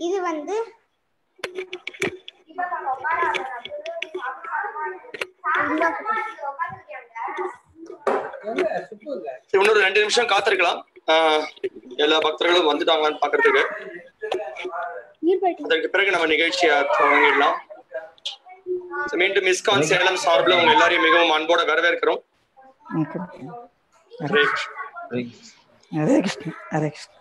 இது வந்து இன்னொரு ரெண்டு நிமிஷம் காத்திருக்கலாம் ஆஹ் எல்லா பக்தர்களும் வந்துட்டாங்களான்னு பாக்குறதுக்கு அதற்கு பிறகு நம்ம நிகழ்ச்சியை தொடங்கிடலாம் So, மீண்டும் மிஸ்கான் சேலம் சார்பில் உங்க எல்லாரையும் மிகவும் அன்போட வரவேற்கிறோம் ஹரே கிருஷ்ணா. ஹரே கிருஷ்ண ஹரே கிருஷ்ண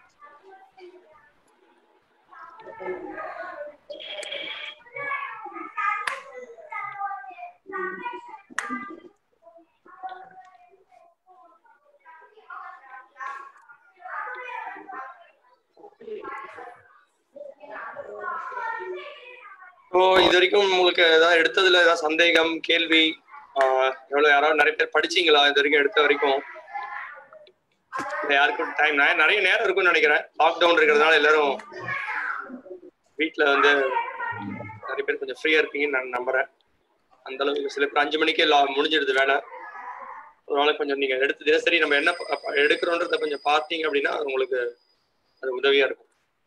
இப்போ இது வரைக்கும் உங்களுக்கு ஏதாவது எடுத்ததுல ஏதாவது சந்தேகம் கேள்வி ஆஹ் எவ்வளவு யாராவது நிறைய பேர் படிச்சீங்களா இது வரைக்கும் எடுத்த வரைக்கும் இல்ல யாருக்கும் டைம் நிறைய நேரம் இருக்கும்னு நினைக்கிறேன் லாக்டவுன் இருக்கிறதுனால எல்லாரும் வீட்ல வந்து நிறைய பேர் கொஞ்சம் ஃப்ரீயா இருப்பீங்கன்னு நான் நம்புறேன் அந்த அளவுக்கு சில பேர் அஞ்சு மணிக்கே லா- முடிஞ்சிடுது வேலை அதனால கொஞ்சம் நீங்க எடுத்து தினசரி நம்ம என்ன ப- ப- எடுக்கிறோன்றத கொஞ்சம் பார்த்தீங்க அப்படின்னா அது உங்களுக்கு அது உதவியா இருக்கும்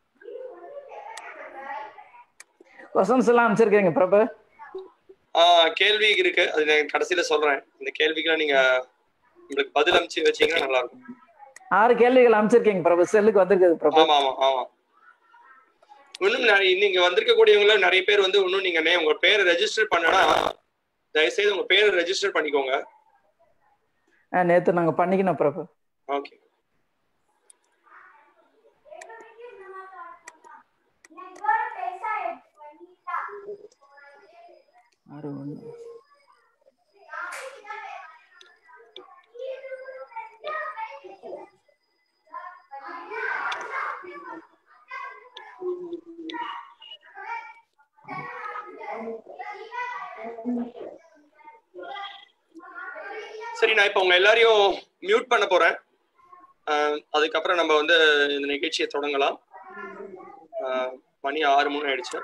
கொஸ்டின்ஸ் எல்லாம் அமைச்சிருக்கீங்க பிரபு ஆஹ் கேள்வி இருக்கு அது நான் கடைசியில சொல்றேன் இந்த கேள்விக்கெல்லாம் நீங்க உங்களுக்கு பதில் அமைச்சு வச்சீங்கன்னா நல்லா இருக்கும் ஆறு கேள்விகள் அமைச்சிருக்கீங்க பிரபு செல்லுக்கு வந்திருக்குது பிரபு ஆமா ஆமா ஆமா இன்னும் நிறைய நீங்க வந்திருக்கக்கூடியவங்கள நிறைய பேர் வந்து இன்னும் நீங்க name- உங்க பேரை ரெஜிஸ்டர் பண்ணனா தயவுசெய்து உங்க பேரை ரெஜிஸ்டர் பண்ணிக்கோங்க ஆ, நேத்து நாங்க பண்ணிக்கணும் பிரபு ஓகே ஆறு ஒண்ணு சரி நான் இப்ப உங்க எல்லாரையும் மியூட் பண்ண போறேன் ஆஹ் அதுக்கப்புறம் நம்ம வந்து இந்த நிகழ்ச்சியை தொடங்கலாம் ஆஹ் மணி ஆறு மூணு ஆயிடுச்சு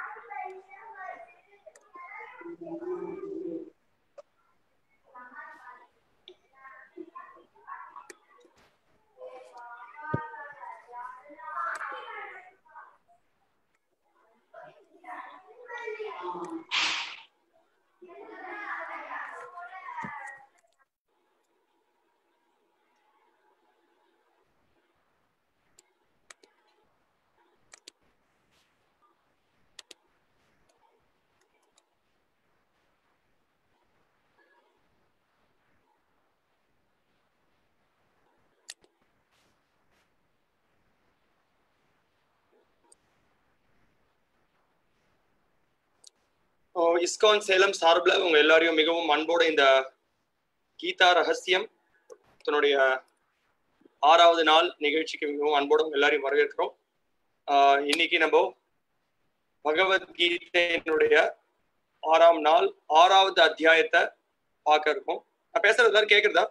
ஓ, இஸ்கான் சேலம் சார்பில் உங்க எல்லாரையும் மிகவும் அன்போட இந்த கீதா ரகசியம் தன்னுடைய ஆறாவது நாள் நிகழ்ச்சிக்கு மிகவும் அன்போட உங்க எல்லாரையும் வரவேற்கிறோம் ஆஹ் இன்னைக்கு நம்ம பகவத்கீதையினுடைய ஆறாம் நாள் ஆறாவது அத்தியாயத்தை பார்க்க இருக்கோம் நான் பேசுறது எல்லாரும் கேக்குறதா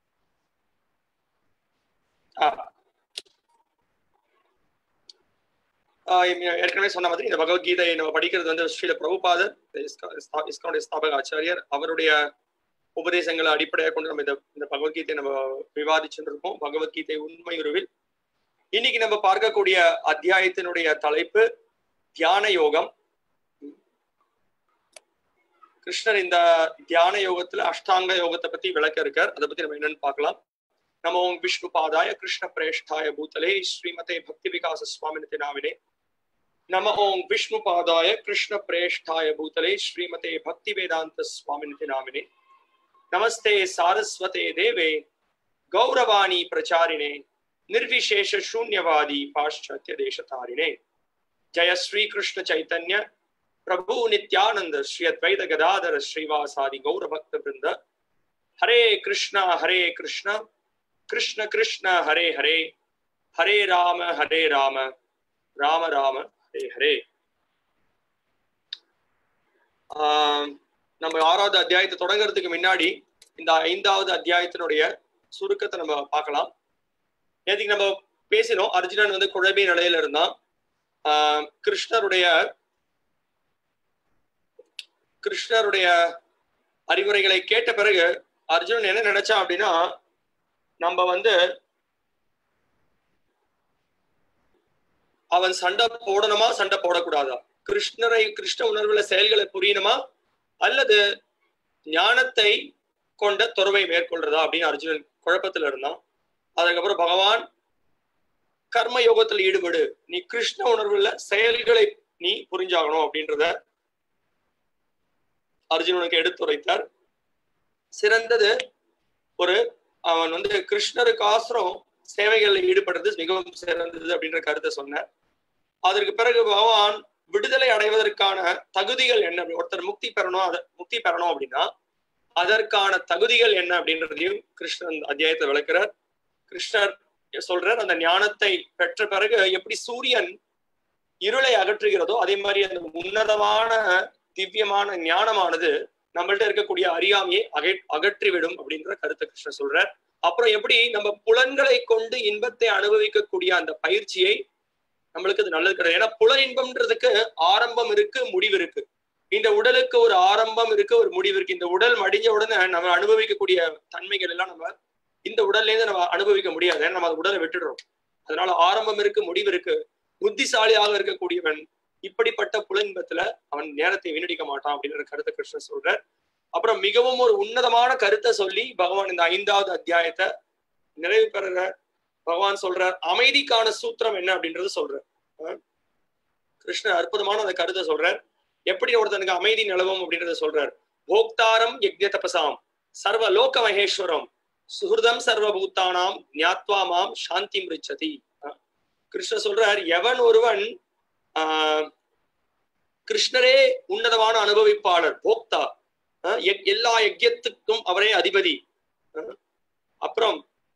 ஆஹ் ஆஹ் இம்ம- ஏற்கனவே சொன்ன மாதிரி இந்த பகவத்கீதையை நம்ம படிக்கிறது வந்து ஸ்ரீல பிரபுபாதர் இந்த இஸ்கா- இஸ்கா- இஸ்கானுடைய ஸ்தாபக ஆச்சாரியர் அவருடைய உபதேசங்களை அடிப்படையாக கொண்டு நம்ம இந்த இந்த பகவத்கீதையை நம்ம விவாதிச்சுட்டு இருக்கோம் பகவத்கீதை உண்மை உருவில் இன்னைக்கு நம்ம பார்க்கக்கூடிய அத்தியாயத்தினுடைய தலைப்பு தியான யோகம் கிருஷ்ணர் இந்த தியான யோகத்துல அஷ்டாங்க யோகத்தை பத்தி விளக்க இருக்கார் அதை பத்தி நம்ம என்னன்னு பார்க்கலாம் நம ஓம் விஷ்ணு பாதாய கிருஷ்ண பிரேஷ்டாய பூதலே ஸ்ரீமதே பக்தி விகாச சுவாமினி நாவினே நம ஓம் விஷ்ணு பாதாய கிருஷ்ண பிரேஷ்டாய பூதலே ஸ்ரீமதே பக்தி வேதாந்த சுவாமினி நாமினே நமஸ்தே சாரஸ்வதே தேவே கௌரவாணி பிரச்சாரிணே निर्विशेष शून्यवादी पाश्चात्य देश तारिणे जय श्री कृष्ण चैतन्य प्रभु नित्यानंद श्री अद्वैत गदाधर श्रीवासादि गौर भक्त वृंद हरे कृष्णा हरे कृष्णा कृष्ण कृष्ण हरे हरे हरे राम हरे राम राम राम हरे हरे ஆஹ் நம்ம ஆறாவது அத்தியாயத்தை தொடங்குறதுக்கு முன்னாடி இந்த ஐந்தாவது அத்தியாயத்தினுடைய சுருக்கத்தை நம்ம பார்க்கலாம் நேற்றுக்கு நம்ம பேசினோம் அர்ஜுனன் வந்து குழம்பி நிலையில இருந்தான் ஆஹ் கிருஷ்ணருடைய கிருஷ்ணருடைய அறிவுரைகளை கேட்ட பிறகு அர்ஜுனன் என்ன நினைச்சான் அப்படின்னா நம்ம வந்து அவன் சண்டை போடணுமா சண்டை போடக்கூடாதா கிருஷ்ணரை கிருஷ்ண உணர்வுல செயல்களை புரியணுமா அல்லது ஞானத்தை கொண்ட துறவை மேற்கொள்றதா அப்படின்னு அர்ஜுனன் குழப்பத்துல இருந்தான் அதுக்கப்புறம் பகவான் கர்ம யோகத்தில் ஈடுபடு நீ கிருஷ்ண உணர்வுல செயல்களை நீ புரிஞ்சாகணும் அப்படின்றத அர்ஜுனனுக்கு எடுத்துரைத்தார் சிறந்தது ஒரு அவன் வந்து கிருஷ்ணருக்கு ஆசிரம் சேவைகளில் ஈடுபடுறது மிகவும் சிறந்தது அப்படின்ற கருத்தை சொன்னார் அதற்கு பிறகு பகவான் விடுதலை அடைவதற்கான தகுதிகள் என்ன ஒருத்தர் முக்தி பெறணும் அதை முக்தி பெறணும் அப்படின்னா அதற்கான தகுதிகள் என்ன அப்படின்றதையும் கிருஷ்ணன் அத்தியாயத்தை விளக்குறார் கிருஷ்ணர் சொல்றார் அந்த ஞானத்தை பெற்ற பிறகு எப்படி சூரியன் இருளை அகற்றுகிறதோ அதே மாதிரி அந்த உன்னதமான திவ்யமான ஞானமானது நம்மள்ட்ட இருக்கக்கூடிய அறியாமையை அகை அகற்றிவிடும் அப்படின்ற கருத்தை கிருஷ்ணன் சொல்றார் அப்புறம் எப்படி நம்ம புலன்களை கொண்டு இன்பத்தை அனுபவிக்கக்கூடிய அந்த பயிற்சியை நம்மளுக்கு அது நல்லது கிடையாது ஏன்னா புல இன்பம்ன்றதுக்கு ஆரம்பம் இருக்கு முடிவு இருக்கு இந்த உடலுக்கு ஒரு ஆரம்பம் இருக்கு ஒரு முடிவு இருக்கு இந்த உடல் மடிஞ்ச உடனே நம்ம அனுபவிக்கக்கூடிய தன்மைகள் எல்லாம் நம்ம இந்த உடல்ல இருந்து நம்ம அனுபவிக்க முடியாது ஏன்னா நம்ம அந்த உடலை விட்டுடுறோம் அதனால ஆரம்பம் இருக்கு முடிவு இருக்கு புத்திசாலியாக இருக்கக்கூடியவன் இப்படிப்பட்ட புலன்பத்துல அவன் நேரத்தை வீணடிக்க மாட்டான் அப்படின்ற கருத்தை கிருஷ்ணன் சொல்றார் அப்புறம் மிகவும் ஒரு உன்னதமான கருத்தை சொல்லி பகவான் இந்த ஐந்தாவது அத்தியாயத்தை நிறைவு பெறுற பகவான் சொல்றார் அமைதிக்கான சூத்திரம் என்ன அப்படின்றது சொல்றார் கிருஷ்ணர் அற்புதமான அந்த கருத்தை சொல்றார் எப்படி ஒருத்தனுக்கு அமைதி நிலவும் அப்படின்றத சொல்றார் போக்தாரம் யஜ்ய தபசாம் சர்வ லோக மகேஸ்வரம் சுகிருதம் சர்வபூத்தானாம் ஞாத்வா மாம் சாந்தி மிருச்சதி கிருஷ்ணர் சொல்றார் எவன் ஒருவன் ஆஹ் கிருஷ்ணரே உன்னதமான அனுபவிப்பாளர் போக்தா எல்லா யஜ்யத்துக்கும் அவரே அதிபதி அப்புறம்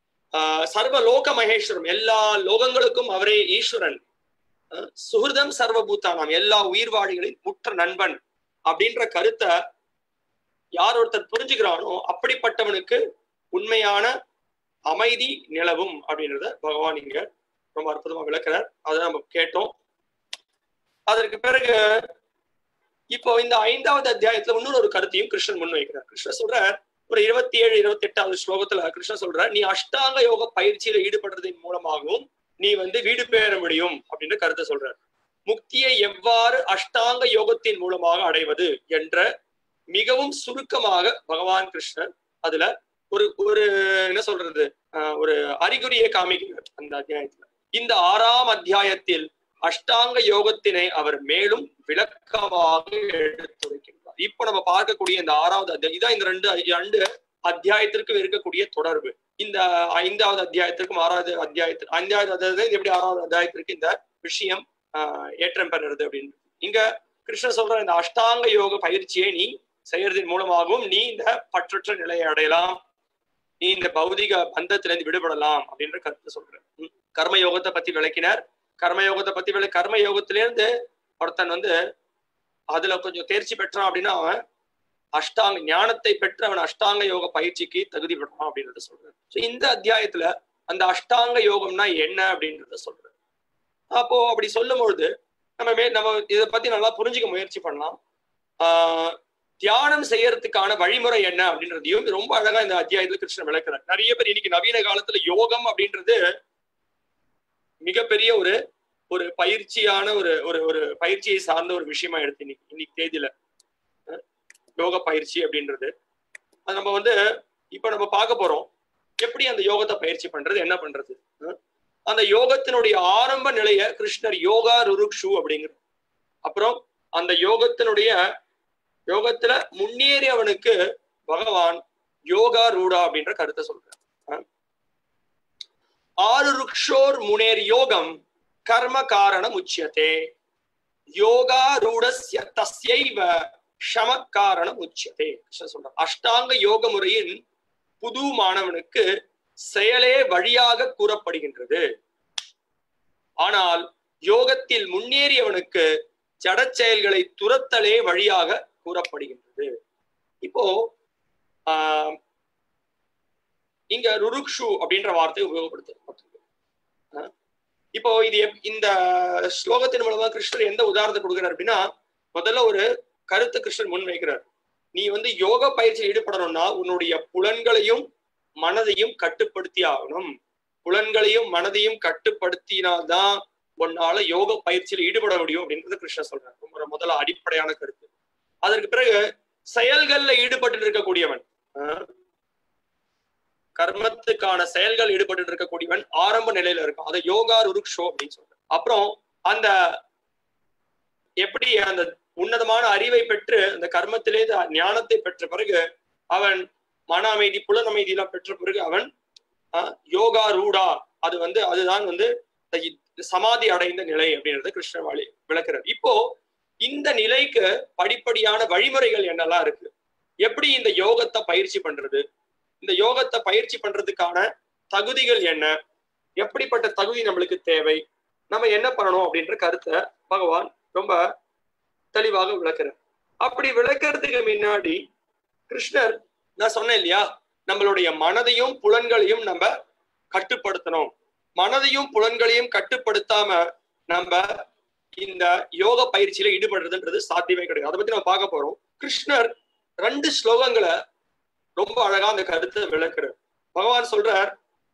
சர்வ லோக மகேஸ்வரம் எல்லா லோகங்களுக்கும் அவரே ஈஸ்வரன் சுகிருதம் சர்வபூத்தானாம் எல்லா உயிர்வாழிகளின் முற்ற நண்பன் அப்படின்ற கருத்தை யார் ஒருத்தர் புரிஞ்சுக்கிறானோ அப்படிப்பட்டவனுக்கு உண்மையான அமைதி நிலவும் அப்படின்றத பகவான் இங்க ரொம்ப அற்புதமா விளக்குறார் அதை நம்ம கேட்டோம் அதற்கு பிறகு இப்போ இந்த ஐந்தாவது அத்தியாயத்துல இன்னொரு ஒரு கருத்தையும் கிருஷ்ணன் முன்வைக்கிறார் கிருஷ்ணன் சொல்றார் ஒரு இருபத்தி ஏழு இருபத்தி எட்டாவது ஸ்லோகத்துல கிருஷ்ணன் சொல்ற நீ அஷ்டாங்க யோக பயிற்சியில ஈடுபடுறதன் மூலமாகவும் நீ வந்து வீடு பெற முடியும் அப்படின்ற கருத்தை சொல்றார் முக்தியை எவ்வாறு அஷ்டாங்க யோகத்தின் மூலமாக அடைவது என்ற மிகவும் சுருக்கமாக பகவான் கிருஷ்ணன் அதுல ஒரு ஒரு என்ன சொல்றது ஒரு அறிகுறியை காமிக்கிறார் அந்த அத்தியாயத்துல இந்த ஆறாம் அத்தியாயத்தில் அஷ்டாங்க யோகத்தினை அவர் மேலும் விளக்கமாக எடுத்துரைக்கின்றார் இப்ப நம்ம பார்க்கக்கூடிய இந்த ஆறாவது அத்தியாயம் இதான் இந்த ரெண்டு ரெண்டு அத்தியாயத்திற்கும் இருக்கக்கூடிய தொடர்பு இந்த ஐந்தாவது அத்தியாயத்திற்கும் ஆறாவது அத்தியாயத்திற்கு ஐந்தாவது அத்தியாயத்தில் எப்படி ஆறாவது அத்தியாயத்திற்கு இந்த விஷயம் ஆஹ் ஏற்றம் பெறுறது அப்படின்னு இங்க கிருஷ்ணன் சொல்ற இந்த அஷ்டாங்க யோக பயிற்சியை நீ செய்யறதன் மூலமாகவும் நீ இந்த பற்றற்ற நிலையை அடையலாம் நீ இந்த பௌதிக பந்தத்திலிருந்து விடுபடலாம் அப்படின்ற கருத்தை சொல்ற கர்ம யோகத்தை பத்தி விளக்கினார் கர்மயோகத்தை பத்தி விளை கர்ம யோகத்திலேருந்து ஒருத்தன் வந்து அதுல கொஞ்சம் தேர்ச்சி பெற்றான் அப்படின்னா அவன் அஷ்டாங்க ஞானத்தை பெற்று அவன் அஷ்டாங்க யோக பயிற்சிக்கு தகுதி பெறான் அப்படின்றத சொல்றாரு ஸோ இந்த அத்தியாயத்துல அந்த அஷ்டாங்க யோகம்னா என்ன அப்படின்றத சொல்றாரு அப்போ அப்படி சொல்லும் பொழுது நம்ம மே நம்ம இதை பத்தி நல்லா புரிஞ்சுக்க முயற்சி பண்ணலாம் ஆஹ் தியானம் செய்யறதுக்கான வழிமுறை என்ன அப்படின்றதையும் ரொம்ப அழகா இந்த அத்தியாயத்துல கிருஷ்ணன் விளக்குறார் நிறைய பேர் இன்னைக்கு நவீன காலத்துல யோகம் அப்படின்றது மிகப்பெரிய ஒரு ஒரு பயிற்சியான ஒரு ஒரு ஒரு பயிற்சியை சார்ந்த ஒரு விஷயமா எடுத்து இன்னைக்கு இன்னைக்கு தேதியில யோக பயிற்சி அப்படின்றது அது நம்ம வந்து இப்ப நம்ம பார்க்க போறோம் எப்படி அந்த யோகத்தை பயிற்சி பண்றது என்ன பண்றது அந்த யோகத்தினுடைய ஆரம்ப நிலைய கிருஷ்ணர் யோகா ருருக்ஷு அப்படிங்கிற அப்புறம் அந்த யோகத்தினுடைய யோகத்துல முன்னேறியவனுக்கு பகவான் யோகா ரூடா அப்படின்ற கருத்தை சொல்றார் ஆறு ருக்ஷோர் முனேர் யோகம் கர்ம காரணம் உச்சியத்தே யோகா ரூடஸ்ய தஸ்யைவ ஷம காரணம் உச்சியதே சொல்றார் அஷ்டாங்க யோக முறையின் புது மாணவனுக்கு செயலே வழியாக கூறப்படுகின்றது ஆனால் யோகத்தில் முன்னேறியவனுக்கு ஜட செயல்களை துரத்தலே வழியாக கூறப்படுகின்றது இப்போ ஆஹ் இங்க ருருக்ஷு அப்படின்ற வார்த்தையை உபயோகப்படுத்த இப்போ இது இந்த ஸ்லோகத்தின் மூலமா கிருஷ்ணர் எந்த உதாரணத்தை கொடுக்கிறார் அப்படின்னா முதல்ல ஒரு கருத்து கிருஷ்ணன் முன் வைக்கிறார் நீ வந்து யோக பயிற்சியில் ஈடுபடணும்னா உன்னுடைய புலன்களையும் மனதையும் கட்டுப்படுத்தி ஆகணும் புலன்களையும் மனதையும் கட்டுப்படுத்தினால்தான் உன்னால யோக பயிற்சியில ஈடுபட முடியும் அப்படின்றது கிருஷ்ணர் சொல்றாரு ரொம்ப முதல்ல அடிப்படையான கருத்து அதற்கு பிறகு செயல்கள்ல ஈடுபட்டு இருக்கக்கூடியவன் ஆஹ், கர்மத்துக்கான செயல்கள் ஈடுபட்டு இருக்கக்கூடியவன் ஆரம்ப நிலையில இருக்கும் அதை யோகா ருருக்ஷோ அப்படின்னு சொல்றாரு அப்புறம் அந்த எப்படி அந்த உன்னதமான அறிவை பெற்று அந்த கர்மத்திலே இந்த ஞானத்தை பெற்ற பிறகு அவன் மன அமைதி புலன் அமைதி எல்லாம் பெற்ற பிறகு அவன் ஆஹ், யோகா ரூடா அது வந்து அதுதான் வந்து இந்த சமாதி அடைந்த நிலை அப்படின்றத கிருஷ்ணவாளி விளக்குறார் இப்போ இந்த நிலைக்கு படிப்படியான வழிமுறைகள் என்னெல்லாம் இருக்கு எப்படி இந்த யோகத்தை பயிற்சி பண்றது இந்த யோகத்தை பயிற்சி பண்றதுக்கான தகுதிகள் என்ன எப்படிப்பட்ட தகுதி நம்மளுக்கு தேவை நம்ம என்ன பண்ணணும் அப்படின்ற கருத்தை பகவான் ரொம்ப தெளிவாக விளக்குறார் அப்படி விளக்குறதுக்கு முன்னாடி கிருஷ்ணர் நான் சொன்னேன் இல்லையா நம்மளுடைய மனதையும் புலன்களையும் நம்ம கட்டுப்படுத்தணும் மனதையும் புலன்களையும் கட்டுப்படுத்தாம நம்ம இந்த யோக பயிற்சியில ஈடுபடுறதுன்றது சாத்தியமே கிடையாது அதை பத்தி நம்ம பார்க்க போறோம் கிருஷ்ணர் ரெண்டு ஸ்லோகங்களை ரொம்ப அழகா அந்த கருத்தை விளக்குறார் பகவான் சொல்றார்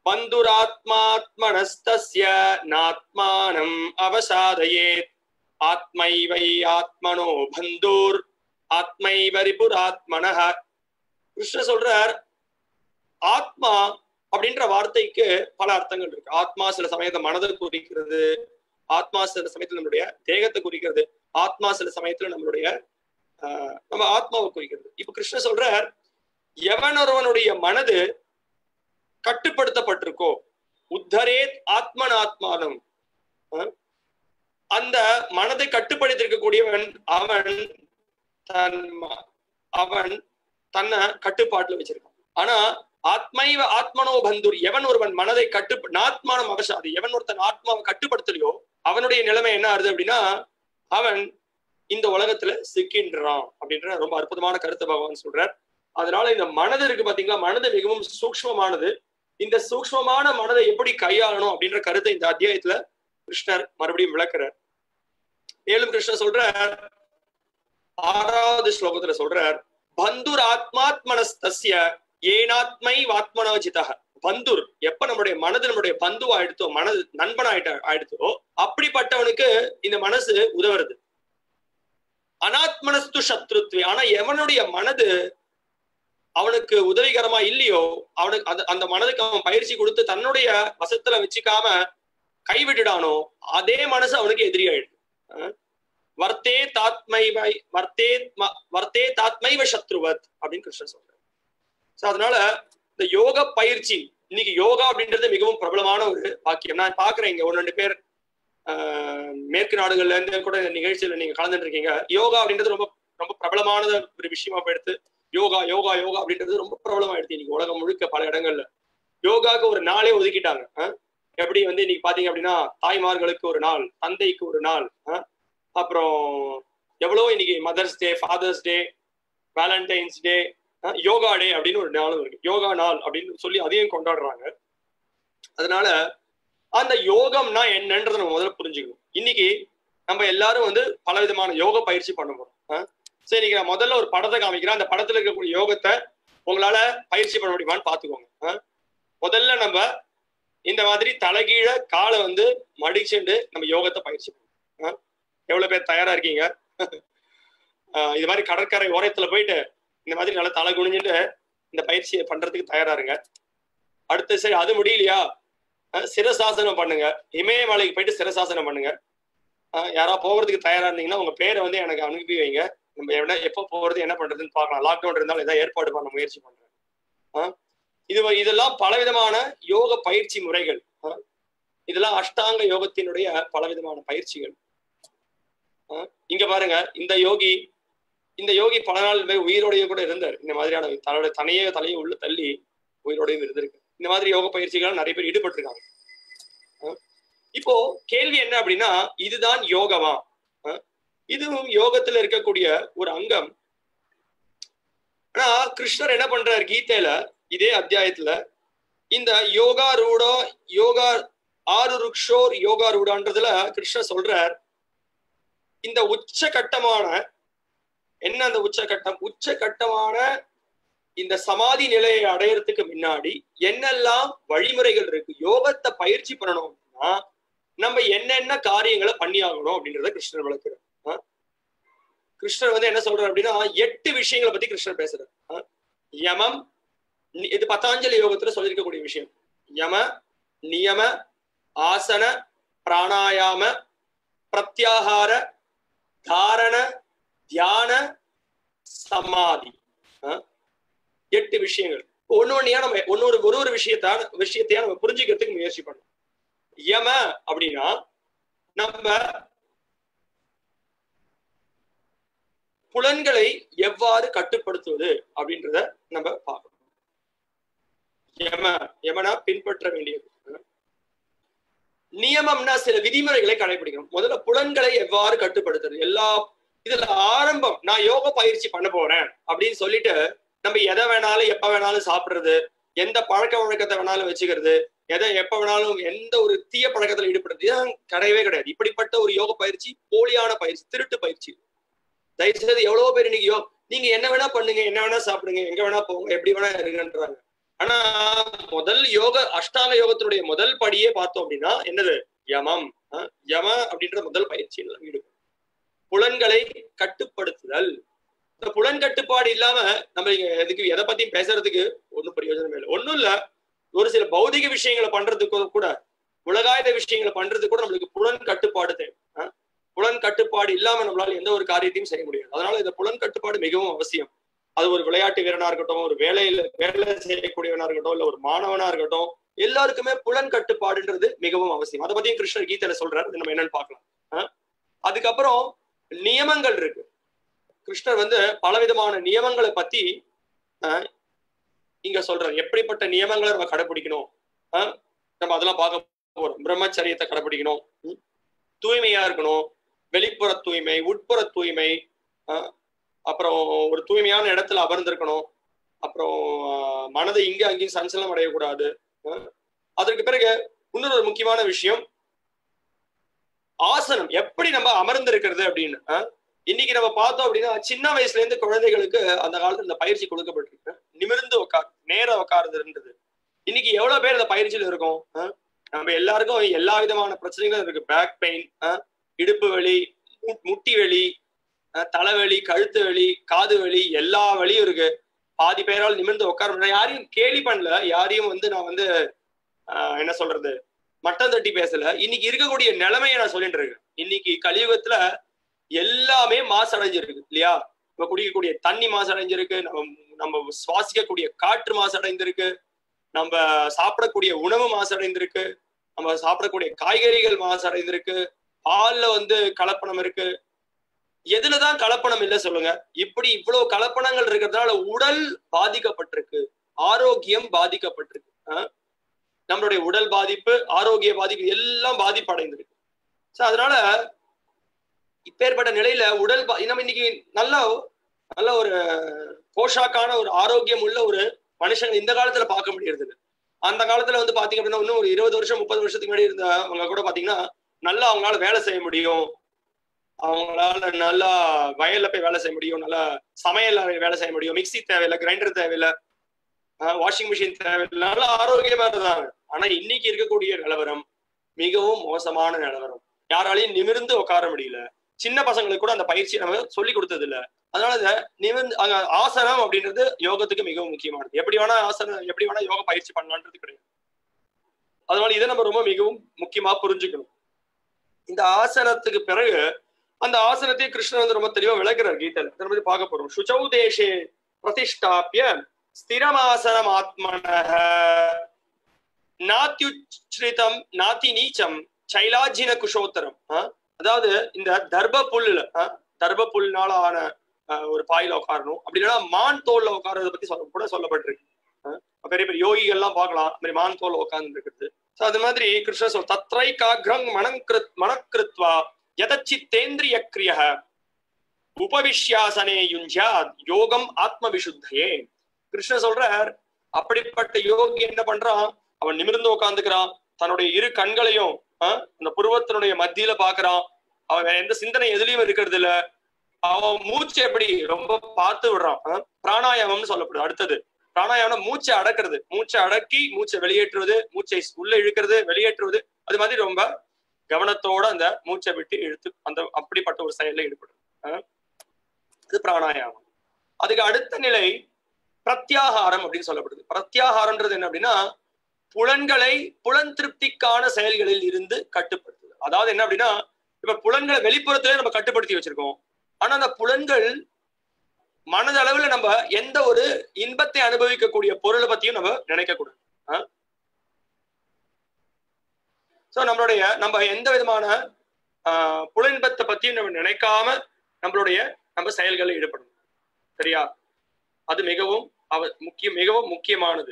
பந்துராத்மாத்மனஸ்தஸ்ய நாத்மானம் அவசாதயேத் ஆத்மைவை ஆத்மனோ பந்தூர் ஆத்மைவ ரிபுராத்மனஹ கிருஷ்ணர் சொல்றார் ஆத்மா அப்படின்ற வார்த்தைக்கு பல அர்த்தங்கள் இருக்கு ஆத்மா சில சமயத்தை மனதை குறிக்கிறது ஆத்மா சில சமயத்துல நம்மளுடைய தேகத்தை குறிக்கிறது ஆத்மா சில சமயத்துல நம்மளுடைய ஆஹ், நம்ம ஆத்மாவை குறிக்கிறது இப்ப கிருஷ்ணர் சொல்றார் எவன் ஒருவனுடைய மனது கட்டுப்படுத்தப்பட்டிருக்கோ உத்தரேத் ஆத்மன் ஆத்மானம் ஆஹ், அந்த மனதை கட்டுப்படுத்திருக்கக்கூடியவன் அவன் தன் ம- அவன் தன்னை கட்டுப்பாட்டுல வச்சிருக்கான் ஆனா ஆத்மைவ ஆத்மனோ பந்துர் எவன் ஒருவன் மனதை கட்டு நாத்மானம் அவசாதி எவன் ஒருத்தன் ஆத்மாவை கட்டுப்படுத்தலையோ அவனுடைய நிலைமை என்ன ஆறுது அப்படின்னா அவன் இந்த உலகத்துல சிக்கின்றான் அப்படின்ற ரொம்ப அற்புதமான கருத்தை பகவான் சொல்றார் அதனால இந்த மனது இருக்கு பாத்தீங்களா மனது மிகவும் சூக்ஷ்மமானது இந்த சூக்ஷ்மமான மனதை எப்படி கையாளணும் அப்படின்ற கருத்தை இந்த அத்தியாயத்துல கிருஷ்ணர் மறுபடியும் விளக்குறார் மேலும் கிருஷ்ணர் சொல்றார் ஆறாவது ஸ்லோகத்துல சொல்றார் பந்துர் ஆத்மாத்மனஸ்தஸ்ய ஏனாத்மை வாத்மனோஜிதா பந்துர் எப்ப நம்முடைய மனது நம்முடைய பந்துவா ஆயிடுத்தோ மனது நண்பனாயிட்ட ஆயிடுத்தோ அப்படிப்பட்டவனுக்கு இந்த மனசு உதவுறது அனாத்மனஸ்து சத்ருத்வே ஆனா எவனுடைய மனது அவனுக்கு உதவிகரமா இல்லையோ அவனுக்கு அது அந்த மனதுக்கு அவன் பயிற்சி கொடுத்து தன்னுடைய வசத்துல வச்சுக்காம கைவிட்டுடானோ அதே மனசு அவனுக்கு எதிரி ஆயிடுது அஹ் வர்த்தே தாத்மைவை வர்த்தே ம- வர்த்தே தாத்மைவ சத்ருவத் அப்படின்னு கிருஷ்ணன் சொல்றாரு சோ அதனால இந்த யோக பயிற்சி இன்னைக்கு யோகா அப்படின்றது மிகவும் பிரபலமான ஒரு வாக்கியம் நான் பாக்குறேன் இங்க ஒன்று ரெண்டு பேர் ஆஹ், மேற்கு நாடுகள்ல இருந்து கூட இந்த நிகழ்ச்சியில நீங்க கலந்துட்டு இருக்கீங்க யோகா அப்படின்றது ரொம்ப ரொம்ப பிரபலமான ஒரு விஷயமா எடுத்து யோகா யோகா யோகா அப்படின்றது ரொம்ப பிரபலமாயிடுச்சு இன்னைக்கு உலகம் முழுக்க பல இடங்கள்ல யோகாக்கு ஒரு நாளே ஒதுக்கிட்டாங்க ஆஹ்? எப்படி வந்து இன்னைக்கு பாத்தீங்க அப்படின்னா தாய்மார்களுக்கு ஒரு நாள் தந்தைக்கு ஒரு நாள் ஆஹ்? அப்புறம் எவ்வளவோ இன்னைக்கு mother's day father's day valentine's day yoga day அப்படின்னு ஒரு நாளும் இருக்கு யோகா நாள் அப்படின்னு சொல்லி அதையும் கொண்டாடுறாங்க அதனால அந்த யோகம்னா என்னன்றதை நம்ம முதல்ல புரிஞ்சுக்கணும் இன்னைக்கு நம்ம எல்லாரும் வந்து பல விதமான யோக பயிற்சி பண்ண போறோம் ஆஹ்? சரி இன்னைக்கு நான் முதல்ல ஒரு படத்தை காமிக்கிறேன் அந்த படத்துல இருக்கக்கூடிய யோகத்தை உங்களால பயிற்சி பண்ண முடியுமான்னு பாத்துக்கோங்க ஆஹ்? முதல்ல நம்ம இந்த மாதிரி தலைகீழ காலை வந்து மடிச்சுண்டு நம்ம யோகத்தை பயிற்சி பண்ணணும் ஆஹ்? எவ்வளவு பேர் தயாரா இருக்கீங்க ஆஹ் இது மாதிரி கடற்கரை ஓரத்துல போயிட்டு இந்த மாதிரி நல்லா தலை குனிஞ்சுட்டு இந்த பயிற்சியை பண்றதுக்கு தயாரா இருங்க அடுத்து சரி அது முடியலையா ஆஹ் சிரசாசனம் பண்ணுங்க இமயமலைக்கு போயிட்டு சிரசாசனம் பண்ணுங்க ஆஹ் யாரா போகிறதுக்கு தயாரா இருந்தீங்கன்னா உங்க பேரை வந்து எனக்கு அனுப்பி வைங்க நம்ம என்ன எப்போ போறது என்ன பண்றதுன்னு பார்க்கலாம் லாக்டவுன் இருந்தாலும் ஏதாவது ஏற்பாடு பண்ண முயற்சி பண்றேன் ஆஹ் இது இதெல்லாம் பலவிதமான யோக பயிற்சி முறைகள் ஆஹ் இதெல்லாம் அஷ்டாங்க யோகத்தினுடைய பலவிதமான பயிற்சிகள் ஆஹ் இங்க பாருங்க இந்த யோகி இந்த யோகி பல நாள் போய் உயிரோடையே கூட இருந்தார் இந்த மாதிரியான தன்னோட தனியே தலையை உள்ள தள்ளி உயிரோடையும் இருந்திருக்கு இந்த மாதிரி யோக பயிற்சிகள் நிறைய பேர் ஈடுபட்டிருக்காங்க ஆஹ் இப்போ கேள்வி என்ன அப்படின்னா இதுதான் யோகமா ஆஹ் இதுவும் யோகத்துல இருக்கக்கூடிய ஒரு அங்கம் ஆனா கிருஷ்ணர் என்ன பண்றார் கீதையில இதே அத்தியாயத்துல இந்த யோகா ரூடா யோகா ஆறு ருக்ஷோர் யோகா ரூடான்றதுல கிருஷ்ணர் சொல்றார் இந்த உச்சகட்டமான என்ன அந்த உச்சகட்டம் உச்சகட்டமான இந்த சமாதி நிலையை அடையறதுக்கு முன்னாடி என்னெல்லாம் வழிமுறைகள் இருக்கு யோகத்தை பயிற்சி பண்ணணும் அப்படின்னா நம்ம என்னென்ன காரியங்களை பண்ணி ஆகணும் அப்படின்றத கிருஷ்ணர் விளக்குறார் ஆ? கிருஷ்ணர் வந்து என்ன சொல்றாரு அப்படின்னா எட்டு விஷயங்களை பத்தி கிருஷ்ணர் பேசுறாரு ஆ? யமம் நி- இது பத்தாஞ்சலி யோகத்துல சொல்லியிருக்கக்கூடிய விஷயம் யம நியம ஆசன பிராணாயாம பிரத்யாகார தாரண தியான சமாதி ஆ? எட்டு விஷயங்கள் ஒண்ணு ஒண்ணையா நம்ம ஒன்னொரு ஒரு ஒரு விஷயத்தா விஷயத்தையா நம்ம புரிஞ்சுக்கிறதுக்கு முயற்சி பண்ணணும் யம அப்படின்னா நம்ம புலன்களை எவ்வாறு கட்டுப்படுத்துவது அப்படின்றத நம்ம பார்க்கணும் யம யமனா பின்பற்ற வேண்டியது நியமம்னா சில விதிமுறைகளை கடைபிடிக்கணும் முதல்ல புலன்களை எவ்வாறு கட்டுப்படுத்துறது எல்லா இதுல ஆரம்பம் நான் யோக பயிற்சி பண்ண போறேன் அப்படின்னு சொல்லிட்டு நம்ம எதை வேணாலும் எப்ப வேணாலும் சாப்பிடுறது எந்த பழக்க வழக்கத்தை வேணாலும் வச்சுக்கிறது எதை எப்ப வேணாலும் எந்த ஒரு தீய பழக்கத்துல ஈடுபடுறது இதெல்லாம் கிடையவே கிடையாது இப்படிப்பட்ட ஒரு யோக பயிற்சி போலியான பயிற்சி திருட்டு பயிற்சி தயவு செய்து எவ்வளவோ பேர் இன்னைக்கு யோ நீங்க என்ன வேணா பண்ணுங்க என்ன வேணா சாப்பிடுங்க எங்க வேணா போங்க எப்படி வேணா இருங்கன்றாங்க ஆனா முதல் யோக அஷ்டாங்க யோகத்தினுடைய முதல் படியே பார்த்தோம் அப்படின்னா என்னது யமம் அஹ், யம அப்படின்ற முதல் பயிற்சியில் ஈடுபடும் புலன்களை கட்டுப்படுத்துதல் இந்த புலன் கட்டுப்பாடு இல்லாம நம்ம இங்க எதுக்கு எதை பத்தியும் பேசுறதுக்கு ஒண்ணும் பிரயோஜனம் இல்லை ஒண்ணும் இல்ல ஒரு சில பௌதிக விஷயங்களை பண்றதுக்கு கூட உலகாயுத விஷயங்களை பண்றதுக்கு கூட நம்மளுக்கு புலன் கட்டுப்பாடு தேவை அஹ், புலன் கட்டுப்பாடு இல்லாம நம்மளால எந்த ஒரு காரியத்தையும் செய்ய முடியாது அதனால இந்த புலன் கட்டுப்பாடு மிகவும் அவசியம் அது ஒரு விளையாட்டு வீரனா இருக்கட்டும் ஒரு வேலையில வேலை செய்யக்கூடியவனா இருக்கட்டும் இல்ல ஒரு மாணவனா இருக்கட்டும் எல்லாருக்குமே புலன் கட்டுப்பாடுன்றது மிகவும் அவசியம் அதை பத்தியும் கிருஷ்ணர் கீதையில சொல்றாரு அது நம்ம என்னன்னு பார்க்கலாம் அஹ், அதுக்கப்புறம் நியமங்கள் இருக்கு கிருஷ்ணர் வந்து பலவிதமான நியமங்களை பத்தி அஹ், இங்க சொல்றாரு எப்படிப்பட்ட நியமங்களை நம்ம கடைபிடிக்கணும் அஹ், நம்ம அதெல்லாம் பார்க்க போறோம் பிரம்மச்சரியத்தை கடைபிடிக்கணும் ம், தூய்மையா இருக்கணும் வெளிப்புற தூய்மை உட்புற தூய்மை அஹ், அப்புறம் ஒரு தூய்மையான இடத்துல அமர்ந்திருக்கணும் அப்புறம் அஹ், மனதை இங்க அங்கேயும் சஞ்சலம் அடையக்கூடாது அஹ், அதற்கு பிறகு இன்னொரு ஒரு முக்கியமான விஷயம் ஆசனம் எப்படி நம்ம அமர்ந்திருக்கிறது அப்படின்னு அஹ், இன்னைக்கு நம்ம பார்த்தோம் அப்படின்னா சின்ன வயசுல இருந்து குழந்தைகளுக்கு அந்த காலத்துல இந்த பயிற்சி கொடுக்கப்பட்டிருக்கு நிமிர்ந்து உட்கார் நேர உட்காருதுன்றது இன்னைக்கு எவ்வளவு பேர் இந்த பயிற்சியில இருக்கோம் அஹ்? நம்ம எல்லாருக்கும் எல்லா விதமான பிரச்சனைகளும் இருக்கு பேக் பெயின் இடுப்பு வலி மு- முட்டி வலி அஹ், தலைவலி கழுத்து வலி காது வலி எல்லா வலியும் இருக்கு பாதி பேரால் நிமிர்ந்து உட்கார முடியல யாரையும் கேலி பண்ணல யாரையும் வந்து நான் வந்து ஆஹ், என்ன சொல்றது மட்டம் தட்டி பேசல இன்னைக்கு இருக்கக்கூடிய நிலைமையை நான் சொல்லிட்டு இருக்கேன் இன்னைக்கு கலியுகத்துல எல்லாமே மாசடைஞ்சிருக்கு இல்லையா நம்ம குடிக்கக்கூடிய தண்ணி மாசடைஞ்சிருக்கு நம்ம நம்ம சுவாசிக்கக்கூடிய காற்று மாசடைந்திருக்கு நம்ம சாப்பிடக்கூடிய உணவு மாசடைந்திருக்கு நம்ம சாப்பிடக்கூடிய காய்கறிகள் மாசடைந்திருக்கு பால்ல வந்து கலப்பணம் இருக்கு எதுலதான் கலப்பணம் இல்லை சொல்லுங்க இப்படி இவ்வளவு கலப்பணங்கள் இருக்கிறதுனால உடல் பாதிக்கப்பட்டிருக்கு ஆரோக்கியம் பாதிக்கப்பட்டிருக்கு ஆஹ்? நம்மளுடைய உடல் பாதிப்பு ஆரோக்கிய பாதிப்பு எல்லாம் பாதிப்பு அடைந்திருக்கு சோ அதனால இப்பேற்பட்ட நிலையில உடல் பா- நம்ம இன்னைக்கு நல்ல நல்ல ஒரு போஷாக்கான ஒரு ஆரோக்கியம் உள்ள ஒரு மனுஷங்க இந்த காலத்துல பார்க்க முடியறது இல்ல அந்த காலத்துல வந்து பாத்தீங்க அப்படின்னா இன்னும் ஒரு இருபது வருஷம் முப்பது வருஷத்துக்கு முன்னாடி இருந்தவங்க கூட பாத்தீங்கன்னா நல்லா அவங்களால வேலை செய்ய முடியும் அவங்களால நல்லா வயல்ல போய் வேலை செய்ய முடியும் நல்லா சமையல்ல வேலை செய்ய முடியும் மிக்ஸி தேவையில்லை கிரைண்டர் தேவையில்லை வாஷிங் மிஷின் தேவையில்லை நல்லா ஆரோக்கியமா இருந்தாங்க ஆனா இன்னைக்கு இருக்கக்கூடிய நிலவரம் மிகவும் மோசமான நிலவரம் யாராலையும் நிமிர்ந்து உட்கார முடியல சின்ன பசங்களுக்கு கூட அந்த பயிற்சி நம்ம சொல்லி கொடுத்தது இல்ல அதனால இந்த நிமிர்ந்து அங்க ஆசனம் அப்படின்றது யோகத்துக்கு மிகவும் முக்கியமானது எப்படி வேணா ஆசனம் எப்படி வேணா யோக பயிற்சி பண்ணலான்றது கிடையாது அதனால இதை நம்ம ரொம்ப மிகவும் முக்கியமா புரிஞ்சுக்கணும் இந்த ஆசனத்துக்கு பிறகு அந்த ஆசனத்தை கிருஷ்ணன் வந்து ரொம்ப தெளிவா விளக்குறார் கீதையில இதை பத்தி பார்க்க போறோம் சுச்சௌ தேசே பிரதிஷ்டாப்பிய ஸ்திரமாசனம் ஆத்மனः நாத்யுச்ரிதம் நாதி நீச்சம் சைலாஜின குஷோத்தரம் ஆஹ்? அதாவது இந்த தர்ப புல்லுல ஆஹ்? தர்ப புல்னால ஆன ஆஹ், ஒரு பாயில உட்காரணும் அப்படி இல்லைன்னா மான் தோல்ல உட்காரத பத்தி சொல்ல கூட சொல்லப்பட்டிருக்கு ஆஹ்? பெரிய பெரிய யோகிகள் எல்லாம் பார்க்கலாம் அந்த மாதிரி மான் தோல்ல உட்கார்ந்து இருக்கிறது So, அது மாதிரி கிருஷ்ணர் சொல் தத்ரை காக்ரம் மனங்கிருத் மனக்கிருத்வா யதச்சித்தேந்திரிய கிரிய உபவிஷ்யாசனே யுஞ்சாத் யோகம் ஆத்ம விசுத்தையே கிருஷ்ணர் சொல்றார் அப்படிப்பட்ட யோகி என்ன பண்றான் அவன் நிமிர்ந்து உட்காந்துக்கிறான் தன்னுடைய இரு கண்களையும் ஆஹ், அந்த புருவத்தினுடைய மத்தியில பாக்குறான் அவன் வேற எந்த சிந்தனை எதுலயும் இருக்கிறது இல்ல அவன் மூச்சு எப்படி ரொம்ப பார்த்து விடுறான் ஆஹ், பிராணாயாமம்னு சொல்லப்படுது அடுத்தது பிராணாயாமம் மூச்சை அடக்கிறது மூச்சை அடக்கி மூச்சை வெளியேற்றுவது மூச்சை உள்ள இழுக்கிறது வெளியேற்றுவது அது மாதிரி ரொம்ப கவனத்தோட அந்த மூச்சை விட்டு இழுத்து அந்த அப்படிப்பட்ட ஒரு செயல்ல ஈடுபடும் அஹ் இது பிராணாயாமம் அதுக்கு அடுத்த நிலை பிரத்யாகாரம் அப்படின்னு சொல்லப்படுது பிரத்யாகாரம்ன்றது என்ன அப்படின்னா புலன்களை புலன் திருப்திக்கான செயல்களில் இருந்து கட்டுப்படுத்துது அதாவது என்ன அப்படின்னா இப்ப புலன்களை வெளிப்புறத்திலே நம்ம கட்டுப்படுத்தி வச்சிருக்கோம் ஆனா அந்த புலன்கள் மனதளவுல நம்ம எந்த ஒரு இன்பத்தை அனுபவிக்கக்கூடிய பொருளை பத்தியும் நம்ம நினைக்க கூடாது சோ நம்மளுடைய நம்ம எந்த விதமான ஆஹ் புலன்பத்தை பத்தியும் நம்ம நினைக்காம நம்மளுடைய நம்ம செயல்களில் ஈடுபடணும் சரியா அது மிகவும் அவ முக்கிய மிகவும் முக்கியமானது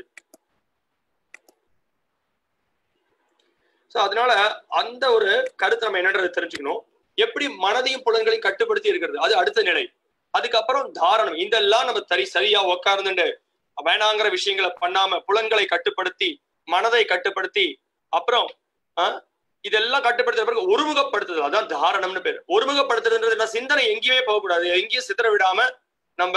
சோ அதனால அந்த ஒரு கருத்தை நம்ம என்னன்றதை தெரிஞ்சுக்கணும் எப்படி மனதையும் புலன்களையும் கட்டுப்படுத்தி இருக்கிறது அது அடுத்த நிலை அதுக்கப்புறம் தாரணம் இதெல்லாம் நம்ம சரி சரியா உட்கார்ந்துட்டு வேணாங்கிற விஷயங்களை பண்ணாம புலன்களை கட்டுப்படுத்தி மனதை கட்டுப்படுத்தி அப்புறம் ஆஹ் இதெல்லாம் கட்டுப்படுத்துற பிறகு ஒருமுகப்படுத்துதல் அதான் தாரணம்னு பேரு ஒருமுகப்படுத்துறதுன்றது என்ன சிந்தனை எங்கேயுமே போகக்கூடாது எங்கேயும் சிதற விடாம நம்ம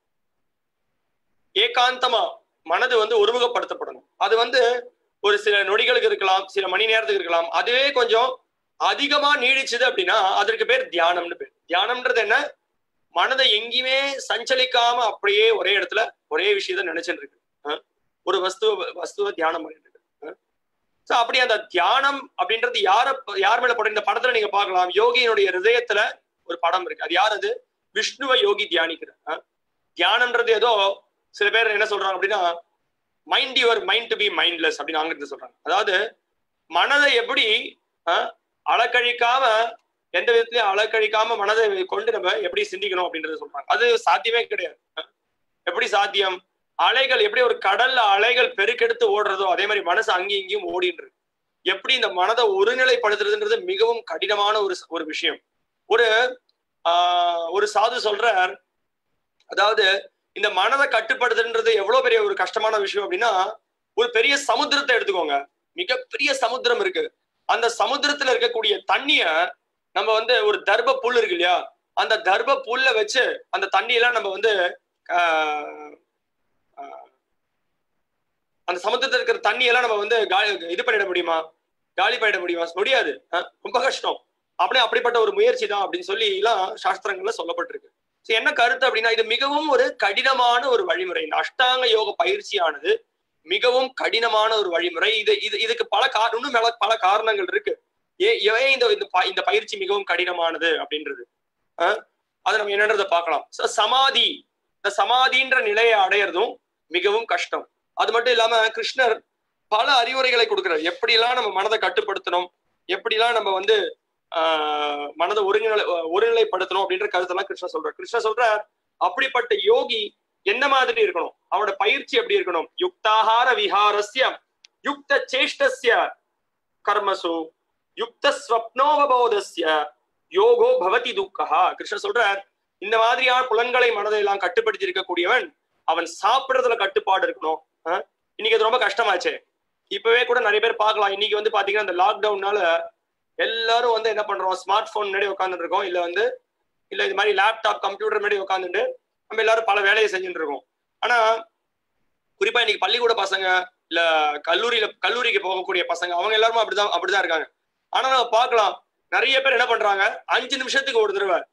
ஏகாந்தமா மனது வந்து ஒருமுகப்படுத்தப்படணும் அது வந்து ஒரு சில நொடிகளுக்கு இருக்கலாம் சில மணி நேரத்துக்கு இருக்கலாம் அதுவே கொஞ்சம் அதிகமா நீடிச்சுது அப்படின்னா அதற்கு பேர் தியானம்னு பேர் தியானம்ன்றது என்ன மனதை எங்கேயுமே சஞ்சலிக்காம அப்படியே ஒரே இடத்துல ஒரே விஷயத்த நினைச்சுட்டு இருக்கு அஹ் ஒரு வஸ்துவ வஸ்துவ தியானம் பண்ணிட்டு இருக்கு சோ அப்படி அந்த தியானம் அப்படின்றது யார யார் மேல படம் இந்த படத்துல நீங்க பார்க்கலாம் யோகியினுடைய ஹிருதயத்துல ஒரு படம் இருக்கு அது யார் அது விஷ்ணுவை யோகி தியானிக்கிற தியானம்ன்றது ஏதோ சில பேர் என்ன சொல்றாங்க அப்படின்னா mind your mind to be mindless அப்படின்னு ஆங்கிலத்தில் சொல்றாங்க அதாவது மனதை எப்படி அலக்கழிக்காம எந்த விதத்திலயும் அலக்கழிக்காம மனதை கொண்டு நம்ம எப்படி சிந்திக்கணும் அப்படின்றத சொல்றாங்க அது சாத்தியமே கிடையாது எப்படி சாத்தியம் அலைகள் எப்படி ஒரு கடல்ல அலைகள் பெருக்கெடுத்து ஓடுறதோ அதே மாதிரி மனசு அங்கேயும் இங்கேயும் ஓடின்னு இருக்கு எப்படி இந்த மனதை ஒருநிலைப்படுத்துறதுன்றது மிகவும் கடினமான ஒரு ஒரு விஷயம் ஒரு ஆஹ் ஒரு சாது சொல்றார் அதாவது இந்த மனதை கட்டுப்படுத்துன்றது எவ்வளவு பெரிய ஒரு கஷ்டமான விஷயம் அப்படின்னா ஒரு பெரிய சமுத்திரத்தை எடுத்துக்கோங்க மிகப்பெரிய சமுத்திரம் இருக்கு அந்த சமுத்திரத்துல இருக்கக்கூடிய தண்ணிய நம்ம வந்து ஒரு தர்ப புல் இருக்கு இல்லையா அந்த தர்ப புல்ல வச்சு அந்த தண்ணியெல்லாம் நம்ம வந்து அந்த சமுத்திரத்துல இருக்கிற தண்ணியெல்லாம் நம்ம வந்து காலி இது பண்ணிட முடியுமா காலி பண்ணிட முடியுமா முடியாது ரொம்ப கஷ்டம் அப்படியே அப்படிப்பட்ட ஒரு முயற்சி தான் அப்படின்னு சொல்லி எல்லாம் சாஸ்திரங்கள்ல சொல்லப்பட்டிருக்கு என்ன கருத்து அப்படின்னா இது மிகவும் ஒரு கடினமான ஒரு வழிமுறை இந்த அஷ்டாங்க யோக பயிற்சியானது மிகவும் கடினமான ஒரு வழிமுறை இது இது இதுக்கு பல காரணம் இன்னும் மேல பல காரணங்கள் இருக்கு ஏ ஏன் இந்த இந்த பயிற்சி மிகவும் கடினமானது அப்படின்றது அதை நம்ம என்னன்றதை பார்க்கலாம் சமாதி இந்த சமாதின்ற நிலையை அடையிறதும் மிகவும் கஷ்டம் அது மட்டும் இல்லாம கிருஷ்ணர் பல அறிவுரைகளை கொடுக்கிறார் எப்படிலாம் நம்ம மனதை கட்டுப்படுத்தணும் எப்படிலாம் நம்ம வந்து ஆஹ் மனதை ஒருங்கிணை ஒருநிலைப்படுத்தணும் அப்படின்ற கருத்தெல்லாம் கிருஷ்ணர் சொல்றார் கிருஷ்ணர் சொல்றார் அப்படிப்பட்ட யோகி என்ன மாதிரி இருக்கணும் அவனோட பயிற்சி எப்படி இருக்கணும் யுக்தாகார விஹாரஸ்ய யுக்த சேஷ்டஸ்ய கர்மசு யுக்த ஸ்வப்னோபோதஸ்ய யோகோ பவதி துக்கஹா கிருஷ்ணர் சொல்றார் இந்த மாதிரியான புலன்களை மனதை எல்லாம் கட்டுப்படுத்தி இருக்கக்கூடியவன் அவன் சாப்பிடுறதுல கட்டுப்பாடு இருக்கணும் இன்னைக்கு அது ரொம்ப கஷ்டமாச்சே இப்பவே கூட நிறைய பேர் பார்க்கலாம் இன்னைக்கு வந்து பாத்தீங்கன்னா இந்த லாக்டவுன்னால எல்லாரும் வந்து என்ன பண்றோம் ஸ்மார்ட் போன் முன்னாடி உட்காந்துட்டு இருக்கோம் இல்ல வந்து இல்ல இது மாதிரி லேப்டாப் கம்ப்யூட்டர் முன்னாடி உட்காந்துட்டு நம்ம எல்லாரும் பல வேலையை செஞ்சுட்டு இருக்கோம் ஆனா குறிப்பா இன்னைக்கு பள்ளிக்கூட பசங்க இல்ல கல்லூரியில கல்லூரிக்கு போகக்கூடிய பசங்க அவங்க எல்லாரும் அப்படிதான் அப்படிதான் இருக்காங்க ஆனா நம்ம பார்க்கலாம் நிறைய பேர் என்ன பண்றாங்க அஞ்சு நிமிஷத்துக்கு ஒரு தடவை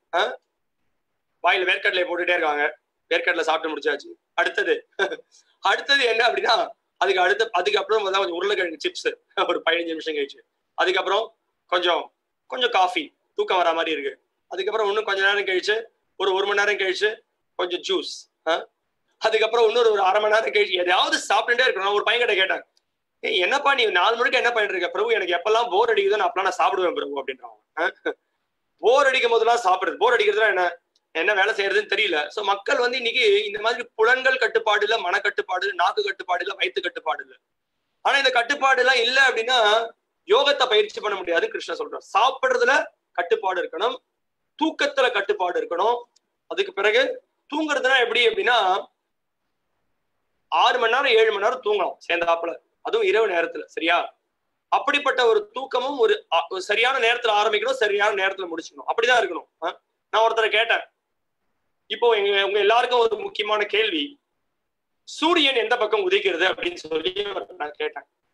வாயில வேர்க்கடலை போட்டுட்டே இருக்காங்க வேர்க்கடலை சாப்பிட்டு முடிச்சாச்சு அடுத்தது அடுத்தது என்ன அப்படின்னா அதுக்கு அடுத்த அதுக்கப்புறம் கொஞ்சம் உருளைக்கிழங்கு சிப்ஸ் ஒரு பதினஞ்சு நிமிஷம் கழிச்சு அதுக்கப்புறம் கொஞ்சம் கொஞ்சம் காஃபி தூக்கம் வர மாதிரி இருக்கு அதுக்கப்புறம் இன்னும் கொஞ்ச நேரம் கழிச்சு ஒரு ஒரு மணி நேரம் கழிச்சு கொஞ்சம் ஜூஸ் அதுக்கப்புறம் இன்னொரு ஒரு அரை மணி நேரம் கழிச்சு எதையாவது சாப்பிட்டுட்டே இருக்கணும் ஒரு பையன் கிட்ட கேட்டேன் ஏய் என்னப்பா நீ நாலு மணிக்கு என்ன பண்ணிட்டு இருக்க பிரபு எனக்கு எப்பெல்லாம் போர் அடிக்குதோ நான் அப்பெல்லாம் நான் சாப்பிடுவேன் பிரபு அப்படின்றான் போர் அடிக்கும் போதெல்லாம் சாப்பிடுறது போர் அடிக்கிறதுலாம் என்ன என்ன வேலை செய்யறதுன்னு தெரியல சோ மக்கள் வந்து இன்னைக்கு இந்த மாதிரி புலன்கள் கட்டுப்பாடு இல்ல மன கட்டுப்பாடு நாக்கு கட்டுப்பாடு இல்ல வயிற்று கட்டுப்பாடு இல்ல ஆனா இந்த கட்டுப்பாடு எல்லாம் இல்ல அப்படின்னா யோகத்தை பயிற்சி பண்ண முடியாது கிருஷ்ணன் சொல்றான் சாப்பிடுறதுல கட்டுப்பாடு இருக்கணும் தூக்கத்துல கட்டுப்பாடு இருக்கணும் அதுக்கு பிறகு தூங்குறதுனா எப்படி அப்படின்னா ஆறு மணி நேரம் ஏழு மணி நேரம் தூங்கலாம் சேர்ந்தாப்புல அதுவும் இரவு நேரத்துல சரியா அப்படிப்பட்ட ஒரு தூக்கமும் ஒரு சரியான நேரத்துல ஆரம்பிக்கணும் சரியான நேரத்துல முடிச்சுக்கணும் அப்படிதான் இருக்கணும் நான் ஒருத்தரை கேட்டேன் இப்போ எங்க உங்க எல்லாருக்கும் ஒரு முக்கியமான கேள்வி சூரியன் எந்த பக்கம் உதிக்கிறது அப்படின்னு சொல்லி நான் கேட்டேன்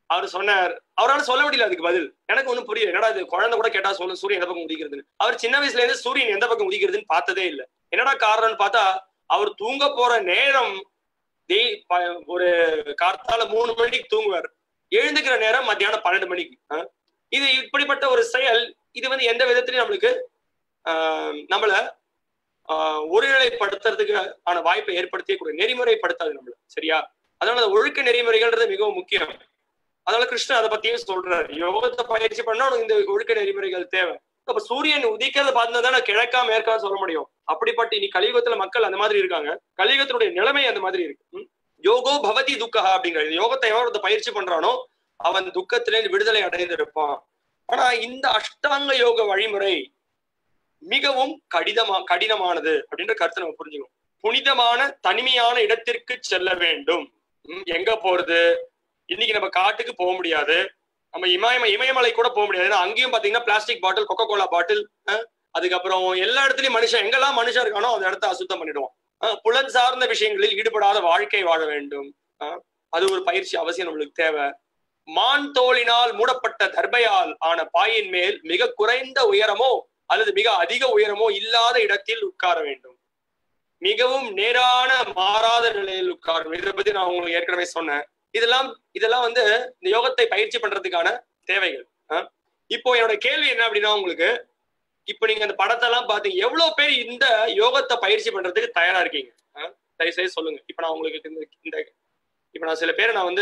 அவர் சொன்னார் அவரால் சொல்ல முடியல அதுக்கு பதில் எனக்கு ஒண்ணும் புரியல என்னடா இது குழந்தை கூட கேட்டா சொல்லு சூரியன் எந்த பக்கம் உதிக்கிறதுன்னு அவர் சின்ன வயசுல இருந்து சூரியன் எந்த பக்கம் உதிக்கிறதுன்னு பார்த்ததே இல்லை என்னடா காரணம்னு பார்த்தா அவர் தூங்க போற நேரம் டெய் ப- ஒரு கார்த்தால மூணு மணிக்கு தூங்குவார் எழுந்துக்கிற நேரம் மத்தியானம் பன்னெண்டு மணிக்கு ஆ? இது இப்படிப்பட்ட ஒரு செயல் இது வந்து எந்த விதத்திலையும் நம்மளுக்கு ஆஹ், நம்மள ஆஹ், ஒருநிலைப்படுத்துறதுக்கு ஆன வாய்ப்பை ஏற்படுத்திய கூட நெறிமுறைப்படுத்தாது நம்மள சரியா அதனால அந்த ஒழுக்க நெறிமுறைகள்ன்றது மிகவும் முக்கியம் அதனால கிருஷ்ணன் அதை பத்தியும் சொல்றாரு யோகத்தை பயிற்சி பண்ணா உனக்கு இந்த ஒழுக்க நெறிமுறைகள் தேவை அப்ப சூரியன் உதிக்கிறத பார்த்தா தானே கிழக்கா மேற்கா சொல்ல முடியும் அப்படிப்பட்ட இனி கலியுகத்துல மக்கள் அந்த மாதிரி இருக்காங்க கலியுகத்தினுடைய நிலைமை அந்த மாதிரி இருக்கு ம்? யோகோ பவதி துக்கா அப்படிங்கிற இந்த யோகத்தை எவன் ஒருத்தன் பயிற்சி பண்றானோ அவன் துக்கத்திலிருந்து விடுதலை அடைந்திருப்பான் ஆனா இந்த அஷ்டாங்க யோக வழிமுறை மிகவும் கடிதமா கடினமானது அப்படின்ற கருத்தை நம்ம புரிஞ்சுக்கணும் புனிதமான தனிமையான இடத்திற்கு செல்ல வேண்டும் ம், எங்க போறது இன்னைக்கு நம்ம காட்டுக்கு போக முடியாது நம்ம இமய இமயமலை கூட போக முடியாது ஏன்னா அங்கேயும் பாத்தீங்கன்னா plastic bottle coca cola bottle அதுக்கப்புறம் எல்லா இடத்துலயும் மனுஷன் எங்கெல்லாம் மனுஷன் இருக்கானோ அந்த இடத்த அசுத்தம் பண்ணிடுவான் அஹ், புலன் சார்ந்த விஷயங்களில் ஈடுபடாத வாழ்க்கை வாழ வேண்டும் அஹ், அது ஒரு பயிற்சி அவசியம் நம்மளுக்கு தேவை மான் தோலினால் மூடப்பட்ட தர்பையால் ஆன பாயின் மேல் மிக குறைந்த உயரமோ அல்லது மிக அதிக உயரமோ இல்லாத இடத்தில் உட்கார வேண்டும் மிகவும் நேரான மாறாத நிலையில் உட்கார வேண்டும் இதை பத்தி நான் உங்களுக்கு ஏற்கனவே சொன்னேன் இதெல்லாம் இதெல்லாம் வந்து இந்த யோகத்தை பயிற்சி பண்றதுக்கான தேவைகள் ஆ? இப்போ என்னோட கேள்வி என்ன அப்படின்னா உங்களுக்கு இப்போ நீங்க அந்த படத்தெல்லாம் பாத்தீங்க எவ்வளவு பேர் இந்த யோகத்தை பயிற்சி பண்றதுக்கு தயாரா இருக்கீங்க ஆ? தயவு செய்து சொல்லுங்க இப்போ நான் உங்களுக்கு இந்த இந்த இப்போ நான் சில பேரை நான் வந்து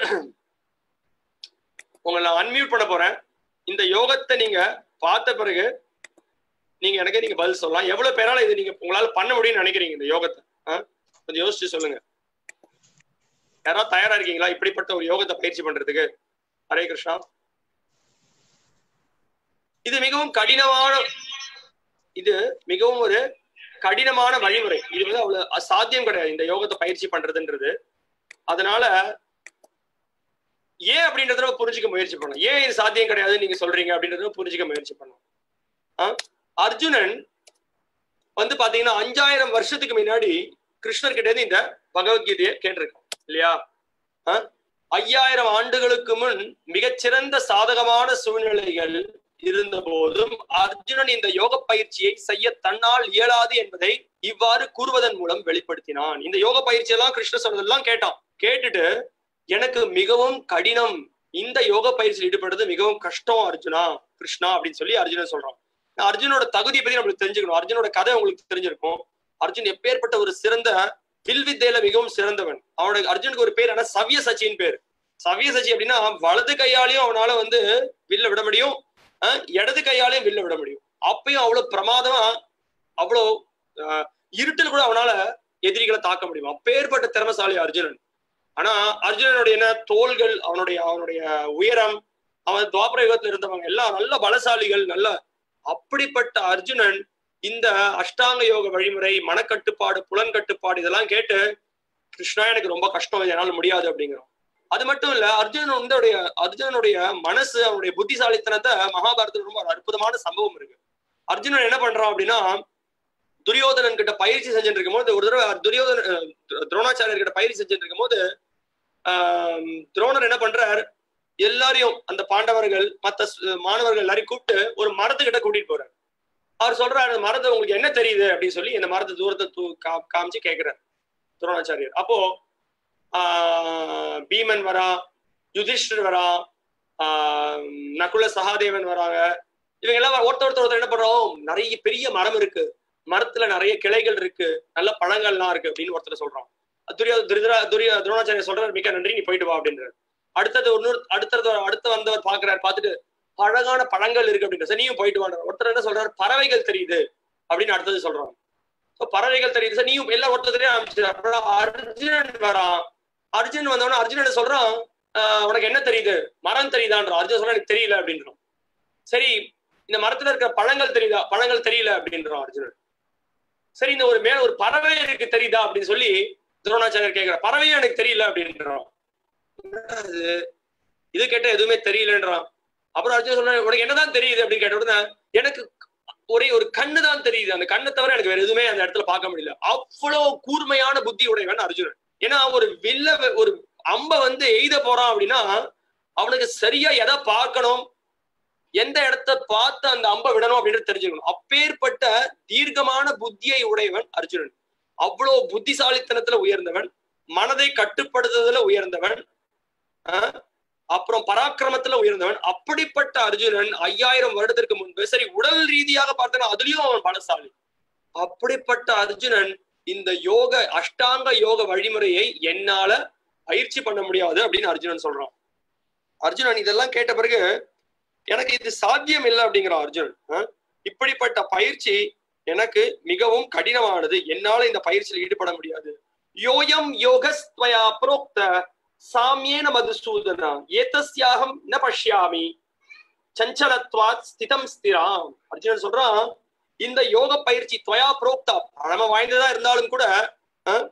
உங்களை நான் அன்மியூட் பண்ண போறேன் இந்த யோகத்தை நீங்க பார்த்த பிறகு நீங்க எனக்கு நீங்க பதில் சொல்லலாம் எவ்வளவு பேரால இது நீங்க உங்களால பண்ண முடியும்னு நினைக்கிறீங்க இந்த யோகத்தை ஆ? கொஞ்சம் யோசிச்சு சொல்லுங்க யாராவது தயாரா இருக்கீங்களா இப்படிப்பட்ட ஒரு யோகத்தை பயிற்சி பண்றதுக்கு ஹரே கிருஷ்ணா இது மிகவும் கடினமான இது மிகவும் ஒரு கடினமான வழிமுறை இது வந்து அவ்வளவு சாத்தியம் கிடையாது இந்த யோகத்தை பயிற்சி பண்றதுன்றது அதனால ஏன் அப்படின்றத நம்ம புரிஞ்சுக்க முயற்சி பண்ணணும் ஏன் இது சாத்தியம் கிடையாதுன்னு நீங்க சொல்றீங்க அப்படின்றத புரிஞ்சுக்க முயற்சி பண்ணணும் ஆ? அர்ஜுனன் வந்து பாத்தீங்கன்னா அஞ்சாயிரம் வருஷத்துக்கு முன்னாடி கிருஷ்ணர் கிட்ட இருந்து இந்த பகவத்கீதையை கேட்டிருக்கான் இல்லையா ஆ? ஐயாயிரம் ஆண்டுகளுக்கு முன் மிகச்சிறந்த சாதகமான சூழ்நிலைகள் இருந்த போதும் அர்ஜுனன் இந்த யோக பயிற்சியை செய்ய தன்னால் இயலாது என்பதை இவ்வாறு கூறுவதன் மூலம் வெளிப்படுத்தினான் இந்த யோக பயிற்சியெல்லாம் கிருஷ்ணர் சொன்னதெல்லாம் கேட்டான் கேட்டுட்டு எனக்கு மிகவும் கடினம் இந்த யோக பயிற்சியில் ஈடுபடுறது மிகவும் கஷ்டம் அர்ஜுனா கிருஷ்ணா அப்படின்னு சொல்லி அர்ஜுனன் சொல்றான் அர்ஜுனோட தகுதியை பத்தி நம்மளுக்கு தெரிஞ்சுக்கணும் அர்ஜுனோட கதை உங்களுக்கு தெரிஞ்சிருக்கும் அர்ஜுன் எப்பேற்பட்ட ஒரு சிறந்த வில் வித்தையில மிகவும் சிறந்தவன் அவனோட அர்ஜுனுக்கு ஒரு பேர் என்ன சவ்ய சச்சின்னு பேர் சவ்ய சச்சி அப்படின்னா வலது கையாலையும் அவனால வந்து வில்ல விட முடியும் அஹ், இடது கையாலையும் வில்ல விட முடியும் அப்பயும் அவ்வளவு பிரமாதமா அவ்வளவு அஹ், இருட்டில் கூட அவனால எதிரிகளை தாக்க முடியும் அப்பேற்பட்ட திறமசாலி அர்ஜுனன் ஆனா அர்ஜுனனுடைய என்ன தோள்கள் அவனுடைய அவனுடைய உயரம் அவன் துவாபர யுகத்துல இருந்தவங்க எல்லாம் நல்ல பலசாலிகள் நல்ல அப்படிப்பட்ட அர்ஜுனன் இந்த அஷ்டாங்க யோக வழிமுறை மனக்கட்டுப்பாடு புலன் கட்டுப்பாடு இதெல்லாம் கேட்டு கிருஷ்ணா எனக்கு ரொம்ப கஷ்டம் இது என்னால முடியாது அப்படிங்கிறான் அது மட்டும் இல்ல அர்ஜுனன் வந்து அர்ஜுனனுடைய மனசு அவனுடைய புத்திசாலித்தனத்தை மகாபாரதத்துல ரொம்ப ஒரு அற்புதமான சம்பவம் இருக்கு அர்ஜுனன் என்ன பண்றான் அப்படின்னா துரியோதனன் கிட்ட பயிற்சி செஞ்சுட்டு இருக்கும்போது ஒரு தடவை துரியோதன அஹ், துரோணாச்சாரியர் கிட்ட பயிற்சி செஞ்சுட்டு இருக்கும்போது ஆஹ் துரோணர் என்ன பண்றார் எல்லாரையும் அந்த பாண்டவர்கள் மத்த சு- மாணவர்கள் எல்லாரையும் கூப்பிட்டு ஒரு மரத்துக்கிட்ட கூட்டிட்டு போறாரு அவர் சொல்றாரு அந்த மரத்தை உங்களுக்கு என்ன தெரியுது அப்படின்னு சொல்லி இந்த மரத்தை தூரத்தை தூ கா- காமிச்சு கேக்குறாரு துரோணாச்சாரியர் அப்போ ஆஹ் பீமன் வரா யுதிஷ்டர் வரா ஆஹ் நகுல சகாதேவன் வராங்க இவங்க எல்லாம் ஒருத்தர் ஒருத்தர் ஒருத்தர் என்ன பண்றோம் நிறைய பெரிய மரம் இருக்கு மரத்துல நிறைய கிளைகள் இருக்கு நல்ல பழங்கள்லாம் இருக்கு அப்படின்னு ஒருத்தர் சொல்றோம் துரியா துரிதரா துரிய துரோணாச்சாரியர் சொல்றாரு மிக்க நன்றி நீ போயிட்டு வா அப்படின்றாரு அடுத்தது இன்னொரு அடுத்தது அடுத்து வந்தவர் பாக்குறாரு பார்த்துட்டு அழகான பழங்கள் இருக்கு அப்படின்னு சார் நீயும் போயிட்டு வாங்க ஒருத்தர் என்ன சொல்றாரு பறவைகள் தெரியுது அப்படின்னு அடுத்தது சொல்றாங்க So, பறவைகள் தெரியுது சார் நீயும் எல்லாம் ஒருத்தர் ஆரம்பிச்சு அப்புறம் அர்ஜுனன் வரான் அர்ஜுன் வந்தவன அர்ஜுனன் சொல்றான் "ஆஹ், உனக்கு என்ன தெரியுது மரம் தெரியுதான்றான் அர்ஜுன் சொல்றான் எனக்கு தெரியல அப்படின்றான் சரி இந்த மரத்துல இருக்கிற பழங்கள் தெரியுதா பழங்கள் தெரியல அப்படின்றான் அர்ஜுனன் சரி இந்த ஒரு மேல ஒரு பறவை இருக்கு தெரியுதா அப்படின்னு சொல்லி துரோணாச்சாரியர் கேக்குற பறவையும் எனக்கு தெரியல அப்படின்றான் என்னடா இது இது கேட்ட எதுவுமே தெரியலன்றான் அப்புறம் அர்ஜுன் சொல்ற உனக்கு என்னதான் தெரியுது அப்படின்னு கேட்ட உடனே எனக்கு ஒரே ஒரு கண்ணு தான் தெரியுது அந்த கண்ணை தவிர எனக்கு வேற எதுவுமே அந்த இடத்துல பார்க்க முடியல அவ்வளவு கூர்மையான புத்தி உடையவன் அர்ஜுனன் ஏன்னா ஒரு வில்ல ஒரு அம்ப வந்து எய்த போறான் அப்படின்னா அவனுக்கு சரியா எதை பார்க்கணும் எந்த இடத்த பார்த்து அந்த அம்பை விடணும் அப்படின்னு தெரிஞ்சுக்கணும் அப்பேற்பட்ட தீர்க்கமான புத்தியை உடையவன் அர்ஜுனன் அவ்வளவு புத்திசாலித்தனத்துல உயர்ந்தவன் மனதை கட்டுப்படுத்துறதுல உயர்ந்தவன் ஆஹ் அப்புறம் பராக்கிரமத்துல உயர்ந்தவன் அப்படிப்பட்ட அர்ஜுனன் ஐயாயிரம் வருடத்திற்கு முன்பு சரி உடல் ரீதியாக பார்த்தனா அதுலயும் அவன் பலசாலி அப்படிப்பட்ட அர்ஜுனன் இந்த யோக அஷ்டாங்க யோக வழிமுறையை என்னால பயிற்சி பண்ண முடியாது அப்படின்னு அர்ஜுனன் சொல்றான் அர்ஜுனன் இதெல்லாம் கேட்ட பிறகு எனக்கு இது சாத்தியம் இல்லை அப்படிங்கிறான் அர்ஜுனன் ஆஹ் இப்படிப்பட்ட பயிற்சி எனக்கு மிகவும் கடினமானது என்னால இந்த பயிற்சியில் ஈடுபட முடியாது யோயம் யோகஸ்துவயா புரோக்த சாமியேன மதுசூதனா ஏதஸ்யாகம் ந பஷ்யாமி சஞ்சலத்வாத் ஸ்திதம் ஸ்திராம் அர்ஜுனன் சொல்றான் இந்த யோக பயிற்சி துவயா புரோக்தா பழம வாய்ந்ததா இருந்தாலும் கூட ஆஹ்,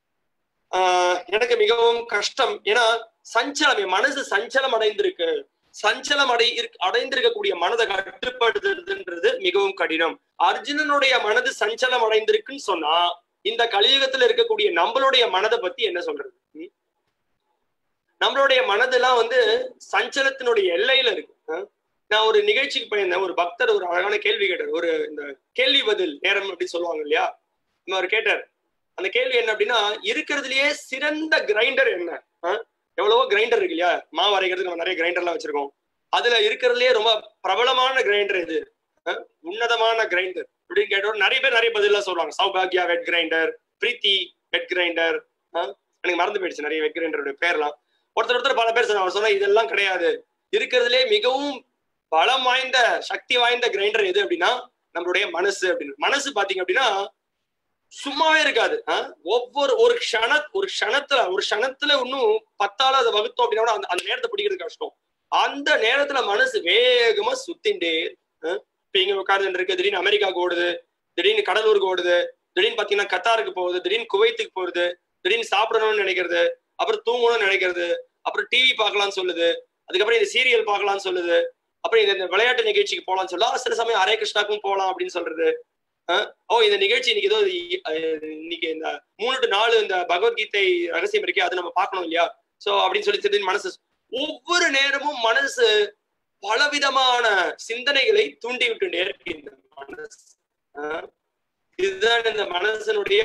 ஆஹ், எனக்கு மிகவும் கஷ்டம் ஏன்னா சஞ்சலம் என் மனசு சஞ்சலம் அடைந்திருக்கு சஞ்சலம் அடை இருக்- அடைந்திருக்கக்கூடிய மனதை கட்டுப்படுத்துறதுன்றது மிகவும் கடினம் அர்ஜுனனுடைய மனது சஞ்சலம் அடைந்திருக்குன்னு சொன்னா இந்த கலியுகத்துல இருக்கக்கூடிய நம்மளுடைய மனதை பத்தி என்ன சொல்றது ம்? நம்மளுடைய மனதெல்லாம் வந்து சஞ்சலத்தினுடைய எல்லையில இருக்கு ஆ? நான் ஒரு நிகழ்ச்சிக்கு போயிருந்தேன் ஒரு பக்தர் ஒரு அழகான கேள்வி கேட்டார் ஒரு இந்த கேள்வி பதில் நேரம் அப்படின்னு சொல்லுவாங்க இல்லையா இந்த அவர் கேட்டார் அந்த கேள்வி என்ன அப்படின்னா இருக்கிறதுலயே சிறந்த கிரைண்டர் என்ன ஆ? எவ்வளவோ கிரைண்டர் இருக்கு இல்லையா மாவு அரைக்கிறதுக்கு நம்ம நிறைய கிரைண்டர்லாம் வச்சிருக்கோம் அதுல இருக்கிறதுலயே ரொம்ப பிரபலமான கிரைண்டர் இது ஆ? உன்னதமான கிரைண்டர் அப்படின்னு கேட்டோம் நிறைய பேர் நிறைய பதிலாம் சொல்லுவாங்க சௌபாகியா wet grinder Preethi wet grinder எனக்கு மறந்து போயிடுச்சு நிறைய வெட் கிரைண்டரோட பேர்லாம் ஒருத்தர் ஒருத்தர் பல பேர் சொன்னாங்க சொன்னா இதெல்லாம் கிடையாது இருக்கிறதுலே மிகவும் பலம் வாய்ந்த சக்தி வாய்ந்த கிரைண்டர் எது அப்படின்னா நம்மளுடைய மனசு அப்படின்னு மனசு பாத்தீங்க அப்படின்னா சும்மாவே இருக்காது ஆஹ் ஒவ்வொரு ஒரு க்ஷண ஒரு க்ஷணத்துல ஒரு க்ஷணத்துல இன்னும் பத்தால அதை வகுத்தோம் அப்படின்னா கூட அந்த அந்த நேரத்தை பிடிக்கிறது கஷ்டம் அந்த நேரத்துல மனசு வேகமா சுத்திண்டே ஆஹ் இப்ப இங்க உட்கார்ந்து இருக்கு திடீர்னு அமெரிக்காவுக்கு ஓடுது திடீர்னு கடலூருக்கு ஓடுது திடீர்னு பாத்தீங்கன்னா கத்தாருக்கு போகுது திடீர்னு குவைத்துக்கு போகுது திடீர்னு சாப்பிடணும்னு நினைக்கிறது அப்புறம் தூங்கணும்னு நினைக்கிறது அப்புறம் டிவி பார்க்கலாம்னு சொல்லுது அதுக்கப்புறம் இந்த சீரியல் பார்க்கலாம்னு சொல்லுது அப்புறம் இந்த- இந்த விளையாட்டு நிகழ்ச்சிக்கு போகலாம்னு சொல்லலாம் சில சமயம் ஹரே கிருஷ்ணாக்கும் போகலாம் அப்படின்னு சொல்றது அஹ் ஓ இந்த நிகழ்ச்சி இன்னைக்கு ஏதோ இ- அஹ் இன்னைக்கு இந்த மூணு டு நாலு இந்த பகவத்கீதை ரகசியம் இருக்கே அது நம்ம பார்க்கணும் இல்லையா சோ அப்படின்னு சொல்லி திடீர்னு மனசு ஒவ்வொரு நேரமும் மனசு பலவிதமான சிந்தனைகளை தூண்டி விட்டுட்டே இருக்கு இந்த மனசு அஹ் இதுதான் இந்த மனசனுடைய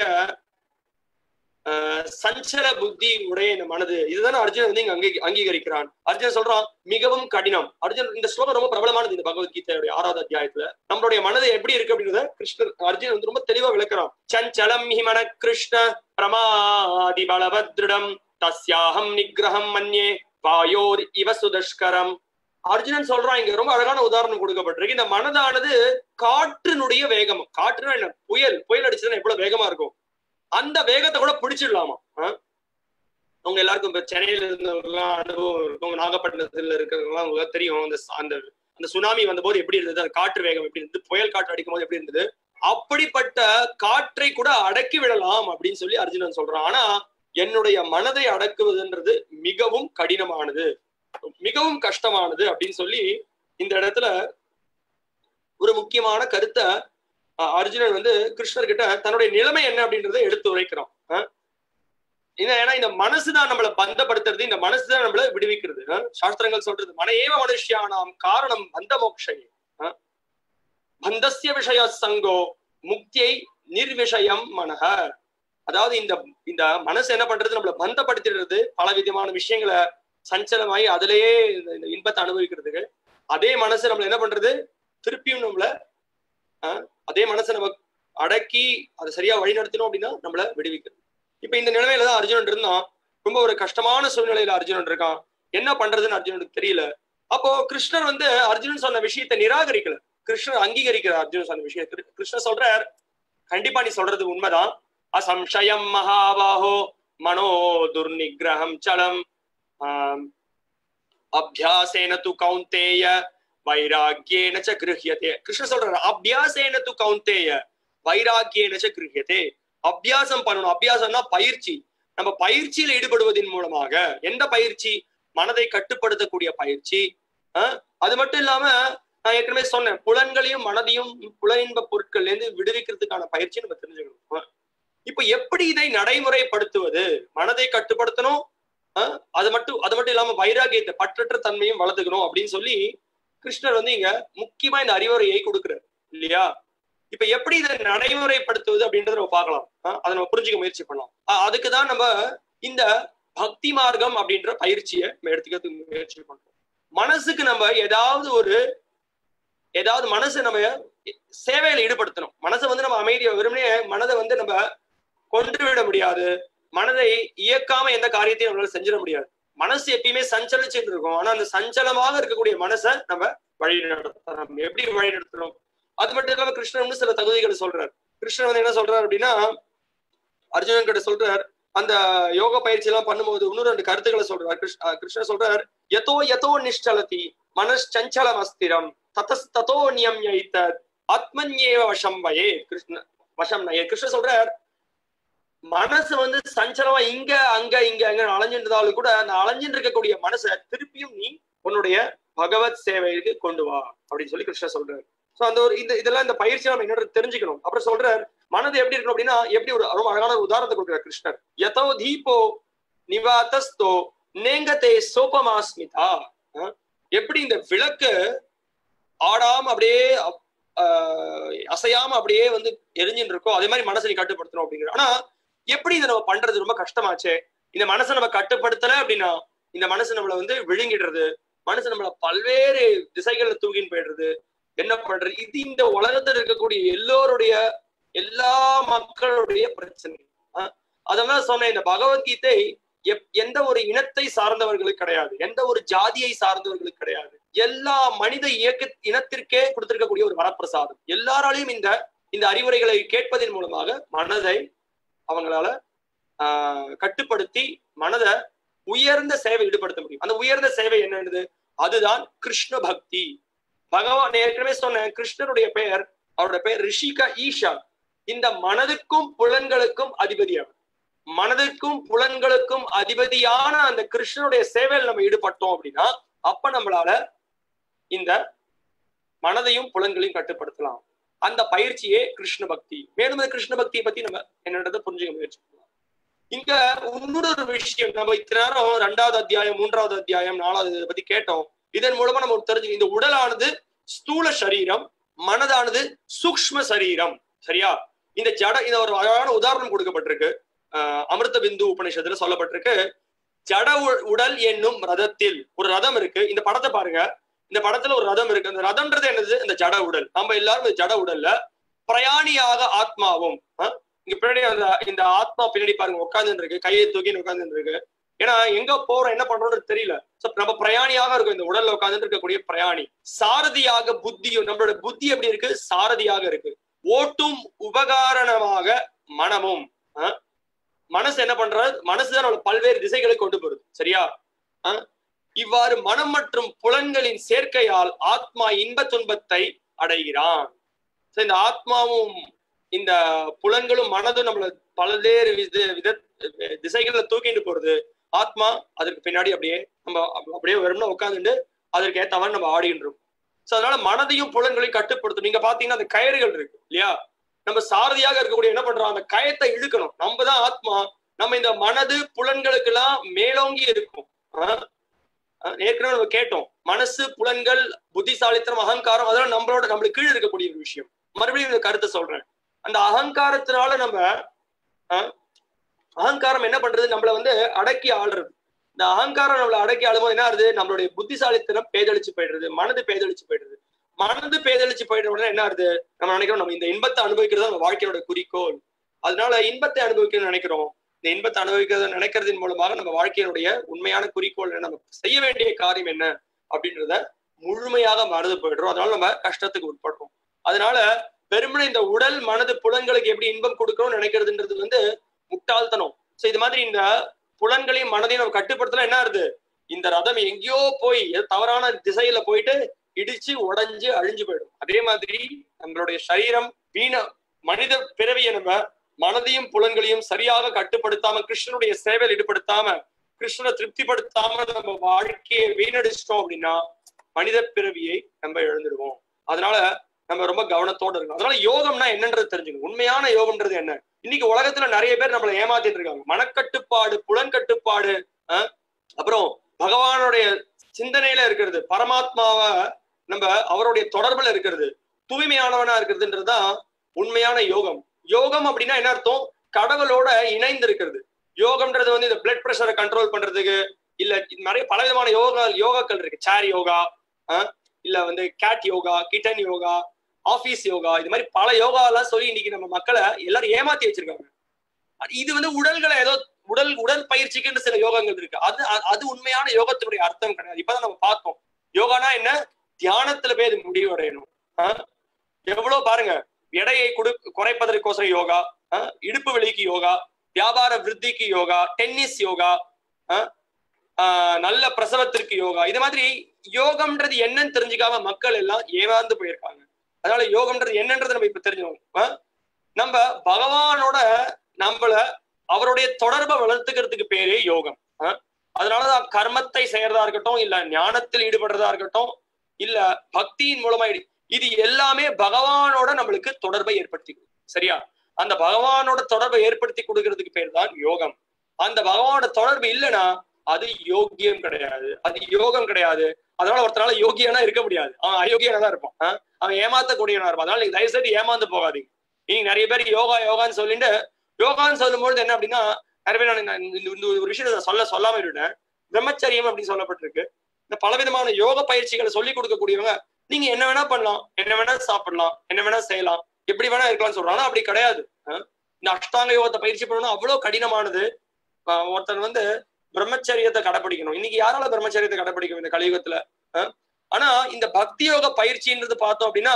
ஆஹ் சஞ்சல புத்தி உடைய இந்த மனது இதுதான் அர்ஜுனன் வந்து இங்க அங்கீ- அங்கீகரிக்கிறான் அர்ஜுனன் சொல்றான் மிகவும் கடினம் அர்ஜுன் இந்த ஸ்லோகம் ரொம்ப பிரபலமானது இந்த பகவத்கீதையுடைய ஆறாவது அத்தியாயத்துல நம்மளுடைய மனது எப்படி இருக்கு அப்படின்றத கிருஷ்ணர் அர்ஜுன் வந்து ரொம்ப தெளிவா விளக்குறான் சஞ்சலம் ஹி மன கிருஷ்ண பிரமாதி பலவத்ருடம் தஸ்யாஹம் நிகிரகம் மன்யே வாயோர் இவ சுதஷ்கரம் அர்ஜுனன் சொல்றான் இங்க ரொம்ப அழகான உதாரணம் கொடுக்கப்பட்டிருக்கு இந்த மனதானது காற்றினுடைய வேகம் காற்றுனா என்ன புயல் புயல் அடிச்சதுன்னா எவ்வளவு வேகமா இருக்கும் அந்த வேகத்தை கூட பிடிச்சிடலாமா ஆ? உங்க எல்லாருக்கும் இப்ப சென்னையில இருந்தவங்கலாம் அனுபவம் இருக்கும் நாகப்பட்டினத்துல இருக்கிறவங்கலாம் உங்களுக்கு தெரியும் அந்த ச- அந்த அந்த சுனாமி வந்தபோது எப்படி இருந்தது அந்த காற்று வேகம் எப்படி இருந்தது புயல் காற்று அடிக்கும் போது எப்படி இருந்தது அப்படிப்பட்ட காற்றை கூட அடக்கி விடலாம் அப்படின்னு சொல்லி அர்ஜுனன் சொல்றான் ஆனா என்னுடைய மனதை அடக்குவதுன்றது மிகவும் கடினமானது மிகவும் கஷ்டமானது அப்படின்னு சொல்லி இந்த இடத்துல ஒரு முக்கியமான கருத்தை அஹ், அர்ஜுனன் வந்து கிருஷ்ணர் கிட்ட தன்னுடைய நிலைமை என்ன அப்படின்றத எடுத்து உரைக்கிறான் அஹ். ஏன்னா ஏன்னா இந்த மனசுதான் நம்மளை பந்தப்படுத்துறது இந்த மனசுதான் நம்மள விடுவிக்கிறது அஹ். சாஸ்திரங்கள் சொல்றது மன ஏவ மனுஷியானாம் காரணம் பந்த மோக்ஷயே அஹ். பந்தஸ்ய விஷய சங்கோ முக்தியை நிர்விஷயம் மனக அதாவது இந்த இந்த மனசு என்ன பண்றது நம்மள பந்தப்படுத்திடுறது பல விதமான விஷயங்களை சஞ்சலமாயி அதிலேயே இந்த இந்த இன்பத்தை அனுபவிக்கிறதுக்கு அதே மனசு நம்மள என்ன பண்றது திருப்பியும் நம்மள ஆஹ், அதே மனசை நம்ம அடக்கி அதை சரியா வழிநடத்தணும் அப்படின்னா நம்மள விடுவிக்கிறது இப்ப இந்த நிலைமையில தான் அர்ஜுனன் இருந்தான் ரொம்ப ஒரு கஷ்டமான சூழ்நிலையில அர்ஜுனன் இருக்கான் என்ன பண்றதுன்னு அர்ஜுனனுக்கு தெரியல அப்போ கிருஷ்ணர் வந்து அர்ஜுனன் சொன்ன விஷயத்தை நிராகரிக்கல கிருஷ்ணர் அங்கீகரிக்கிறார் அர்ஜுனன் சொன்ன விஷயத்தை கிருஷ்ணர் சொல்றார் கண்டிப்பா நீ சொல்றது உண்மைதான் அசம்சயம் மகாபாஹோ மனோ துர்நிகிரகம் சலம் ஆம், அபியாசேன து கௌந்தேய வைராக்கியேன ச கிருஹ்யதே கிருஷ்ண சொல்றாரு அபியாசேன து கௌந்தேய வைராக்கியேன ச கிருஹ்யதே அபியாசம் பண்ணணும் அபியாசம்னா பயிற்சி நம்ம பயிற்சியில் ஈடுபடுவதன் மூலமாக எந்த பயிற்சி மனதை கட்டுப்படுத்தக்கூடிய பயிற்சி ஆஹ், அது மட்டும் இல்லாம நான் ஏற்கனவே சொன்னேன் புலன்களையும் மனதையும் புலனின்ப பொருட்கள்ல இருந்து விடுவிக்கிறதுக்கான பயிற்சி நம்ம தெரிஞ்சுக்கணும் ஆஹ். இப்ப எப்படி இதை நடைமுறைப்படுத்துவது மனதை கட்டுப்படுத்தணும் அஹ், அது மட்டும் அது மட்டும் இல்லாம வைராகியத்தை பற்றற்ற தன்மையும் வளர்த்துக்கணும் அப்படின்னு சொல்லி கிருஷ்ணர் வந்து இங்க முக்கியமா இந்த அறிவுரையை கொடுக்குறாரு இல்லையா இப்ப எப்படி இதை நடைமுறைப்படுத்துவது அப்படின்றத நம்ம பார்க்கலாம் அஹ், அதை நம்ம புரிஞ்சுக்க முயற்சி பண்ணலாம் அஹ், அதுக்குதான் நம்ம இந்த பக்தி மார்க்கம் அப்படின்ற பயிற்சியை நம்ம எடுத்துக்கிறதுக்கு முயற்சி பண்றோம் மனசுக்கு நம்ம ஏதாவது ஒரு ஏதாவது மனசை நம்ம சேவையில ஈடுபடுத்தணும் மனசை வந்து நம்ம அமைதியை வெறுமனே மனதை வந்து நம்ம கொண்டு விட முடியாது மனதை இயக்காம எந்த காரியத்தையும் நம்மளால செஞ்சிட முடியாது மனசு எப்பயுமே சஞ்சலிச்சுட்டு இருக்கும் ஆனா அந்த சஞ்சலமாக இருக்கக்கூடிய மனசை நம்ம வழி நடத்தணும் எப்படி வழி நடத்தணும் அது மட்டும் இல்லாம கிருஷ்ணன் வந்து சில தகுதிகளை சொல்றாரு கிருஷ்ணன் வந்து என்ன சொல்றாரு அப்படின்னா அர்ஜுனன் கிட்ட சொல்றார் அந்த யோக பயிற்சி எல்லாம் பண்ணும்போது இன்னும் ரெண்டு கருத்துக்களை சொல்றார் கிருஷ்ண அஹ் கிருஷ்ணர் சொல்றார் யதோ யதோ நிஷ்டலதி மனச்சஞ்சலம் அஸ்திரம் ததஸ் ததோ நியம்யைத்த ஆத்மன்யேவ வசம் வயே கிருஷ்ண வசம் நயே கிருஷ்ணர் சொல்றார் மனசு வந்து சஞ்சலமா இங்க அங்க இங்க அங்க அலைஞ்சிட்டு இருந்தாலும் கூட அந்த அலைஞ்சிட்டு இருக்கக்கூடிய மனசை திருப்பியும் நீ உன்னுடைய பகவத் சேவைக்கு கொண்டு வா அப்படின்னு சொல்லி கிருஷ்ணர் சொல்றாரு சோ அந்த ஒரு இந்த இதெல்லாம் இந்த பயிற்சி நம்ம என்னோட தெரிஞ்சுக்கணும் அப்புறம் சொல்றார் மனது எப்படி இருக்கணும் அப்படின்னா எப்படி ஒரு ரொம்ப அழகான ஒரு உதாரணத்தை கொடுக்குறார் கிருஷ்ணர் யதோ தீபோ நிவாதஸ்தோ நேங்கதே சோபமாஸ்மிதா அஹ் எப்படி இந்த விளக்கு ஆடாம அப்படியே அப்- ஆஹ் அசையாம அப்படியே வந்து எரிஞ்சுட்டு இருக்கோ அதே மாதிரி மனசை நீ கட்டுப்படுத்தணும் அப்படிங்கிற ஆனா எப்படி இதை நம்ம பண்றது ரொம்ப கஷ்டமாச்சே இந்த மனசை நம்ம கட்டுப்படுத்தல அப்படின்னா இந்த மனசு நம்மள வந்து விழுங்கிடுறது மனசு நம்மள பல்வேறு திசைகள்ல தூக்கின்னு போயிடுறது என்ன பண்றது இது இந்த உலகத்துல இருக்கக்கூடிய எல்லோருடைய எல்லா மக்களுடைய பிரச்சனை ஆஹ் அதெல்லாம் சொன்னேன் இந்த பகவத்கீதை எப்- எந்த ஒரு இனத்தை சார்ந்தவர்களுக்கு கிடையாது எந்த ஒரு ஜாதியை சார்ந்தவர்களுக்கு கிடையாது எல்லா மனித இயக்க இனத்திற்கே கொடுத்திருக்கக்கூடிய ஒரு வரப்பிரசாதம் எல்லாராலையும் இந்த இந்த அறிவுரைகளை கேட்பதன் மூலமாக மனதை அவங்களால ஆஹ் கட்டுப்படுத்தி மனதை உயர்ந்த சேவை ஈடுபடுத்த முடியும் அந்த உயர்ந்த சேவை என்னது அதுதான் கிருஷ்ண பக்தி பகவான் ஏற்கனவே சொன்னேன் கிருஷ்ணருடைய பெயர் அவருடைய பெயர் ரிஷிகா ஈஷா இந்த மனதுக்கும் புலன்களுக்கும் அதிபதி அவர் மனதுக்கும் புலன்களுக்கும் அதிபதியான அந்த கிருஷ்ணனுடைய சேவையில் நம்ம ஈடுபட்டோம் அப்படின்னா அப்ப நம்மளால இந்த மனதையும் புலன்களையும் கட்டுப்படுத்தலாம் அந்த பயிற்சியே கிருஷ்ண பக்தி மேலும் இந்த கிருஷ்ண பக்தியை பத்தி நம்ம என்னன்றதை புரிஞ்சுக்க முயற்சி பண்ணலாம் இங்க இன்னொரு ஒரு விஷயம் நம்ம இத்தனை நேரம் ரெண்டாவது அத்தியாயம் மூன்றாவது அத்தியாயம் நாலாவது இதை பத்தி கேட்டோம் இதன் மூலமா நம்ம தெரிஞ்சு இந்த உடலானது ஸ்தூல சரீரம் மனதானது சூக்ஷ்ம சரீரம் சரியா இந்த ஜட இந்த ஒரு அழகான உதாரணம் கொடுக்கப்பட்டிருக்கு ஆஹ் அமிர்த பிந்து உபநிஷத்துல சொல்லப்பட்டிருக்கு ஜட உ- உடல் என்னும் ரதத்தில் ஒரு ரதம் இருக்கு இந்த படத்தை பாருங்க இந்த படத்துல ஒரு ரதம் இருக்கு அந்த ரதம்ன்றது என்னது இந்த ஜட உடல் நம்ம எல்லாரும் இந்த ஜட உடல்ல பிரயாணியாக ஆத்மாவும் ஆஹ் இங்க பின்னாடி அந்த இந்த ஆத்மா பின்னாடி பாருங்க உட்கார்ந்து இருக்கு கையை தூக்கி உட்கார்ந்து இருக்கு ஏன்னா எங்க போறோம் என்ன பண்றோம்னு தெரியல So, நம்ம பிரயாணியாக இருக்கும் இந்த உடல்ல உட்கார்ந்து இருக்கக்கூடிய பிரயாணி சாரதியாக புத்தியும் நம்மளோட புத்தி எப்படி இருக்கு சாரதியாக இருக்கு ஓட்டும் உபகாரணமாக மனமும் ஆஹ் மனசு என்ன பண்றது மனசுதான் நம்மள பல்வேறு திசைகளை கொண்டு போகுது சரியா ஆஹ் இவ்வாறு மனம் மற்றும் புலன்களின் சேர்க்கையால் ஆத்மா இன்ப துன்பத்தை அடைகிறான் So, இந்த ஆத்மாவும் இந்த புலன்களும் மனதும் நம்மள பல்வேறு வித வித திசைகள்ல தூக்கிட்டு போறது ஆத்மா அதற்கு பின்னாடி அப்படியே நம்ம அப்~ அப்படியே வெறும்னா உட்காந்துட்டு அதற்கு ஏத்த மாதிரி நம்ம ஆடிட்டு இருக்கோம் சோ அதனால மனதையும் புலன்களையும் கட்டுப்படுத்தும் நீங்க பாத்தீங்கன்னா அந்த கயிறுகள் இருக்கு இல்லையா நம்ம சாரதியாக இருக்கக்கூடிய என்ன பண்றோம் அந்த கயத்தை இழுக்கணும் நம்ம தான் ஆத்மா நம்ம இந்த மனது புலன்களுக்கு எல்லாம் மேலோங்கி இருக்கும் ஆஹ் ஆஹ் ஏற்கனவே நம்ம கேட்டோம் மனசு புலன்கள் புத்திசாலித்தனம் அகங்காரம் அதெல்லாம் நம்மளோட நம்மளுக்கு கீழே இருக்கக்கூடிய ஒரு விஷயம் மறுபடியும் இந்த கருத்தை சொல்றேன் அந்த அகங்காரத்தினால நம்ம ஆஹ் அகங்காரம் என்ன பண்றது நம்மள வந்து அடக்கி ஆள்றது இந்த அகங்காரம் நம்மள அடக்கி ஆளும்போது என்ன ஆகுது நம்மளுடைய புத்திசாலித்தனம் பேதளிச்சு போயிடுறது மனது பேதளிச்சு போயிடுறது மனது பேதளிச்சு போயிடுற உடனே என்ன ஆகுது நம்ம நினைக்கிறோம் நம்ம இந்த இன்பத்தை அனுபவிக்கிறது நம்ம வாழ்க்கையோட குறிக்கோள் அதனால இன்பத்தை அனுபவிக்கணும்னு நினைக்கிறோம் இந்த இன்பத்தை அனுபவிக்கிறத நினைக்கிறதின் மூலமாக நம்ம வாழ்க்கையினுடைய உண்மையான குறிக்கோள் என்ன நம்ம செய்ய வேண்டிய காரியம் என்ன அப்படின்றத முழுமையாக மறந்து போயிடுறோம் அதனால நம்ம கஷ்டத்துக்கு உட்படுறோம் அதனால வெறுமனே இந்த உடல் மனது புலன்களுக்கு எப்படி இன்பம் கொடுக்கணும்னு நினைக்கிறதுன்றது வந்து முட்டாள்தனம் சோ இது மாதிரி இந்த புலன்களையும் மனதையும் நம்ம கட்டுப்படுத்தலாம் என்ன ஆகுது இந்த ரதம் எங்கேயோ போய் ஏதோ தவறான திசையில போயிட்டு இடிச்சு உடைஞ்சு அழிஞ்சு போயிடும் அதே மாதிரி நம்மளுடைய சரீரம் வீண மனித பிறவியை நம்ம மனதையும் புலன்களையும் சரியாக கட்டுப்படுத்தாம கிருஷ்ணனுடைய சேவையில் ஈடுபடுத்தாம கிருஷ்ணனை திருப்திப்படுத்தாம நம்ம வாழ்க்கையை வீணடிச்சிட்டோம் அப்படின்னா மனித பிறவியை நம்ம எழுந்துடுவோம் அதனால நம்ம ரொம்ப கவனத்தோட இருக்கணும் அதனால யோகம்னா என்னன்றது தெரிஞ்சுக்கணும் உண்மையான யோகம்ன்றது என்ன இன்னைக்கு உலகத்துல நிறைய பேர் நம்மளை ஏமாத்திட்டு இருக்காங்க மனக்கட்டுப்பாடு புலன் கட்டுப்பாடு அஹ், அப்புறம் பகவானுடைய சிந்தனையில இருக்கிறது பரமாத்மாவை நம்ம அவருடைய தொடர்புல இருக்கிறது தூய்மையானவனா இருக்கிறதுன்றதுதான் உண்மையான யோகம் யோகம் அப்படின்னா என்ன அர்த்தம் கடவுளோட இணைந்து இருக்கிறது யோகம்ன்றது வந்து இந்த பிளட் ப்ரெஷரை கண்ட்ரோல் பண்றதுக்கு இல்ல நிறைய பலவிதமான யோகா யோகாக்கள் இருக்கு சேர் யோகா இல்ல வந்து cat yoga kitten yoga office yoga இது மாதிரி பல யோகா எல்லாம் சொல்லி இன்னைக்கு நம்ம மக்களை எல்லாரும் ஏமாத்தி வச்சிருக்காங்க இது வந்து உடல்களை ஏதோ உடல் உடல் பயிற்சிக்குன்னு சில யோகங்கள் இருக்கு அது அது உண்மையான யோகத்தினுடைய அர்த்தம் கிடையாது இப்பதான் நம்ம பார்த்தோம் யோகானா என்ன தியானத்துல போய் அது முடிவடையணும் எவ்வளவு பாருங்க எடையை கொடு குறைப்பதற்கோசரம் யோகா இடுப்பு வலிக்கு யோகா வியாபார விருத்திக்கு யோகா டென்னிஸ் யோகா நல்ல பிரசவத்திற்கு யோகா இது மாதிரி யோகம்ன்றது என்னன்னு தெரிஞ்சுக்காம மக்கள் எல்லாம் ஏமாந்து போயிருக்காங்க அதனால யோகம்ன்றது என்னன்றது நம்ம இப்ப தெரிஞ்சுக்கணும் நம்ம பகவானோட நம்மள அவருடைய தொடர்பை வளர்த்துக்கிறதுக்கு பேரே யோகம் அதனாலதான் கர்மத்தை செய்யறதா இருக்கட்டும் இல்ல ஞானத்தில் ஈடுபடுறதா இருக்கட்டும் இல்ல பக்தியின் மூலமா இது எல்லாமே பகவானோட நம்மளுக்கு தொடர்பை ஏற்படுத்தி சரியா அந்த பகவானோட தொடர்பை ஏற்படுத்தி கொடுக்கறதுக்கு பேர் தான் யோகம் அந்த பகவானோட தொடர்பு இல்லைன்னா அது யோகியம் கிடையாது அது யோகம் கிடையாது அதனால ஒருத்தனால யோகியானா இருக்க முடியாது அவன் அயோக்கியனா தான் இருப்பான் அவன் ஏமாத்தக்கூடியவனா இருப்பான் அதனால நீங்க தயவு செய்து ஏமாந்து போகாதீங்க நீங்க நிறைய பேர் யோகா யோகான்னு சொல்லிட்டு யோகான்னு சொல்லும்போது என்ன அப்படின்னா நிறைய பேர் நான் இந்த ஒரு விஷயத்த சொல்ல சொல்லாம விட்டேன் பிரம்மச்சரியம் அப்படின்னு சொல்லப்பட்டிருக்கு இந்த பலவிதமான யோக பயிற்சிகளை சொல்லி கொடுக்கக்கூடியவங்க நீங்க என்ன வேணா பண்ணலாம் என்ன வேணா சாப்பிடலாம் என்ன வேணா செய்யலாம் எப்படி வேணா இருக்கலாம்னு சொல்றாங்க அப்படி கிடையாது இந்த அஷ்டாங்க யோகத்தை பயிற்சி பண்ணணும் அவ்வளவு கடினமானது ஒருத்தன் வந்து பிரம்மச்சரியத்தை கடைபிடிக்கணும் இன்னைக்கு யாரால பிரம்மச்சரியத்தை கடைபிடிக்கும் இந்த கலியுகத்துல ஆனா இந்த பக்தி யோக பயிற்சின்றது பார்த்தோம் அப்படின்னா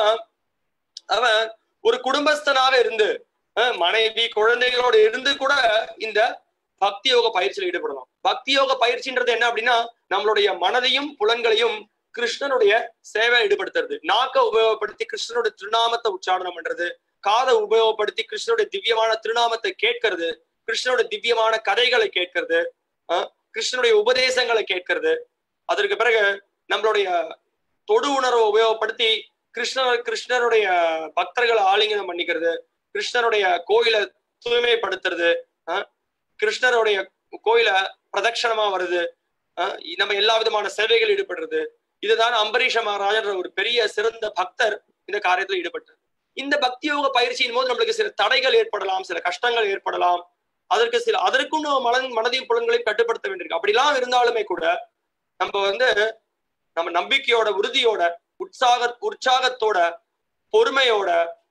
அவன் ஒரு குடும்பஸ்தனாக இருந்து மனைவி குழந்தைகளோடு இருந்து கூட இந்த பக்தி யோக பயிற்சியில் ஈடுபடலாம் பக்தி யோக பயிற்சின்றது என்ன அப்படின்னா நம்மளுடைய மனதையும் புலன்களையும் கிருஷ்ணனுடைய சேவை ஈடுபடுத்துறது நாக்க உபயோகப்படுத்தி கிருஷ்ணனுடைய திருநாமத்தை உச்சாரணம் பண்றது காதை உபயோகப்படுத்தி கிருஷ்ணனுடைய திவ்யமான திருநாமத்தை கேட்கறது கிருஷ்ணனுடைய திவ்யமான கதைகளை கேட்கறது கிருஷ்ணனுடைய உபதேசங்களை கேட்கறது அதற்கு பிறகு நம்மளுடைய தொடு உணர்வை உபயோகப்படுத்தி கிருஷ்ணர் கிருஷ்ணருடைய பக்தர்களை ஆலிங்கனம் பண்ணிக்கிறது கிருஷ்ணருடைய கோயிலை தூய்மைப்படுத்துறது கிருஷ்ணருடைய கோயில பிரதட்சணமா வருது நம்ம எல்லா விதமான சேவைகள் ஈடுபடுறது இதுதான் அம்பரீஷ மகாராஜர் ஒரு பெரிய சிறந்த பக்தர் இந்த காரியத்தில் ஈடுபட்டார் இந்த பக்தி யோக பயிற்சியின் போது நம்மளுக்கு சில தடைகள் ஏற்படலாம் சில கஷ்டங்கள் ஏற்படலாம் அதற்கு சில அதற்கும் நம்ம மன மனதையும் புலன்களையும் கட்டுப்படுத்த வேண்டியிருக்கு அப்படிலாம் இருந்தாலுமே கூட நம்ம வந்து நம்ம நம்பிக்கையோட உறுதியோட உற்சாக உற்சாகத்தோட பொறுமையோட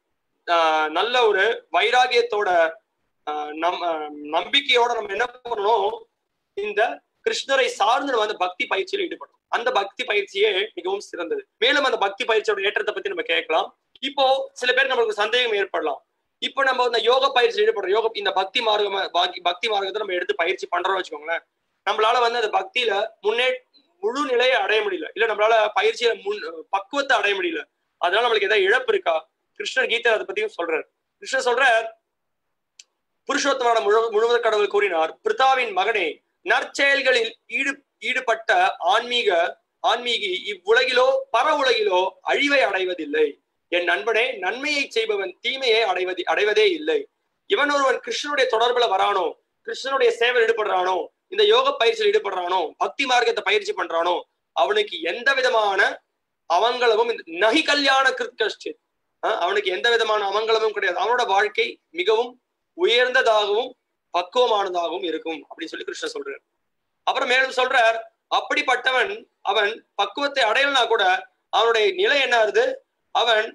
ஆஹ் நல்ல ஒரு வைராகியத்தோட ஆஹ் நம் நம்பிக்கையோட நம்ம என்ன பண்ணணும் இந்த கிருஷ்ணரை சார்ந்து நம்ம அந்த பக்தி பயிற்சியில் ஈடுபடணும் அந்த பக்தி பயிற்சியே மிகவும் சிறந்தது மேலும் அந்த பக்தி பயிற்சியோட ஏற்றத்தை பத்தி நம்ம கேட்கலாம் இப்போ சில பேர் நம்மளுக்கு சந்தேகம் ஏற்படலாம் இப்போ நம்ம இந்த யோக பயிற்சி ஈடுபடுறோம் யோக இந்த பக்தி மார்க்கம் பக்தி மார்க்கத்தை நம்ம எடுத்து பயிற்சி பண்றோம்னு வச்சுக்கோங்களேன் நம்மளால வந்து அந்த பக்தியில முன்னே முழு நிலையை அடைய முடியல இல்ல நம்மளால பயிற்சியில முன் பக்குவத்தை அடைய முடியல அதனால நம்மளுக்கு ஏதாவது இழப்பு இருக்கா கிருஷ்ணர் கீதை அதை பத்தியும் சொல்றாரு கிருஷ்ணர் சொல்றார் புருஷோத்தமான முழு முழுவதற் கடவுள் கூறினார் பிரிதாவின் மகனே நற்செயல்களில் ஈடு ஈடுபட்ட ஆன்மீக ஆன்மீகி இவ்வுலகிலோ பர உலகிலோ அழிவை அடைவதில்லை என் நண்பனே நன்மையை செய்பவன் தீமையை அடைவது அடைவதே இல்லை இவன் ஒருவன் கிருஷ்ணனுடைய தொடர்புல வரானோ கிருஷ்ணனுடைய சேவையில் ஈடுபடுறானோ இந்த யோக பயிற்சியில் ஈடுபடுறானோ பக்தி மார்க்கத்தை பயிற்சி பண்றானோ அவனுக்கு எந்த விதமான அவங்களமும் நகி கல்யாண கிருத்கஷ்டித் அவனுக்கு எந்த விதமான அமங்கலமும் கிடையாது அவனோட வாழ்க்கை மிகவும் உயர்ந்ததாகவும் பக்குவமானதாகவும் இருக்கும் அப்படின்னு சொல்லி கிருஷ்ணன் சொல்றார் அப்புறம் மேலும் சொல்றார் அப்படிப்பட்டவன் அவன் பக்குவத்தை அடையலனா கூட அவனுடைய நிலை என்ன ஆகுது அவன்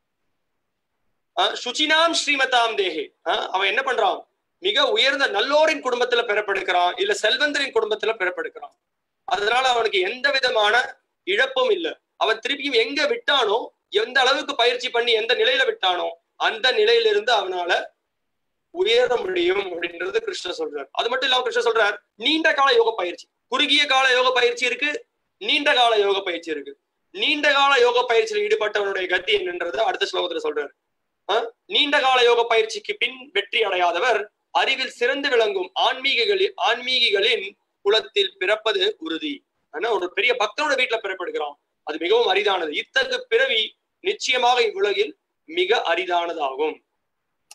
சுச்சினாம் ஸ்ரீமதாம் தேகே அவன் என்ன பண்றான் மிக உயர்ந்த நல்லோரின் குடும்பத்துல பிறப்பெடுக்கிறான் இல்ல செல்வந்தரின் குடும்பத்துல பிறப்பெடுக்கிறான் அதனால அவனுக்கு எந்த விதமான இழப்பும் இல்லை அவன் திருப்பியும் எங்க விட்டானோ எந்த அளவுக்கு பயிற்சி பண்ணி எந்த நிலையில விட்டானோ அந்த நிலையிலிருந்து அவனால உயர முடியும் அப்படின்றது கிருஷ்ணர் சொல்றார் அது மட்டும் இல்லாம கிருஷ்ணர் சொல்றார் நீண்ட கால யோக பயிற்சி குறுகிய கால யோக பயிற்சி இருக்கு நீண்ட கால யோக பயிற்சி இருக்கு நீண்ட கால யோக பயிற்சியில் ஈடுபட்டவனுடைய கத்தி என்னன்றத அடுத்த ஸ்லோகத்துல சொல்றாரு நீண்ட கால யோக பயிற்சிக்கு பின் வெற்றி அடையாதவர் அறிவில் சிறந்து விளங்கும் ஆன்மீகங்களில் ஆன்மீகிகளின் குலத்தில் பிறப்பது உறுதி ஆனா ஒரு பெரிய பக்தனோட வீட்டுல பிறப்பெடுக்கிறான் அது மிகவும் அரிதானது இத்தகு பிறவி நிச்சயமாக இவ்வுலகில் மிக அரிதானதாகும்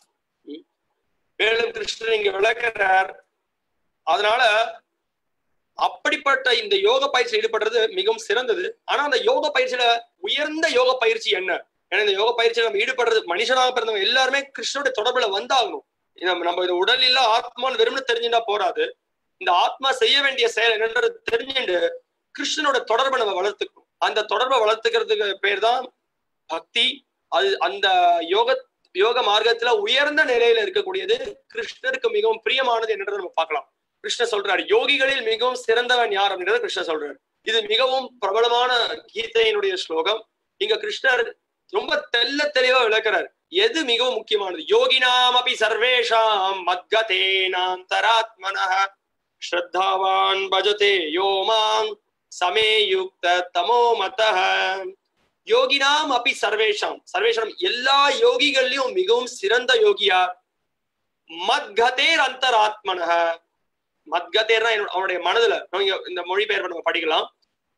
மேலும் கிருஷ்ணன் இங்க விளக்கிறார் அதனால அப்படிப்பட்ட இந்த யோக பயிற்சியில் ஈடுபடுறது மிகவும் சிறந்தது ஆனா அந்த யோக பயிற்சியில உயர்ந்த யோக பயிற்சி என்ன ஏன்னா இந்த யோக பயிற்சியில நம்ம ஈடுபடுறது மனுஷனாக பிறந்தவங்க எல்லாருமே கிருஷ்ணனுடைய தொடர்புல வந்தாகணும் நம்ம நம்ம இது உடல் இல்ல ஆத்மான்னு வெறும்னு தெரிஞ்சுட்டா போறாது இந்த ஆத்மா செய்ய வேண்டிய செயல் என்னன்றது தெரிஞ்சுட்டு கிருஷ்ணனோட தொடர்பை நம்ம வளர்த்துக்கணும் அந்த தொடர்பை வளர்த்துக்கிறதுக்கு பேர் தான் பக்தி அது அந்த யோக யோக மார்க்கத்துல உயர்ந்த நிலையில இருக்கக்கூடியது கிருஷ்ணருக்கு மிகவும் பிரியமானது என்னன்றதை நம்ம பார்க்கலாம் கிருஷ்ணர் சொல்றாரு யோகிகளில் மிகவும் சிறந்தவன் யார் அப்படின்றத கிருஷ்ணர் சொல்றாரு இது மிகவும் பிரபலமான கீதையினுடைய ஸ்லோகம் இங்க கிருஷ்ணர் ரொம்ப தெல்ல தெளிவா விளக்குறார் எது மிகவும் முக்கியமானது யோகினாம் அபி சர்வேஷாம் மத்கதேனாந்தராத்மனः ஸ்ரத்தாவான் பஜதே யோமாம் சமே யுக்த தமோ மதः யோகினாம் அப்பி சர்வேஷாம் சர்வேஷாம் எல்லா யோகிகள்லயும் மிகவும் சிறந்த யோகியார் மத்கதேர் அந்தராத்மனக மத்கதேர்னா அவனுடைய மனதுல நம்ம இந்த மொழிபெயர்ப்பை நம்ம படிக்கலாம்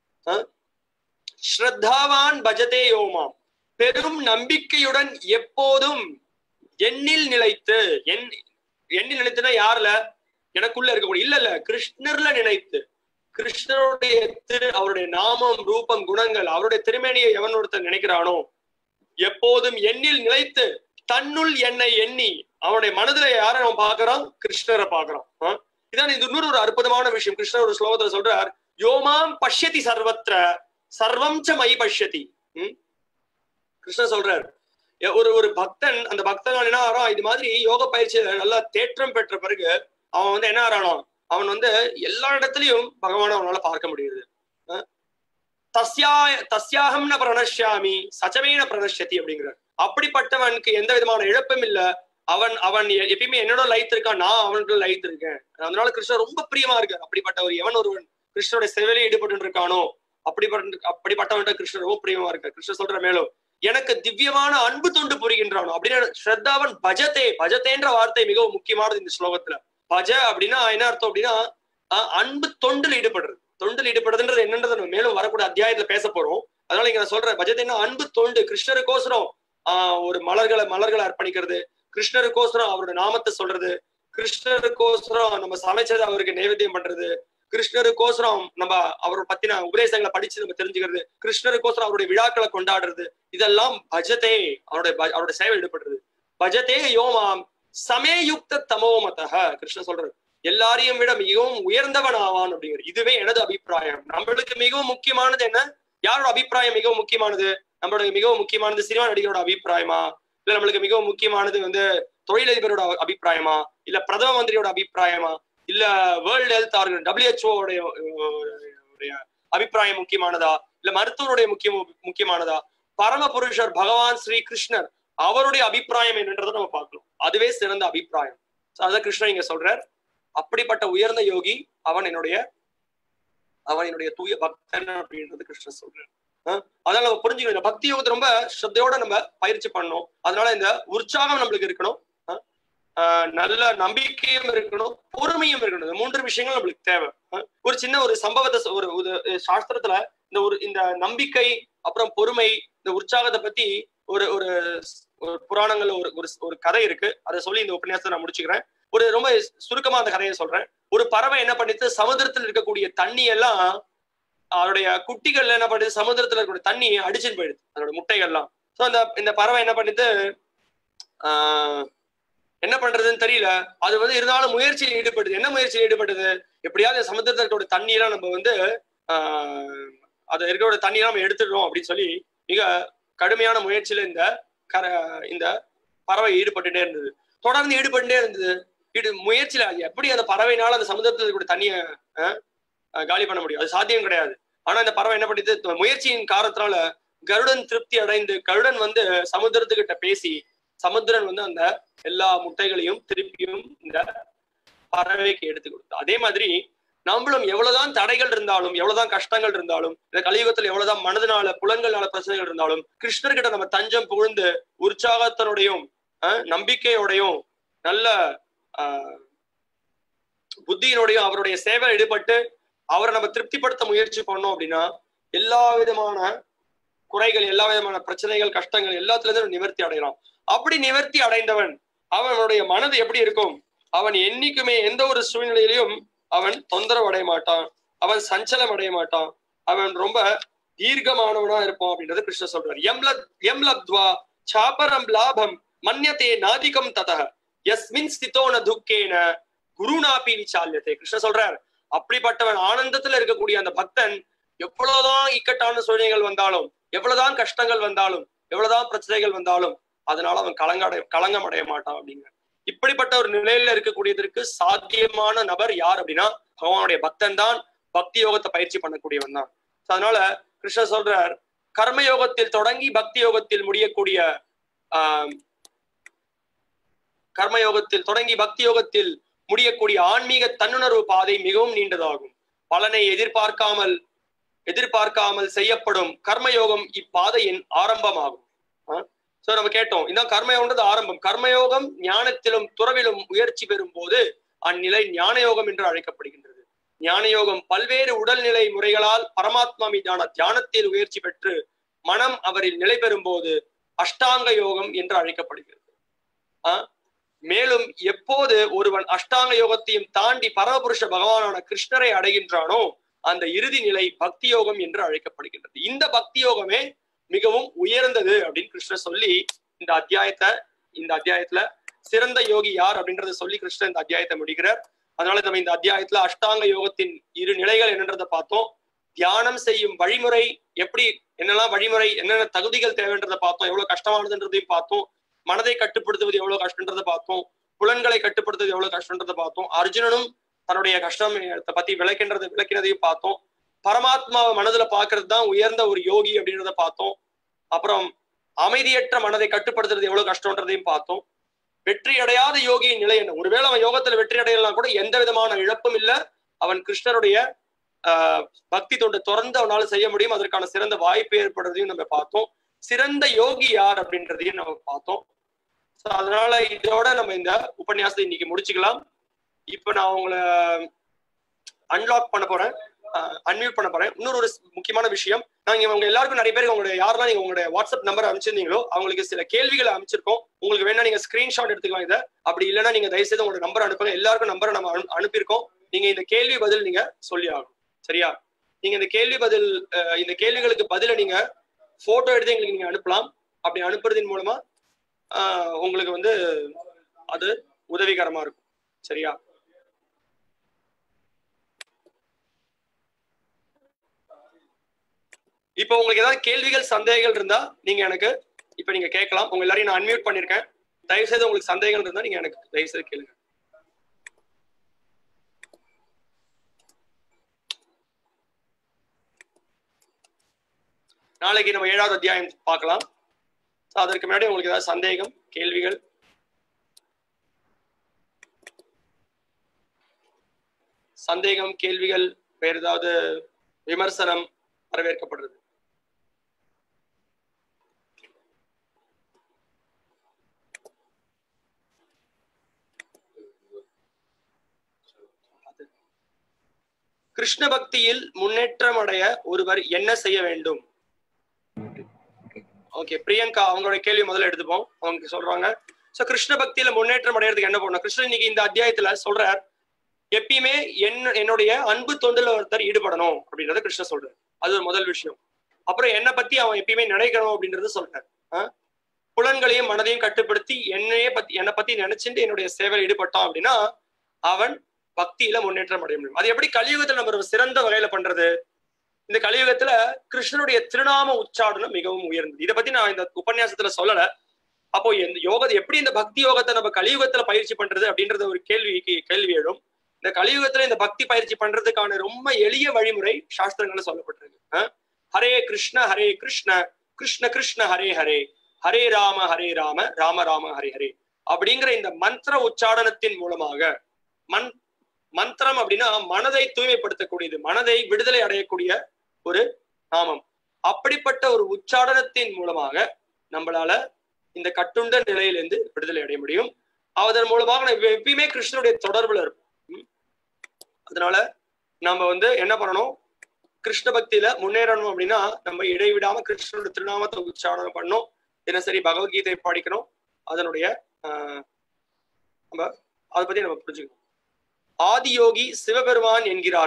ஸ்ரத்தாவான் பஜதே யோமாம் பெரும் நம்பிக்கையுடன் எப்போதும் எண்ணில் நிலைத்து என் எண்ணில் நிலைத்துனா யாருல எனக்குள்ள இருக்கக்கூடிய இல்ல இல்ல கிருஷ்ணர்ல நினைத்து கிருஷ்ணருடைய திரு அவருடைய நாமம் ரூபம் குணங்கள் அவருடைய திருமேனியை எவன் ஒருத்தன் நினைக்கிறானோ எப்போதும் எண்ணில் நிலைத்து தன்னுள் என்னை எண்ணி அவனுடைய மனதுல யார நம்ம பாக்குறோம் கிருஷ்ணரை பாக்குறோம் இதான் இது இன்னொரு ஒரு அற்புதமான விஷயம் கிருஷ்ணர் ஒரு ஸ்லோகத்துல சொல்றார் யோமாம் பஷ்யதி சர்வத்திர சர்வம் ச மை பஷ்யதி கிருஷ்ணர் சொல்றார் ஒரு ஒரு பக்தன் அந்த பக்தன் என்ன ஆறான் இது மாதிரி யோக பயிற்சியில நல்லா தேற்றம் பெற்ற பிறகு அவன் வந்து என்ன ஆறானோ அவன் வந்து எல்லா இடத்துலயும் பகவான அவனால பார்க்க முடியுது தஸ்யா தஸ்யாகம் ந பிரணஷ்யாமி சச்சமேன பிரணஷ்யதி அப்படிங்கிறார் அப்படிப்பட்டவனுக்கு எந்த விதமான இழப்பும் இல்ல அவன் அவன் எப்பயுமே என்னோட லைத் இருக்கான் நான் அவனுக்கு லைத் இருக்கேன் அதனால கிருஷ்ணர் ரொம்ப பிரியமா இருக்கார் அப்படிப்பட்ட ஒரு எவன் ஒருவன் கிருஷ்ணருடைய சேவையில ஈடுபட்டு இருக்கானோ அப்படிப்பட்ட அப்படிப்பட்டவன்கிட்ட கிருஷ்ணர் ரொம்ப பிரியமா இருக்கார் கிருஷ்ணர் சொல்ற மேலும் எனக்கு திவ்யமான அன்பு தொண்டு புரிகின்றானோ அப்படின்னு ஸ்ரத்தாவன் பஜத்தே பஜத்தேன்ற வார்த்தை மிகவும் முக்கியமானது இந்த ஸ்லோகத்துல பஜ அப்படின்னா என்ன அர்த்தம் அப்படின்னா அன்பு தொண்டில் ஈடுபடுறது தொண்டில் ஈடுபடுறதுன்றது என்னன்றதை நம்ம மேலும் வரக்கூடிய அத்தியாயத்துல பேச போறோம் அதனால இங்க நான் சொல்றேன் பஜத்தைன்னா அன்பு தொண்டு கிருஷ்ணருக்கோசரம் ஆஹ் ஒரு மலர்களை மலர்களை அர்ப்பணிக்கிறது கிருஷ்ணருக்கோசரம் அவரோட நாமத்தை சொல்றது கிருஷ்ணருக்கோசரம் நம்ம சமைச்சதை அவருக்கு நைவேத்தியம் பண்றது கிருஷ்ணருக்கோசரம் நம்ம அவரோட பத்தின உபதேசங்களை படிச்சு நம்ம தெரிஞ்சுக்கிறது கிருஷ்ணருக்கோசரம் அவருடைய விழாக்களை கொண்டாடுறது இதெல்லாம் பஜதே அவருடைய அவருடைய சேவை ஈடுபடுறது பஜதே யோமாம் சமேயுக்த தமோமதக கிருஷ்ணன் சொல்றது எல்லாரையும் விட மிகவும் உயர்ந்தவன் ஆவான் அப்படிங்கிறது இதுவே எனது அபிப்பிராயம் நம்மளுக்கு மிகவும் முக்கியமானது என்ன யாரோட அபிப்பிராயம் மிகவும் முக்கியமானது நம்மளுக்கு மிகவும் முக்கியமானது சினிமா நடிகரோட அபிப்பிராயமா இல்ல நம்மளுக்கு மிகவும் முக்கியமானது வந்து தொழிலதிபரோட அபிப்பிராயமா இல்ல பிரதம மந்திரியோட அபிப்பிராயமா இல்ல வேர்ல்டு ஹெல்த் ஆர்கன் டபிள்யூஹெச்ஓ அபிப்பிராயம் முக்கியமானதா இல்ல மருத்துவருடைய முக்கிய முக்கியமானதா பரம புருஷர் பகவான் ஸ்ரீ கிருஷ்ணர் அவருடைய அபிப்பிராயம் என்னன்றதை நம்ம பார்க்கலாம் அதுவே சிறந்த அபிப்பிராயம் அதான் கிருஷ்ணன் இங்க சொல்றார் அப்படிப்பட்ட உயர்ந்த யோகி அவன் என்னுடைய அவன் என்னுடைய தூய பக்தன் அப்படின்றது கிருஷ்ணன் சொல்றார் அதனால நம்ம புரிஞ்சுக்கணும் இந்த பக்தி யோகத்தை ரொம்ப ஸ்ரத்தையோட நம்ம பயிற்சி பண்ணணும் அதனால இந்த உற்சாகம் நம்மளுக்கு இருக்கணும் நல்ல நம்பிக்கையும் இருக்கணும் பொறுமையும் இருக்கணும் இந்த மூன்று விஷயங்கள் நம்மளுக்கு தேவை ஒரு சின்ன ஒரு சம்பவத்தை ஒரு சாஸ்திரத்துல இந்த ஒரு இந்த நம்பிக்கை அப்புறம் பொறுமை இந்த உற்சாகத்தை பத்தி ஒரு ஒரு ஒரு புராணங்கள்ல ஒரு ஒரு ஒரு கதை இருக்கு அதை சொல்லி இந்த உபன்யாசத்தை நான் முடிச்சுக்கிறேன் ஒரு ரொம்ப சுருக்கமா அந்த கதையை சொல்றேன் ஒரு பறவை என்ன பண்ணிட்டு சமுதிரத்தில் இருக்கக்கூடிய தண்ணி எல்லாம் அதோடைய குட்டிகள்ல என்ன பண்ணுது சமுதிரத்துல இருக்கக்கூடிய தண்ணி அடிச்சுட்டு போயிடுது அதோட முட்டைகள்லாம் ஸோ அந்த இந்த பறவை என்ன பண்ணிட்டு ஆஹ் என்ன பண்றதுன்னு தெரியல அது வந்து இருந்தாலும் முயற்சியில் ஈடுபடுது என்ன முயற்சியில் ஈடுபடுது எப்படியாவது சமுதிரத்தில் இருக்கக்கூடிய தண்ணியெல்லாம் நம்ம வந்து ஆஹ் அதை இருக்கக்கூடிய தண்ணியெல்லாம் நம்ம எடுத்துடுறோம் அப்படின்னு சொல்லி மிக கடுமையான முயற்சியில இந்த கர இந்த பறவை ஈடுபட்டுட்டே இருந்தது தொடர்ந்து ஈடுபட்டுட்டே இருந்தது ஈடு முயற்சியில எப்படி அந்த பறவைனால அந்த சமுதிரத்தில் இருக்கக்கூடிய தண்ணியை காலி பண்ண முடியும் அது சாத்தியம் கிடையாது ஆனா இந்த பறவை என்ன பண்ணிட்டு முயற்சியின் காரணத்தினால கருடன் திருப்தி அடைந்து கருடன் வந்து சமுத்திரத்துக்கிட்ட பேசி சமுத்திரன் வந்து அந்த எல்லா முட்டைகளையும் திருப்பியும் இந்த பறவைக்கு எடுத்து கொடுத்து அதே மாதிரி நம்மளும் எவ்வளவுதான் தடைகள் இருந்தாலும் எவ்வளவுதான் கஷ்டங்கள் இருந்தாலும் இந்த கலியுகத்துல எவ்வளவுதான் மனதினால புலங்கள்னால பிரச்சனைகள் இருந்தாலும் கிருஷ்ணர்கிட்ட நம்ம தஞ்சம் புகழ்ந்து உற்சாகத்தினுடையும் நம்பிக்கையோடையும் நல்ல ஆஹ் புத்தியினுடையும் அவருடைய சேவை ஈடுபட்டு அவரை நம்ம திருப்திப்படுத்த முயற்சி பண்ணோம் அப்படின்னா எல்லா விதமான குறைகள் எல்லா விதமான பிரச்சனைகள் கஷ்டங்கள் எல்லாத்துல இருந்து நிவர்த்தி அடையலாம் அப்படி நிவர்த்தி அடைந்தவன் அவனுடைய மனது எப்படி இருக்கும் அவன் என்னைக்குமே எந்த ஒரு சூழ்நிலையிலையும் அவன் தொந்தரவு அடைய மாட்டான் அவன் சஞ்சலம் அடைய மாட்டான் அவன் ரொம்ப தீர்க்கமானவனா இருப்பான் அப்படின்றத கிருஷ்ணர் சொல்றாரு எம் லத் எம் லப்த்வா சாபரம் லாபம் மன்யத்தே நாதிகம் ததக எஸ்மின் ஸ்திதோன துக்கேன குருநாபி விசால்யத்தை கிருஷ்ணர் சொல்றார் அப்படிப்பட்டவன் ஆனந்தத்துல இருக்கக்கூடிய அந்த பக்தன் எவ்வளவுதான் இக்கட்டான சூழ்நிலைகள் வந்தாலும் எவ்வளவுதான் கஷ்டங்கள் வந்தாலும் எவ்வளவுதான் பிரச்சனைகள் வந்தாலும் அதனால அவன் கலங்கடைய களங்கம் அடைய மாட்டான் அப்படிங்க இப்படிப்பட்ட ஒரு நிலையில இருக்கக்கூடியதற்கு சாத்தியமான நபர் யார் அப்படின்னா பகவானுடைய பக்தன் தான் பக்தி யோகத்தை பயிற்சி பண்ணக்கூடியவன் தான் அதனால கிருஷ்ணர் சொல்றார் கர்ம யோகத்தில் தொடங்கி பக்தி யோகத்தில் முடியக்கூடிய ஆஹ் கர்ம யோகத்தில் தொடங்கி பக்தி யோகத்தில் முடியக்கூடிய ஆன்மீக தன்னுணர்வு பாதை மிகவும் நீண்டதாகும் பலனை எதிர்பார்க்காமல் எதிர்பார்க்காமல் செய்யப்படும் கர்மயோகம் இப்பாதையின் ஆரம்பமாகும் சோ நம்ம கேட்டோம் இதான் கர்மயோகம்ன்றது ஆரம்பம் கர்மயோகம் ஞானத்திலும் துறவிலும் உயர்ச்சி பெறும் போது அந்நிலை ஞான யோகம் என்று அழைக்கப்படுகின்றது ஞான யோகம் பல்வேறு உடல்நிலை முறைகளால் பரமாத்மா மீதான தியானத்தில் உயர்ச்சி பெற்று மனம் அவரில் நிலை பெறும் போது அஷ்டாங்க யோகம் என்று அழைக்கப்படுகிறது ஆஹ் மேலும் எப்போது ஒருவன் அஷ்டாங்க யோகத்தையும் தாண்டி பரமபுருஷ பகவானான கிருஷ்ணரை அடைகின்றானோ அந்த இறுதி நிலை பக்தி யோகம் என்று அழைக்கப்படுகின்றது இந்த பக்தி யோகமே மிகவும் உயர்ந்தது அப்படின்னு கிருஷ்ணர் சொல்லி இந்த அத்தியாயத்தை இந்த அத்தியாயத்துல சிறந்த யோகி யார் அப்படின்றத சொல்லி கிருஷ்ணர் இந்த அத்தியாயத்தை முடிக்கிறார் அதனால நம்ம இந்த அத்தியாயத்துல அஷ்டாங்க யோகத்தின் இரு நிலைகள் என்னன்றதை பார்த்தோம் தியானம் செய்யும் வழிமுறை எப்படி என்னெல்லாம் வழிமுறை என்னென்ன தகுதிகள் தேவைன்றதை பார்த்தோம் எவ்வளவு கஷ்டமானதுன்றதையும் பார்த்தோம் மனதை கட்டுப்படுத்துவது எவ்வளவு கஷ்டன்றதை பார்த்தோம் புலன்களை கட்டுப்படுத்துவது எவ்வளவு கஷ்டன்றதை பார்த்தோம் அர்ஜுனனும் தன்னுடைய கஷ்டம் பத்தி விளக்கின்றது விளக்கினதையும் பார்த்தோம் பரமாத்மாவை மனதுல பாக்குறது தான் உயர்ந்த ஒரு யோகி அப்படின்றத பார்த்தோம் அப்புறம் அமைதியற்ற மனதை கட்டுப்படுத்துறது எவ்வளவு கஷ்டம்ன்றதையும் பார்த்தோம் வெற்றி அடையாத யோகியின் நிலை என்ன ஒருவேளை அவன் யோகத்துல வெற்றி அடையலாம் கூட எந்த விதமான இழப்பும் இல்ல அவன் கிருஷ்ணருடைய ஆஹ் பக்தி தொண்டு தொடர்ந்து அவனால செய்ய முடியும் அதற்கான சிறந்த வாய்ப்பு ஏற்படுறதையும் நம்ம பார்த்தோம் சிறந்த யோகி யார் அப்படின்றதையும் நம்ம பார்த்தோம் அதனால இதோட நம்ம இந்த உபன்யாசத்தை இன்னைக்கு முடிச்சுக்கலாம் இப்ப நான் உங்களை அன்லாக் பண்ண போறேன் அன்மியூட் பண்ண போறேன் இன்னொரு ஒரு முக்கியமான விஷயம் நாங்க உங்க எல்லாருக்கும் நிறைய பேருக்கு உங்களுடைய யாரெல்லாம் நீங்க உங்களுடைய வாட்ஸ்அப் நம்பர் அனுப்பிச்சிருந்தீங்களோ அவங்களுக்கு சில கேள்விகளை அமைச்சிருக்கோம் உங்களுக்கு வேணா நீங்க ஸ்கிரீன்ஷாட் எடுத்துக்கலாம் இதை அப்படி இல்லைன்னா நீங்க தயவுசெய்து உங்களோட நம்பர் அனுப்புங்க எல்லாருக்கும் நம்பரை நம்ம அனுப்பியிருக்கோம் நீங்க இந்த கேள்வி பதில் நீங்க சொல்லி ஆகணும் சரியா நீங்க இந்த கேள்வி பதில் இந்த கேள்விகளுக்கு பதில நீங்க போட்டோ எடுத்து எங்களுக்கு நீங்க அனுப்பலாம் அப்படி அனுப்புறதின் மூலமா உங்களுக்கு வந்து அது உதவிகரமா இருக்கும் சரியா இப்போ உங்களுக்கு ஏதாவது கேள்விகள் சந்தேகங்கள் இருந்தா நீங்க எனக்கு இப்ப நீங்க கேட்கலாம் உங்க எல்லாரையும் நான் அன்மியூட் பண்ணிருக்கேன் தயவு செய்து உங்களுக்கு சந்தேகங்கள் இருந்தா நீங்க எனக்கு தயவு செய்து கேளுங்க நாளைக்கு நம்ம ஏழாவது அத்தியாயம் பார்க்கலாம் அதற்கு முன்னாடி உங்களுக்கு ஏதாவது சந்தேகம் கேள்விகள் சந்தேகம் கேள்விகள் வேற ஏதாவது விமர்சனம் வரவேற்கப்படுறது கிருஷ்ண பக்தியில் முன்னேற்றம் அடைய ஒருவர் என்ன செய்ய வேண்டும் ஓகே பிரியங்கா அவங்களோட கேள்வி முதல்ல எடுத்துப்போம் அவங்க சொல்றாங்க சோ கிருஷ்ண பக்தியில முன்னேற்றம் அடையிறதுக்கு என்ன பண்ணணும் கிருஷ்ணன் இன்னைக்கு இந்த அத்தியாயத்துல சொல்றார் எப்பயுமே என் என்னுடைய அன்பு தொண்டுல ஒருத்தர் ஈடுபடணும் அப்படின்றத கிருஷ்ணன் சொல்றாரு அது ஒரு முதல் விஷயம் அப்புறம் என்னை பத்தி அவன் எப்பயுமே நினைக்கணும் அப்படின்றத சொல்றாரு புலன்களையும் மனதையும் கட்டுப்படுத்தி என்னையே பத்தி என்னை பத்தி நினைச்சுட்டு என்னுடைய சேவையில் ஈடுபட்டான் அப்படின்னா அவன் பக்தியில முன்னேற்றம் அடைய முடியும் அது எப்படி கலியுகத்துல நம்ம சிறந்த வகையில பண்றது இந்த கலியுகத்துல கிருஷ்ணனுடைய திருநாம உச்சாடனம் மிகவும் உயர்ந்தது இதை பத்தி நான் இந்த உபன்யாசத்துல சொல்லல அப்போ இந்த யோகத்தை எப்படி இந்த பக்தி யோகத்தை நம்ம கலியுகத்துல பயிற்சி பண்றது அப்படின்றது ஒரு கேள்விக்கு கேள்வி எழும் இந்த கலியுகத்துல இந்த பக்தி பயிற்சி பண்றதுக்கான ரொம்ப எளிய வழிமுறை சாஸ்திரங்கள்ல சொல்லப்பட்டிருக்கு ஹரே கிருஷ்ண ஹரே கிருஷ்ண கிருஷ்ண கிருஷ்ண ஹரே ஹரே ஹரே ராம ஹரே ராம ராம ராம ஹரே ஹரே அப்படிங்கிற இந்த மந்திர உச்சாடனத்தின் மூலமாக மண் மந்திரம் அப்படின்னா மனதை தூய்மைப்படுத்தக்கூடியது மனதை விடுதலை அடையக்கூடிய ஒரு நாமம் அப்படிப்பட்ட ஒரு உச்சாடனத்தின் மூலமாக நம்மளால இந்த கட்டுண்ட நிலையிலிருந்து விடுதலை அடைய முடியும் அதன் மூலமாக நம்ம எப்பயுமே கிருஷ்ணனுடைய தொடர்புல இருப்போம் அதனால நம்ம வந்து என்ன பண்ணணும் கிருஷ்ண பக்தியில முன்னேறணும் அப்படின்னா நம்ம இடைவிடாம கிருஷ்ணனுடைய திருநாமத்தை உச்சாரணம் பண்ணணும் தினசரி பகவத்கீதை படிக்கணும் அதனுடைய ஆஹ் நம்ம அதை பத்தி நம்ம புரிஞ்சுக்கணும் ஆதியோகி சிவபெருமான் என்கிறார்கள்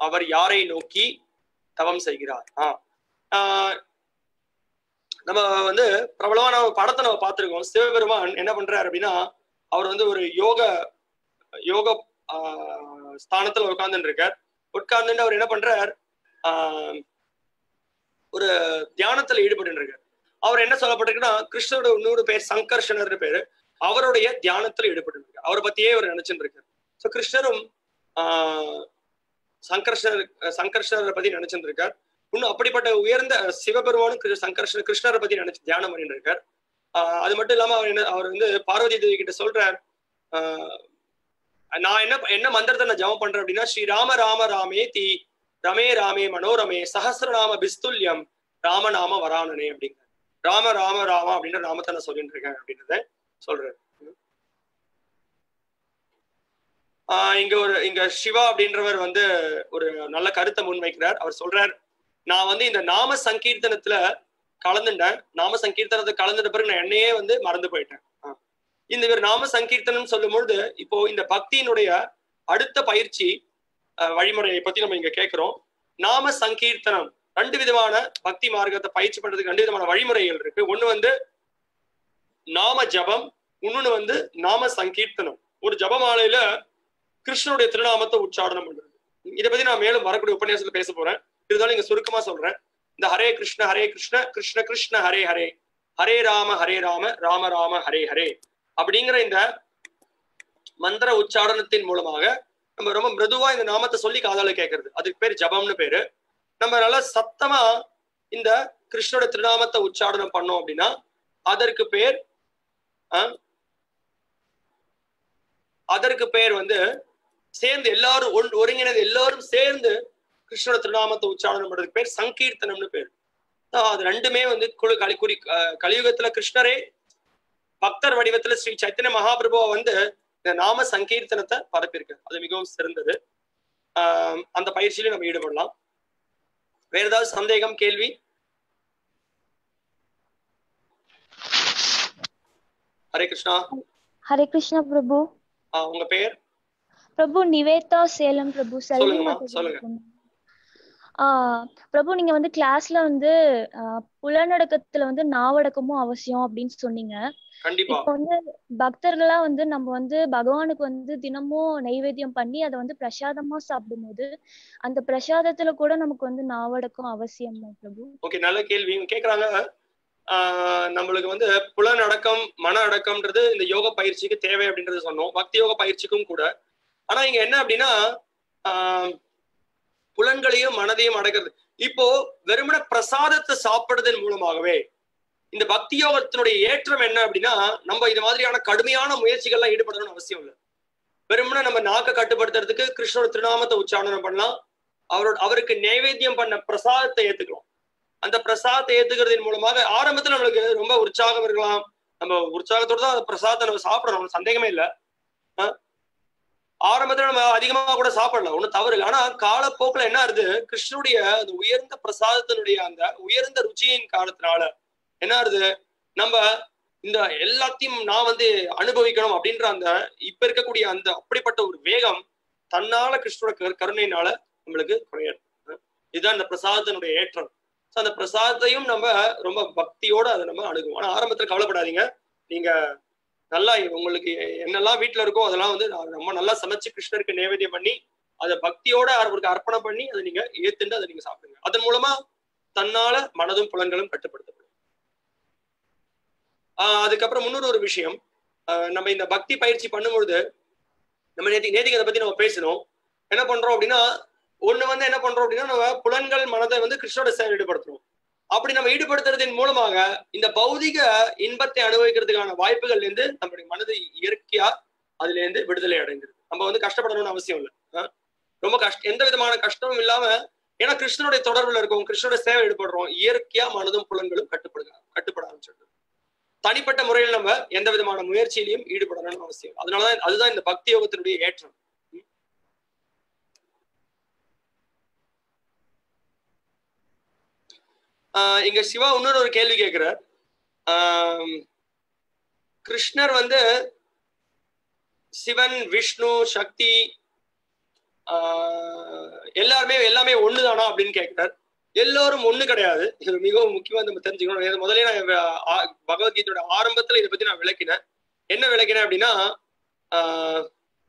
அவர் யாரை நோக்கி தவம் செய்கிறார் ஆஹ் ஆஹ் நம்ம வந்து பிரபலமான ஒரு படத்தை நம்ம பார்த்திருக்கோம் சிவபெருமான் என்ன பண்றாரு அப்படின்னா அவர் வந்து ஒரு யோக யோக ஆஹ் ஸ்தானத்துல உட்கார்ந்துட்டு இருக்கார் உட்கார்ந்துட்டு அவர் என்ன பண்றார் ஆஹ் ஒரு தியானத்துல ஈடுபட்டு இருக்கார் அவர் என்ன சொல்லப்பட்டிருக்குன்னா கிருஷ்ணரோட இன்னொரு பேர் சங்கர்ஷனர் பேரு அவருடைய தியானத்துல ஈடுபட்டு இருக்கார் அவரை பத்தியே அவர் நினைச்சுட்டு இருக்கார் ஸோ கிருஷ்ணரும் ஆஹ் சங்கர்ஷனர் சங்கர்ஷனரை பத்தி நினைச்சுட்டு இருக்கார் இன்னும் அப்படிப்பட்ட உயர்ந்த சிவபெருமானும் கிரு- சங்கர்ஷன கிருஷ்ணரை பத்தி நினைச்சு தியானம் பண்ணிட்டு இருக்கார் ஆஹ் அது மட்டும் இல்லாம அவர் என்ன அவர் வந்து பார்வதி தேவி கிட்ட சொல்றார் ஆஹ் நான் என்ன என்ன மந்திரத்தை நான் ஜெபம் பண்றேன் அப்படின்னா ஸ்ரீ ராம ராம ராமே தி ரமே ராமே மனோரமே சஹசிரநாம பிஸ்துல்யம் ராமநாம வரானனே அப்படிங்கிற ராம ராம ராமா அப்படின்ற நாமத்தை நான் சொல்லிட்டு இருக்கேன் அப்படின்றத சொல்றாரு ஆஹ் இங்க ஒரு இங்க சிவா அப்படின்றவர் வந்து ஒரு நல்ல கருத்தை முன்வைக்கிறார் அவர் சொல்றார் நான் வந்து இந்த நாம சங்கீர்த்தனத்துல கலந்துட்டேன் நாம சங்கீர்த்தனத்தை கலந்துட்ட பிறகு நான் என்னையே வந்து மறந்து போயிட்டேன் ஆஹ் இந்த இவர் நாம சங்கீர்த்தனம் சொல்லும் பொழுது இப்போ இந்த பக்தியினுடைய அடுத்த பயிற்சி ஆஹ் வழிமுறையை பத்தி நம்ம இங்க கேட்கிறோம் நாம சங்கீர்த்தனம் ரெண்டு விதமான பக்தி மார்க்கத்தை பயிற்சி பண்றதுக்கு ரெண்டு விதமான வழிமுறைகள் இருக்கு ஒண்ணு வந்து நாம ஜபம் இன்னொன்னு வந்து நாம சங்கீர்த்தனம் ஒரு ஜபமாலையில கிருஷ்ணனுடைய திருநாமத்தை உச்சாடனம் பண்றது இதை பத்தி நான் மேலும் வரக்கூடிய உபன்யாசத்துல பேச போறேன் இருந்தாலும் இங்க சுருக்கமா சொல்றேன் இந்த ஹரே கிருஷ்ண ஹரே கிருஷ்ண கிருஷ்ண கிருஷ்ண ஹரே ஹரே ஹரே ராம ஹரே ராம ராம ராம ஹரே ஹரே அப்படிங்கிற இந்த மந்திர உச்சாடனத்தின் மூலமாக நம்ம ரொம்ப மிருதுவா இந்த நாமத்தை சொல்லி காதால கேட்கறது அதுக்கு பேர் ஜபம்னு பேரு நம்ம நல்லா சத்தமா இந்த கிருஷ்ணோட திருநாமத்தை உச்சாடனம் பண்ணோம் அப்படின்னா அதற்கு பேர் ஆஹ், அதற்கு பேர் வந்து சேர்ந்து எல்லாரும் ஒன்- ஒருங்கிணைந்து எல்லாரும் சேர்ந்து கிருஷ்ணோட திருநாமத்தை உச்சாரணம் பண்றதுக்கு பேர் சங்கீர்த்தனம்னு பேர் ஆஹ் அது ரெண்டுமே வந்து குழு கலி குறி ஆஹ் கலியுகத்துல கிருஷ்ணரே பக்தர் வடிவத்துல ஸ்ரீ சைத்தன்ய மகாபிரபுவா வந்து இந்த நாம சங்கீர்த்தனத்தை பரப்பியிருக்காரு அது மிகவும் சிறந்தது ஆஹ் அந்த பயிற்சியில நம்ம ஈடுபடலாம் வேற ஏதாவது சந்தேகம் கேள்வி ஹரே கிருஷ்ணா ஹரே கிருஷ்ணா பிரபு ஆஹ் உங்க பெயர் பிரபு நிவேதா சேலம் பிரபு செல்வி சொல்லுங்கம்மா, மட்டும் சொல்லுங்க. இருக்கணும். ஆ பிரபு நீங்க வந்து கிளாஸ்ல வந்து ஆ, புலனடக்கத்துல வந்து நாவடக்கமும் அவசியம் அப்படின்னு சொன்னீங்க கண்டிப்பா இப்போ வந்து பக்தர்களா வந்து நம்ம வந்து பகவானுக்கு வந்து தினமும் நைவேத்தியம் பண்ணி அதை வந்து பிரசாதமா சாப்பிடும்போது அந்த பிரசாதத்துல கூட நமக்கு வந்து நாவடக்கம் அவசியம் பிரபு ஓகே நல்ல கேள்வி இவங்க கேக்குறாங்க ஆஹ் நம்மளுக்கு வந்து புலன் அடக்கம் மன அடக்கம்ன்றது இந்த யோக பயிற்சிக்கு தேவை அப்படின்றது சொன்னோம் பக்தி யோக பயிற்சிக்கும் கூட ஆனா இங்க என்ன அப்படின்னா ஆஹ் புலன்களையும் மனதையும் அடக்கிறது இப்போ வெறுமன பிரசாதத்தை சாப்பிடுறதன் மூலமாகவே இந்த பக்தி யோகத்தினுடைய ஏற்றம் என்ன அப்படின்னா நம்ம இது மாதிரியான கடுமையான முயற்சிகள்லாம் ஈடுபடணும்னு அவசியம் இல்லை வெறுமனே நம்ம நாக்க கட்டுப்படுத்துறதுக்கு கிருஷ்ணோட திருநாமத்தை உச்சாரணம் பண்ணலாம் அவரோட அவருக்கு நைவேத்தியம் பண்ண பிரசாதத்தை ஏத்துக்கலாம் அந்த பிரசாதத்தை ஏத்துக்கிறதன் மூலமாக ஆரம்பத்துல நம்மளுக்கு ரொம்ப உற்சாகம் இருக்கலாம் நம்ம உற்சாகத்தோட தான் அந்த பிரசாதத்தை நம்ம சாப்பிடணும் சந்தேகமே இல்லை ஆரம்பத்துல நம்ம அதிகமா கூட சாப்பிடலாம் ஒண்ணும் தவறு இல்லை ஆனா காலப்போக்குல என்ன ஆகுது கிருஷ்ணனுடைய அந்த உயர்ந்த பிரசாதத்தினுடைய அந்த உயர்ந்த ருச்சியின் காரணத்தினால என்ன ஆகுது நம்ம இந்த எல்லாத்தையும் நான் வந்து அனுபவிக்கணும் அப்படின்ற அந்த இப்ப இருக்கக்கூடிய அந்த அப்படிப்பட்ட ஒரு வேகம் தன்னால கிருஷ்ணனோட கரு- கருணையினால நம்மளுக்கு குறையாது இதுதான் இந்த பிரசாதத்தினுடைய ஏற்றம் ஸோ அந்த பிரசாதத்தையும் நம்ம ரொம்ப பக்தியோட அதை நம்ம அணுகுவோம் ஆனா ஆரம்பத்துல கவலைப்படாதீங்க நீங்க நல்லா உங்களுக்கு என்னெல்லாம் வீட்டுல இருக்கோ அதெல்லாம் வந்து நான் ரொம்ப நல்லா சமைச்சு கிருஷ்ணருக்கு நைவேத்தியம் பண்ணி அதை பக்தியோட அவருக்கு அர்ப்பணம் பண்ணி அதை நீங்க ஏத்துண்டு அதை நீங்க சாப்பிடுங்க அதன் மூலமா தன்னால மனதும் புலன்களும் கட்டுப்படுத்தப்படும் ஆஹ் அதுக்கப்புறம் முன்னொரு ஒரு விஷயம் ஆஹ் நம்ம இந்த பக்தி பயிற்சி பண்ணும்பொழுது நம்ம நேத்தி நேத்திக்கு அதை பத்தி நம்ம பேசணும் என்ன பண்றோம் அப்படின்னா ஒண்ணு வந்து என்ன பண்றோம் அப்படின்னா நம்ம புலன்கள் மனதை வந்து கிருஷ்ணோட சேவை ஈடுபடுத்துறோம் அப்படி நம்ம ஈடுபடுத்துறதின் மூலமாக இந்த பௌதிக இன்பத்தை அனுபவிக்கிறதுக்கான வாய்ப்புகள்ல இருந்து நம்மளுடைய மனது இயற்கையா அதுல இருந்து விடுதலை அடைஞ்சிருது நம்ம வந்து கஷ்டப்படணும்னு அவசியம் இல்லை ஆஹ் ரொம்ப கஷ்ட எந்த விதமான கஷ்டமும் இல்லாம ஏன்னா கிருஷ்ணனுடைய தொடர்புல இருக்கோம் கிருஷ்ணோட சேவை ஈடுபடுறோம் இயற்கையா மனதும் புலன்களும் கட்டுப்படுக கட்டுப்பட ஆரம்பிச்சிடுது தனிப்பட்ட முறையில் நம்ம எந்த விதமான முயற்சியிலையும் ஈடுபடணும்னு அவசியம் அதனாலதான் அதுதான் இந்த பக்தி யோகத்தினுடைய ஏற்றம் ஆஹ் இங்க சிவா இன்னொரு ஒரு கேள்வி கேட்கிறார் ஆஹ் கிருஷ்ணர் வந்து சிவன் விஷ்ணு சக்தி ஆஹ் எல்லாருமே எல்லாமே ஒண்ணுதானா அப்படின்னு கேட்கிறார் எல்லாரும் ஒண்ணு கிடையாது இது மிகவும் முக்கியமா நம்ம தெரிஞ்சுக்கணும் இது முதல்ல நான் வ- ஆ- பகவத்கீதையோட ஆரம்பத்துல இதை பத்தி நான் விளக்கினேன் என்ன விளக்கினேன் அப்படின்னா ஆஹ்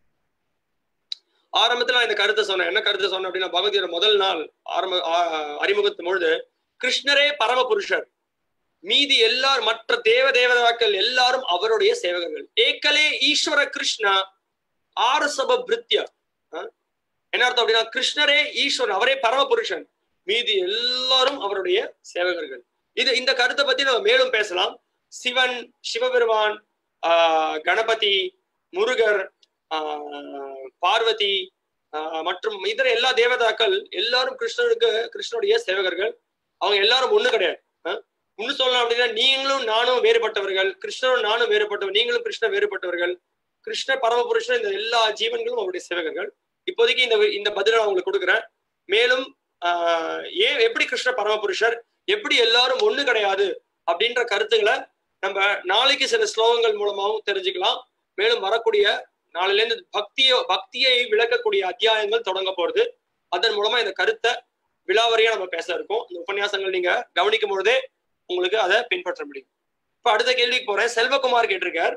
ஆரம்பத்துல நான் இந்த கருத்தை சொன்னேன் என்ன கருத்தை சொன்னேன் அப்படின்னா பகவத்கீதை முதல் நாள் ஆரம்ப ஆ- அறிமுகத்து பொழுது கிருஷ்ணரே பரம புருஷர் மீதி எல்லாரும் மற்ற தேவ தேவதாக்கள் எல்லாரும் அவருடைய சேவகர்கள் ஏக்கலே ஈஸ்வர கிருஷ்ணா ஆரசப பிரித்யா என்ன அர்த்தம் அப்படின்னா கிருஷ்ணரே ஈஸ்வரன் அவரே பரம புருஷன் மீதி எல்லாரும் அவருடைய சேவகர்கள் இது இந்த கருத்தை பத்தி நம்ம மேலும் பேசலாம் சிவன் சிவபெருமான் ஆஹ் கணபதி முருகர் ஆஹ் பார்வதி ஆஹ் மற்றும் இதர எல்லா தேவதாக்கள் எல்லாரும் கிருஷ்ணருக்கு கிருஷ்ணனுடைய சேவகர்கள் அவங்க எல்லாரும் ஒண்ணு கிடையாது ஆஹ் இன்னும் சொல்லலாம் அப்படின்னா நீங்களும் நானும் வேறுபட்டவர்கள் கிருஷ்ணரும் நானும் வேறுபட்டவர் நீங்களும் கிருஷ்ணர் வேறுபட்டவர்கள் கிருஷ்ண பரமபுருஷன் இந்த எல்லா ஜீவன்களும் அவருடைய சேவகர்கள் இப்போதைக்கு இந்த இந்த பதிலை நான் உங்களுக்கு கொடுக்குறேன் மேலும் ஆஹ் ஏன் எப்படி கிருஷ்ண பரமபுருஷர் எப்படி எல்லாரும் ஒண்ணு கிடையாது அப்படின்ற கருத்துக்களை நம்ம நாளைக்கு சில ஸ்லோகங்கள் மூலமாகவும் தெரிஞ்சுக்கலாம் மேலும் வரக்கூடிய நாளையில இருந்து பக்திய பக்தியை விளக்கக்கூடிய அத்தியாயங்கள் தொடங்க போறது அதன் மூலமா இந்த கருத்தை விலாவரியா நம்ம பேச இருக்கோம் இந்த உபன்யாசங்கள் நீங்க கவனிக்கும் பொழுதே உங்களுக்கு அதை பின்பற்ற முடியும் இப்ப அடுத்த கேள்விக்கு போறேன் செல்வகுமார் கேட்டிருக்கார்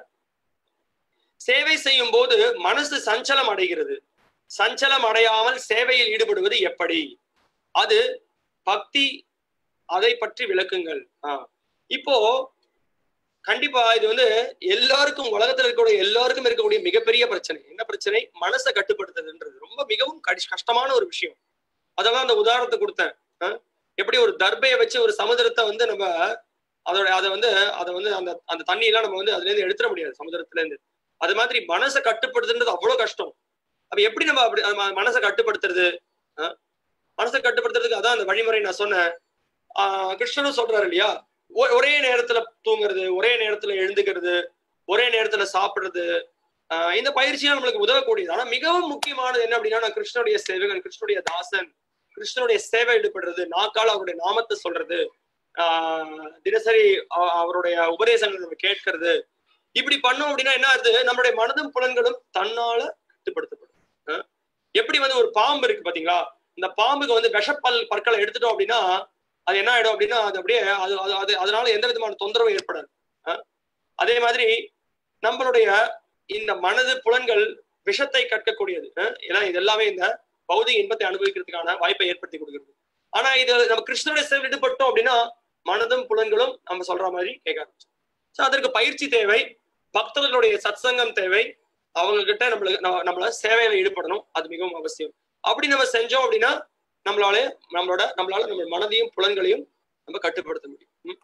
சேவை செய்யும் போது மனசு சஞ்சலம் அடைகிறது சஞ்சலம் அடையாமல் சேவையில் ஈடுபடுவது எப்படி அது பக்தி அதை பற்றி விளக்குங்கள் ஆஹ் இப்போ கண்டிப்பா இது வந்து எல்லாருக்கும் உலகத்துல இருக்கக்கூடிய எல்லாருக்கும் இருக்கக்கூடிய மிகப்பெரிய பிரச்சனை என்ன பிரச்சனை மனசை கட்டுப்படுத்துறதுன்றது ரொம்ப மிகவும் கடி- கஷ்டமான ஒரு விஷயம் அதெல்லாம் அந்த உதாரணத்தை கொடுத்தேன் ஆஹ் எப்படி ஒரு தர்பையை வச்சு ஒரு சமுதிரத்தை வந்து நம்ம அதோட அதை வந்து அதை வந்து அந்த அந்த தண்ணியெல்லாம் நம்ம வந்து அதுல இருந்து எடுத்துட முடியாது சமுதிரத்துல இருந்து அது மாதிரி மனசை கட்டுப்படுத்துன்றது அவ்வளவு கஷ்டம் அப்ப எப்படி நம்ம அப்படி அந்த ம- மனசை கட்டுப்படுத்துறது ஆஹ் மனசை கட்டுப்படுத்துறதுக்கு அதான் அந்த வழிமுறை நான் சொன்னேன் ஆஹ் கிருஷ்ணனும் சொல்றாரு இல்லையா ஒ- ஒரே நேரத்துல தூங்குறது ஒரே நேரத்துல எழுந்துக்கிறது ஒரே நேரத்துல சாப்பிடுறது ஆஹ் இந்த பயிற்சியும் நம்மளுக்கு உதவக்கூடியது ஆனா மிகவும் முக்கியமானது என்ன அப்படின்னா நான் கிருஷ்ணனுடைய சேவகன் கிருஷ்ணனுடைய தாசன் கிருஷ்ணனுடைய சேவை ஈடுபடுறது நாக்கால் அவருடைய நாமத்தை சொல்றது ஆஹ் தினசரி அவ- அவருடைய உபதேசங்களை நம்ம கேட்கறது இப்படி பண்ணோம் அப்படின்னா என்ன ஆகுது நம்மளுடைய மனதும் புலன்களும் தன்னால கட்டுப்படுத்தப்படும் ஆஹ் எப்படி வந்து ஒரு பாம்பு இருக்கு பாத்தீங்களா இந்த பாம்புக்கு வந்து விஷப்பல் பற்களை எடுத்துட்டோம் அப்படின்னா அது என்ன ஆயிடும் அப்படின்னா அது அப்படியே அது அது அது அதனால எந்த விதமான தொந்தரவும் ஏற்படாது ஆஹ் அதே மாதிரி நம்மளுடைய இந்த மனது புலன்கள் விஷத்தை கற்கக்கூடியது ஆஹ் ஏன்னா இது எல்லாமே இந்த பௌதிக இன்பத்தை அனுபவிக்கிறதுக்கான வாய்ப்பை ஏற்படுத்தி கொடுக்குறது ஆனா இது நம்ம கிருஷ்ணனுடைய சேவையில் ஈடுபட்டோம் அப்படின்னா மனதும் புலன்களும் நம்ம சொல்ற மாதிரி கேட்க ஆரம்பிச்சோம் ஸோ அதற்கு பயிற்சி தேவை பக்தர்களுடைய சத்சங்கம் தேவை அவங்க கிட்ட நம்மளுக்கு நம்ம நம்மள சேவையில ஈடுபடணும் அது மிகவும் அவசியம் அப்படி நம்ம செஞ்சோம் அப்படின்னா நம்மளால நம்மளோட நம்மளால நம்ம மனதையும் புலன்களையும் நம்ம கட்டுப்படுத்த முடியும் ம்.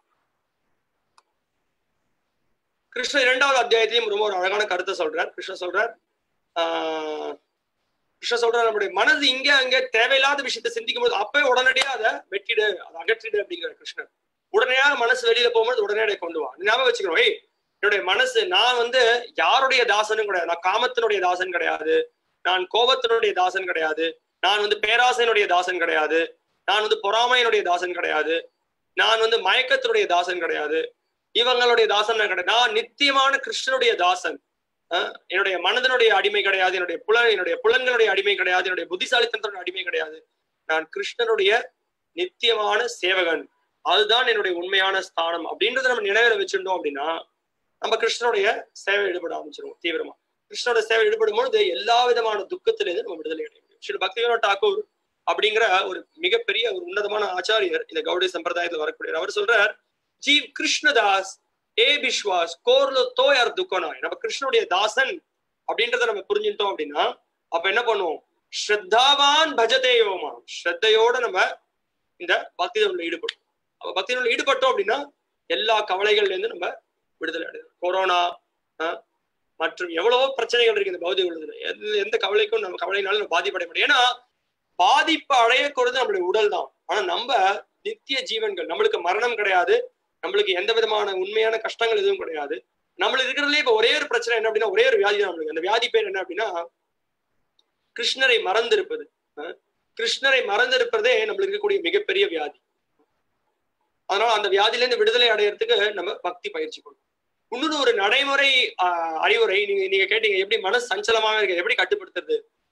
கிருஷ்ணர் இரண்டாவது அத்தியாயத்திலையும் ரொம்ப ஒரு அழகான கருத்தை சொல்றார் கிருஷ்ணர் சொல்றார் ஆஹ் கிருஷ்ணர் சொல்றார் நம்மளுடைய மனது இங்க அங்க தேவையில்லாத விஷயத்தை சிந்திக்கும் போது அப்பவே உடனடியா அதை வெட்டிடு அதை அகற்றிடு அப்படிங்கிற கிருஷ்ணர் உடனடியாக மனசு வெளியில போகும்போது உடனே அதை கொண்டு வா நீ ஞாபகம் வச்சுக்கணும் ஏய் என்னுடைய மனசு நான் வந்து யாருடைய தாசனும் கிடையாது நான் காமத்தினுடைய தாசன் கிடையாது நான் கோபத்தினுடைய தாசன் கிடையாது நான் வந்து பேராசையினுடைய தாசன் கிடையாது நான் வந்து பொறாமையினுடைய தாசன் கிடையாது நான் வந்து மயக்கத்தினுடைய தாசன் கிடையாது இவங்களுடைய தாசன் நான் கிடையாது நான் நித்தியமான கிருஷ்ணனுடைய தாசன் அஹ் என்னுடைய மனதனுடைய அடிமை கிடையாது என்னுடைய புல என்னுடைய புலன்களுடைய அடிமை கிடையாது என்னுடைய புத்திசாலித்தனத்தினுடைய அடிமை கிடையாது நான் கிருஷ்ணனுடைய நித்தியமான சேவகன் அதுதான் என்னுடைய உண்மையான ஸ்தானம் அப்படின்றத நம்ம நினைவுல வச்சிருந்தோம் அப்படின்னா நம்ம கிருஷ்ணனுடைய சேவை ஈடுபட ஆரம்பிச்சிருவோம் தீவிரமா கிருஷ்ணனோட சேவை ஈடுபடும் பொழுது எல்லா விதமான துக்கத்திலிருந்து நம்ம விடுதலை அடைய முடியும் ஸ்ரீ பக்திவினோத் டாக்கூர் அப்படிங்கிற ஒரு மிகப்பெரிய ஒரு உன்னதமான ஆச்சாரியர் இந்த கௌடி சம்பிரதாயத்துல வரக்கூடிய அவர் சொல்றார் ஜீவ் கிருஷ்ணதாஸ் ஏ பிஸ்வாஸ் கோர்ல தோயார் துக்கனாய் நம்ம கிருஷ்ணனுடைய தாசன் அப்படின்றத நம்ம புரிஞ்சுட்டோம் அப்படின்னா அப்ப என்ன பண்ணுவோம் ஸ்ரத்தாவான் பஜதேயோமா ஸ்ரத்தையோட நம்ம இந்த பக்தி தொழில் ஈடுபடும் அப்ப பக்தி தொழில் ஈடுபட்டோம் அப்படின்னா எல்லா கவலைகள்ல இருந்து நம்ம விடுதலை அடையணும் கொரோனா ஆஹ், மற்றும் எவ்வளவோ பிரச்சனைகள் இருக்கு இந்த பௌதிக உலகத்துல எந்த- எந்த கவலைக்கும் நம்ம கவலைனாலும் நம்ம பாதிப்படைய முடியும் ஏன்னா பாதிப்பு அடையக்கூடாது நம்மளுடைய உடல் தான் ஆனா நம்ம நித்திய ஜீவன்கள் நம்மளுக்கு மரணம் கிடையாது நம்மளுக்கு எந்த விதமான உண்மையான கஷ்டங்கள் எதுவும் கிடையாது நம்மளுக்கு இருக்கிறதுலே இப்ப ஒரே ஒரு பிரச்சனை என்ன அப்படின்னா ஒரே ஒரு வியாதி தான் நம்மளுக்கு அந்த வியாதி பேர் என்ன அப்படின்னா கிருஷ்ணரை மறந்திருப்பது அஹ் கிருஷ்ணரை மறந்திருப்பதே நம்மளுக்கு இருக்கக்கூடிய மிகப்பெரிய வியாதி அதனால அந்த வியாதியில இருந்து விடுதலை அடையறதுக்கு நம்ம பக்தி பயிற்சி கொடுக்கணும் இன்னொரு ஒரு நடைமுறை ஆஹ், அறிவுரை நீங்க நீங்க கேட்டீங்க எப்படி மனசு சஞ்சலமாக இருக்கு எப்படி கட்டுப்படுத்துறது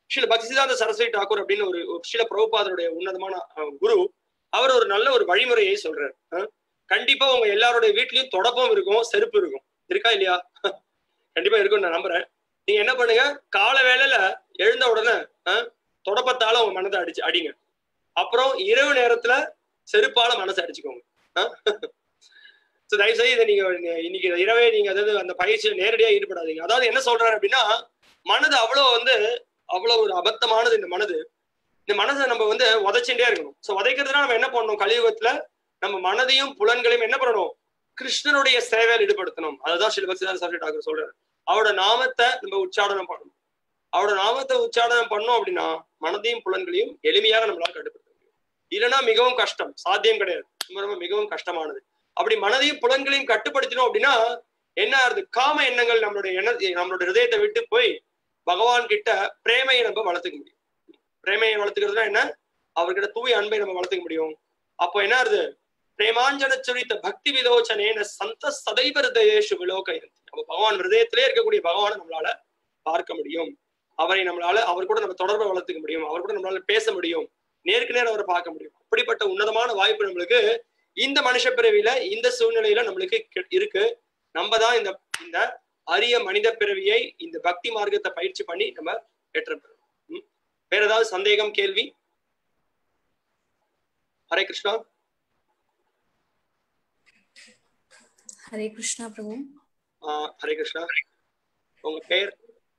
ஸ்ரீல பக்திசிதாந்த சரஸ்வதி டாக்கூர் அப்படின்னு ஒரு ஒரு ஸ்ரீல பிரபுபாதருடைய உன்னதமான அஹ், குரு அவர் ஒரு நல்ல ஒரு வழிமுறையை சொல்றாரு அஹ், கண்டிப்பா உங்க எல்லாருடைய வீட்லயும் தொடப்பம் இருக்கும் செருப்பு இருக்கும் இருக்கா இல்லையா கண்டிப்பா இருக்கும்னு நான் நம்புறேன் நீங்க என்ன பண்ணுங்க கால வேளையில எழுந்த உடனே அஹ், தொடப்பத்தால உங்க மனதை அடிச்சு அடிங்க அப்புறம் இரவு நேரத்துல செருப்பால மனசை அடிச்சுக்கோங்க ஸோ தயவுசெய்து இதை நீங்க இன்னைக்கு இரவே நீங்க அதாவது அந்த பயிற்சியில நேரடியா ஈடுபடாதீங்க அதாவது என்ன சொல்றாரு அப்படின்னா மனது அவ்வளவு வந்து அவ்வளவு ஒரு அபத்தமானது இந்த மனது இந்த மனதை நம்ம வந்து உதைச்சுட்டே இருக்கணும் ஸோ உதைக்கிறதுனா நம்ம என்ன பண்ணணும் கலியுகத்துல நம்ம மனதையும் புலன்களையும் என்ன பண்ணணும் கிருஷ்ணனுடைய சேவையில் ஈடுபடுத்தணும் அதுதான் ஸ்ரீ பக்திதான சாஸ்திரி டாக்டர் சொல்றாரு அவரோட நாமத்தை நம்ம உச்சாடனம் பண்ணணும் அவரோட நாமத்தை உச்சாடனம் பண்ணோம் அப்படின்னா மனதையும் புலன்களையும் எளிமையாக நம்மளால கட்டுப்படுத்த முடியும் இல்லைன்னா மிகவும் கஷ்டம் சாத்தியம் கிடையாது ரொம்ப ரொம்ப மிகவும் கஷ்டமானது அப்படி மனதையும் புலன்களையும் கட்டுப்படுத்தினோம் அப்படின்னா என்ன ஆகுது காம எண்ணங்கள் நம்மளுடைய எண்ண நம்மளோட ஹிருதயத்தை விட்டு போய் பகவான் கிட்ட பிரேமையை நம்ம வளர்த்துக்க முடியும் பிரேமையை வளர்த்துக்கிறதுனா என்ன அவர்கிட்ட தூய அன்பை நம்ம வளர்த்துக்க முடியும் அப்போ என்ன ஆகுது பிரேமாஞ்சன சுரித்த பக்தி விலோச்சனேன சந்த சதைவ ஹிருதயேஷு விலோகயந்தி அப்போ பகவான் ஹிருதயத்திலே இருக்கக்கூடிய பகவானை நம்மளால பார்க்க முடியும் அவரை நம்மளால அவர் கூட நம்ம தொடர்பை வளர்த்துக்க முடியும் அவர் கூட நம்மளால பேச முடியும் நேருக்கு நேரம் அவரை பார்க்க முடியும் அப்படிப்பட்ட உன்னதமான வாய்ப்பு நம்மளுக்கு இந்த மனுஷ பிறவியில இந்த சூழ்நிலையில நம்மளுக்கு கி- இருக்கு நம்ம தான் இந்த இந்த அரிய மனித பிறவியை இந்த பக்தி மார்க்கத்தை பயிற்சி பண்ணி நம்ம ஏற்ற பெறணும் ம்? வேற ஏதாவது சந்தேகம் கேள்வி ஹரே கிருஷ்ணா ஹரே கிருஷ்ணா பிரபு ஆஹ் ஹரே கிருஷ்ணா உங்க பெயர்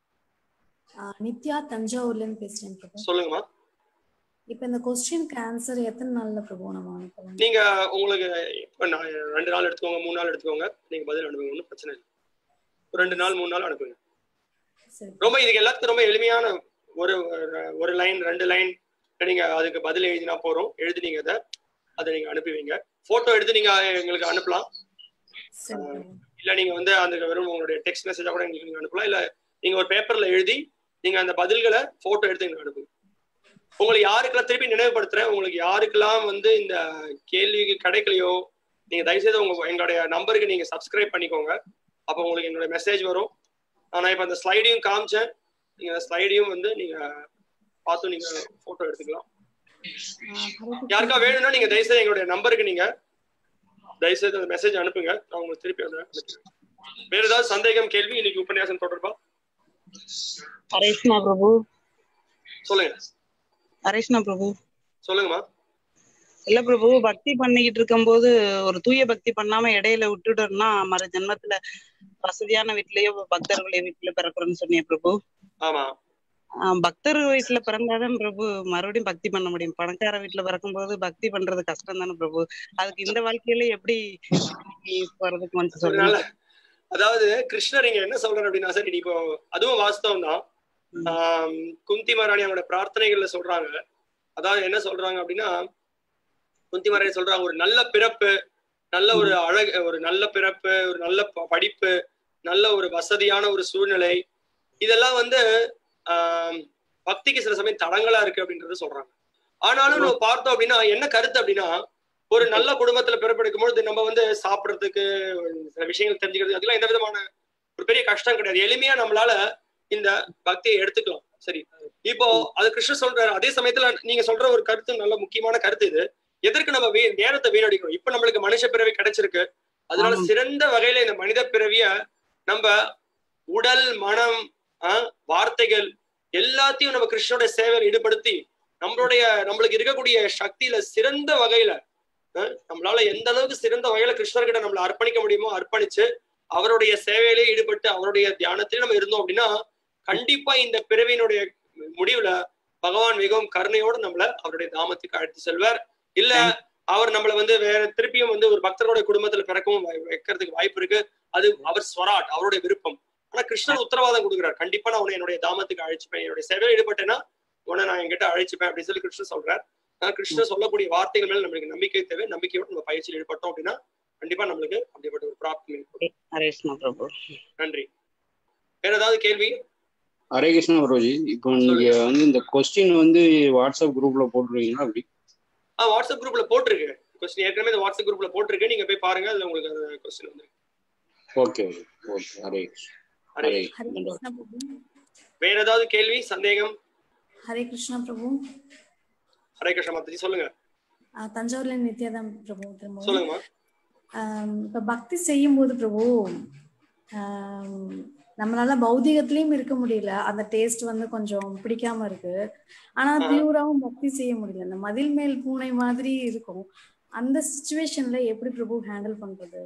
ஆஹ் நித்யா தஞ்சாவூர்ல இருந்து பேசுறேன் பிரபு சொல்லுங்கம்மா இப்ப இந்த கொஸ்டினுக்கு ஆன்சர் எத்தனை நாள்ல பிரபு நம்ம அனுப்பலாம் நீங்க உங்களுக்கு இப்ப நான் ரெண்டு நாள் எடுத்துக்கோங்க மூணு நாள் எடுத்துக்கோங்க நீங்க பதில் அனுப்புங்க ஒன்றும் பிரச்சனை இல்லை ஒரு ரெண்டு நாள் மூணு நாள் அனுப்புங்க சரி ரொம்ப இதுக்கு எல்லாத்துக்கும் ரொம்ப எளிமையான ஒரு ஒரு- ஒரு லைன் ரெண்டு லைன் நீங்க அதுக்கு பதில் எழுதினா போறோம் எழுதினீங்க அதை அதை நீங்க அனுப்பி வைங்க போட்டோ எடுத்து நீங்க எங்களுக்கு அனுப்பலாம் சரி பிரபு இல்ல நீங்க வந்து அந்த வெறும் உங்களுடைய டெக்ஸ்ட் மெசேஜா கூட எங்களுக்கு நீங்க அனுப்பலாம் இல்ல நீங்க ஒரு பேப்பர்ல எழுதி நீங்க அந்த பதில்களை போட்டோ எடுத்து எங்களுக்கு அனுப்புங்க உங்களுக்கு யாருக்கெல்லாம் திருப்பி நினைவுபடுத்துறேன் உங்களுக்கு யாருக்கெல்லாம் வந்து இந்த கேள்விக்கு கிடைக்கலையோ நீங்க தயவுசெய்து உங்க எங்களுடைய நம்பருக்கு நீங்க சப்ஸ்கிரைப் பண்ணிக்கோங்க அப்போ உங்களுக்கு என்னோட மெசேஜ் வரும் ஆனா இப்ப அந்த ஸ்லைடையும் காமிச்சேன் நீங்க அந்த ஸ்லைடையும் வந்து நீங்க பார்த்து நீங்க போட்டோ எடுத்துக்கலாம் ஆஹ் ஹரே கிருஷ்ணா. யாருக்கா வேணும்னா நீங்க தயவுசெய்து எங்களுடைய நம்பருக்கு நீங்க தயவுசெய்து அந்த மெசேஜ் அனுப்புங்க நான் உங்களுக்கு திருப்பி அந்த அனுப்புறேன். வேற ஏதாவது சந்தேகம் கேள்வி இன்னைக்கு உபன்யாசம் தொடர்பா ஹரேஷ்ணா பிரபு சொல்லுங்க ஹரேஷ்ணா பிரபு சொல்லுங்கம்மா இல்ல பிரபு பக்தி பண்ணிக்கிட்டு இருக்கும்போது ஒரு தூய பக்தி பண்ணாம இடையில விட்டுட்டோம்னா மறு ஜென்மத்துல வசதியான வீட்லயோ பக்தர்களுடைய வீட்டுல பிறக்கிறோம்னு சொன்னீங்க பிரபு ஆமா ஆஹ் பக்தர் வீட்டுல பிறந்தாதான் பிரபு மறுபடியும் பக்தி பண்ண முடியும் பணக்கார வீட்டுல பிறக்கும்போது பக்தி பண்றது கஷ்டம் தானே பிரபு அதுக்கு இந்த வாழ்க்கையில எப்படி போறதுக்கு கொஞ்சம் ஒரு சொல்லுங்க நாள் அதாவது கிருஷ்ணர் இங்க என்ன சொல்றாரு அப்படின்னா சரி இப்போ அதுவும் வாஸ்தவம் தான் ம். ஆஹ் குந்தி மகாராணி அவங்களோட பிரார்த்தனைகள்ல சொல்றாங்க அதாவது என்ன சொல்றாங்க அப்படின்னா குந்தி மகாராணி சொல்றாங்க ஒரு நல்ல பிறப்பு நல்ல ஒரு அழகு ஒரு நல்ல பிறப்பு ஒரு நல்ல ப- படிப்பு நல்ல ஒரு வசதியான ஒரு சூழ்நிலை இதெல்லாம் வந்து ஆஹ் பக்திக்கு சில சமயம் தடங்களா இருக்கு அப்படின்றத சொல்றாங்க ஆனாலும் நம்ம பார்த்தோம் அப்படின்னா என்ன கருத்து அப்படின்னா ஒரு நல்ல குடும்பத்துல பிறப்பெடுக்கும் பொழுது நம்ம வந்து சாப்பிடுறதுக்கு சில விஷயங்கள் தெரிஞ்சுக்கிறது அதெல்லாம் எந்த விதமான ஒரு பெரிய கஷ்டம் கிடையாது எளிமையா நம்மளால இந்த பக்தியை எடுத்துக்கலாம் சரி இப்போ அது கிருஷ்ணர் சொல்றாரு அதே சமயத்துல நீங்க சொல்ற ஒரு கருத்து நல்ல முக்கியமான கருத்து இது எதற்கு நம்ம வீ நேரத்தை வீணடிக்கணும் இப்ப நம்மளுக்கு மனுஷ பிறவி கிடைச்சிருக்கு அதனால ஆமாம். சிறந்த வகையில இந்த மனித பிறவிய நம்ம உடல் மனம் ஆஹ், வார்த்தைகள் எல்லாத்தையும் நம்ம கிருஷ்ணனுடைய சேவையில் ஈடுபடுத்தி நம்மளுடைய நம்மளுக்கு இருக்கக்கூடிய சக்தியில சிறந்த வகையில அஹ், நம்மளால எந்த அளவுக்கு சிறந்த வகையில கிருஷ்ணர்கிட்ட நம்மளை அர்ப்பணிக்க முடியுமோ அர்ப்பணிச்சு அவருடைய சேவையிலே ஈடுபட்டு அவருடைய தியானத்திலே நம்ம இருந்தோம் அப்படின்னா கண்டிப்பா இந்த பிறவியினுடைய முடிவுல பகவான் மிகவும் கருணையோடு நம்மள அவருடைய தாமத்துக்கு அழைத்து செல்வார் இல்ல அவர் நம்மள வந்து வேற திருப்பியும் வந்து ஒரு பக்தரோட குடும்பத்துல பிறக்கவும் வாய்- வைக்கிறதுக்கு வாய்ப்பு இருக்கு அது அவர் ஸ்வராட் அவருடைய விருப்பம் ஆனா கிருஷ்ணர் உத்தரவாதம் கொடுக்குறார் கண்டிப்பா நான் உன்னை என்னுடைய தாமத்துக்கு அழைச்சுப்பேன் என்னுடைய சேவையில் ஈடுபட்டேன்னா உன்னை நான் என்கிட்ட அழைச்சுப்பேன் அப்படின்னு சொல்லி கிருஷ்ணர் சொல்றார் ஆனா கிருஷ்ணர் சொல்லக்கூடிய வார்த்தைகள் மேல நம்மளுக்கு நம்பிக்கை தேவை நம்பிக்கையோடு நம்ம பயிற்சியில் ஈடுபட்டோம் அப்படின்னா கண்டிப்பா நம்மளுக்கு அப்படிப்பட்ட ஒரு பிராப்தி இருக்கும். ஹரேஷ்ணா பிரபு நன்றி வேற ஏதாவது கேள்வி ஹரே கிருஷ்ணா பிரபுஜி இப்போ நீங்க வந்து இந்த கொஸ்டின் வந்து வாட்ஸ்அப் குரூப்ல போட்டுருவீங்களா அப்படி ஆ வாட்ஸ்அப் குரூப்ல போட்டிருக்கு கொஸ்டின் ஏற்கனவே இந்த வாட்ஸ்அப் குரூப்ல போட்டிருக்கு நீங்க போய் பாருங்க அதுல உங்களுக்கு அந்த கொஸ்டின் வந்து ஓகே ஓகே ஹரே கிருஷ்ணா. ஹரே ஹரே ஹரே கிருஷ்ணா பிரபு வேற ஏதாவது கேள்வி சந்தேகம் ஹரே கிருஷ்ணா பிரபு ஹரே கிருஷ்ண மாதாஜி சொல்லுங்க ஆஹ் தஞ்சாவூர்ல நித்யாதான் பிரபு திரும்ப சொல்லுங்கம்மா இப்ப பக்தி செய்யும் போது பிரபு ஆம், நம்மளால பௌதிகத்திலயும் இருக்க முடியல அந்த டேஸ்ட் வந்து கொஞ்சம் பிடிக்காம இருக்கு ஆனா ஆ. பியூராவும் பக்தி செய்ய முடியல இந்த மதில் மேல் பூனை மாதிரி இருக்கும் அந்த சுச்சுவேஷன்ல எப்படி பிரபு ஹேண்டில் பண்றது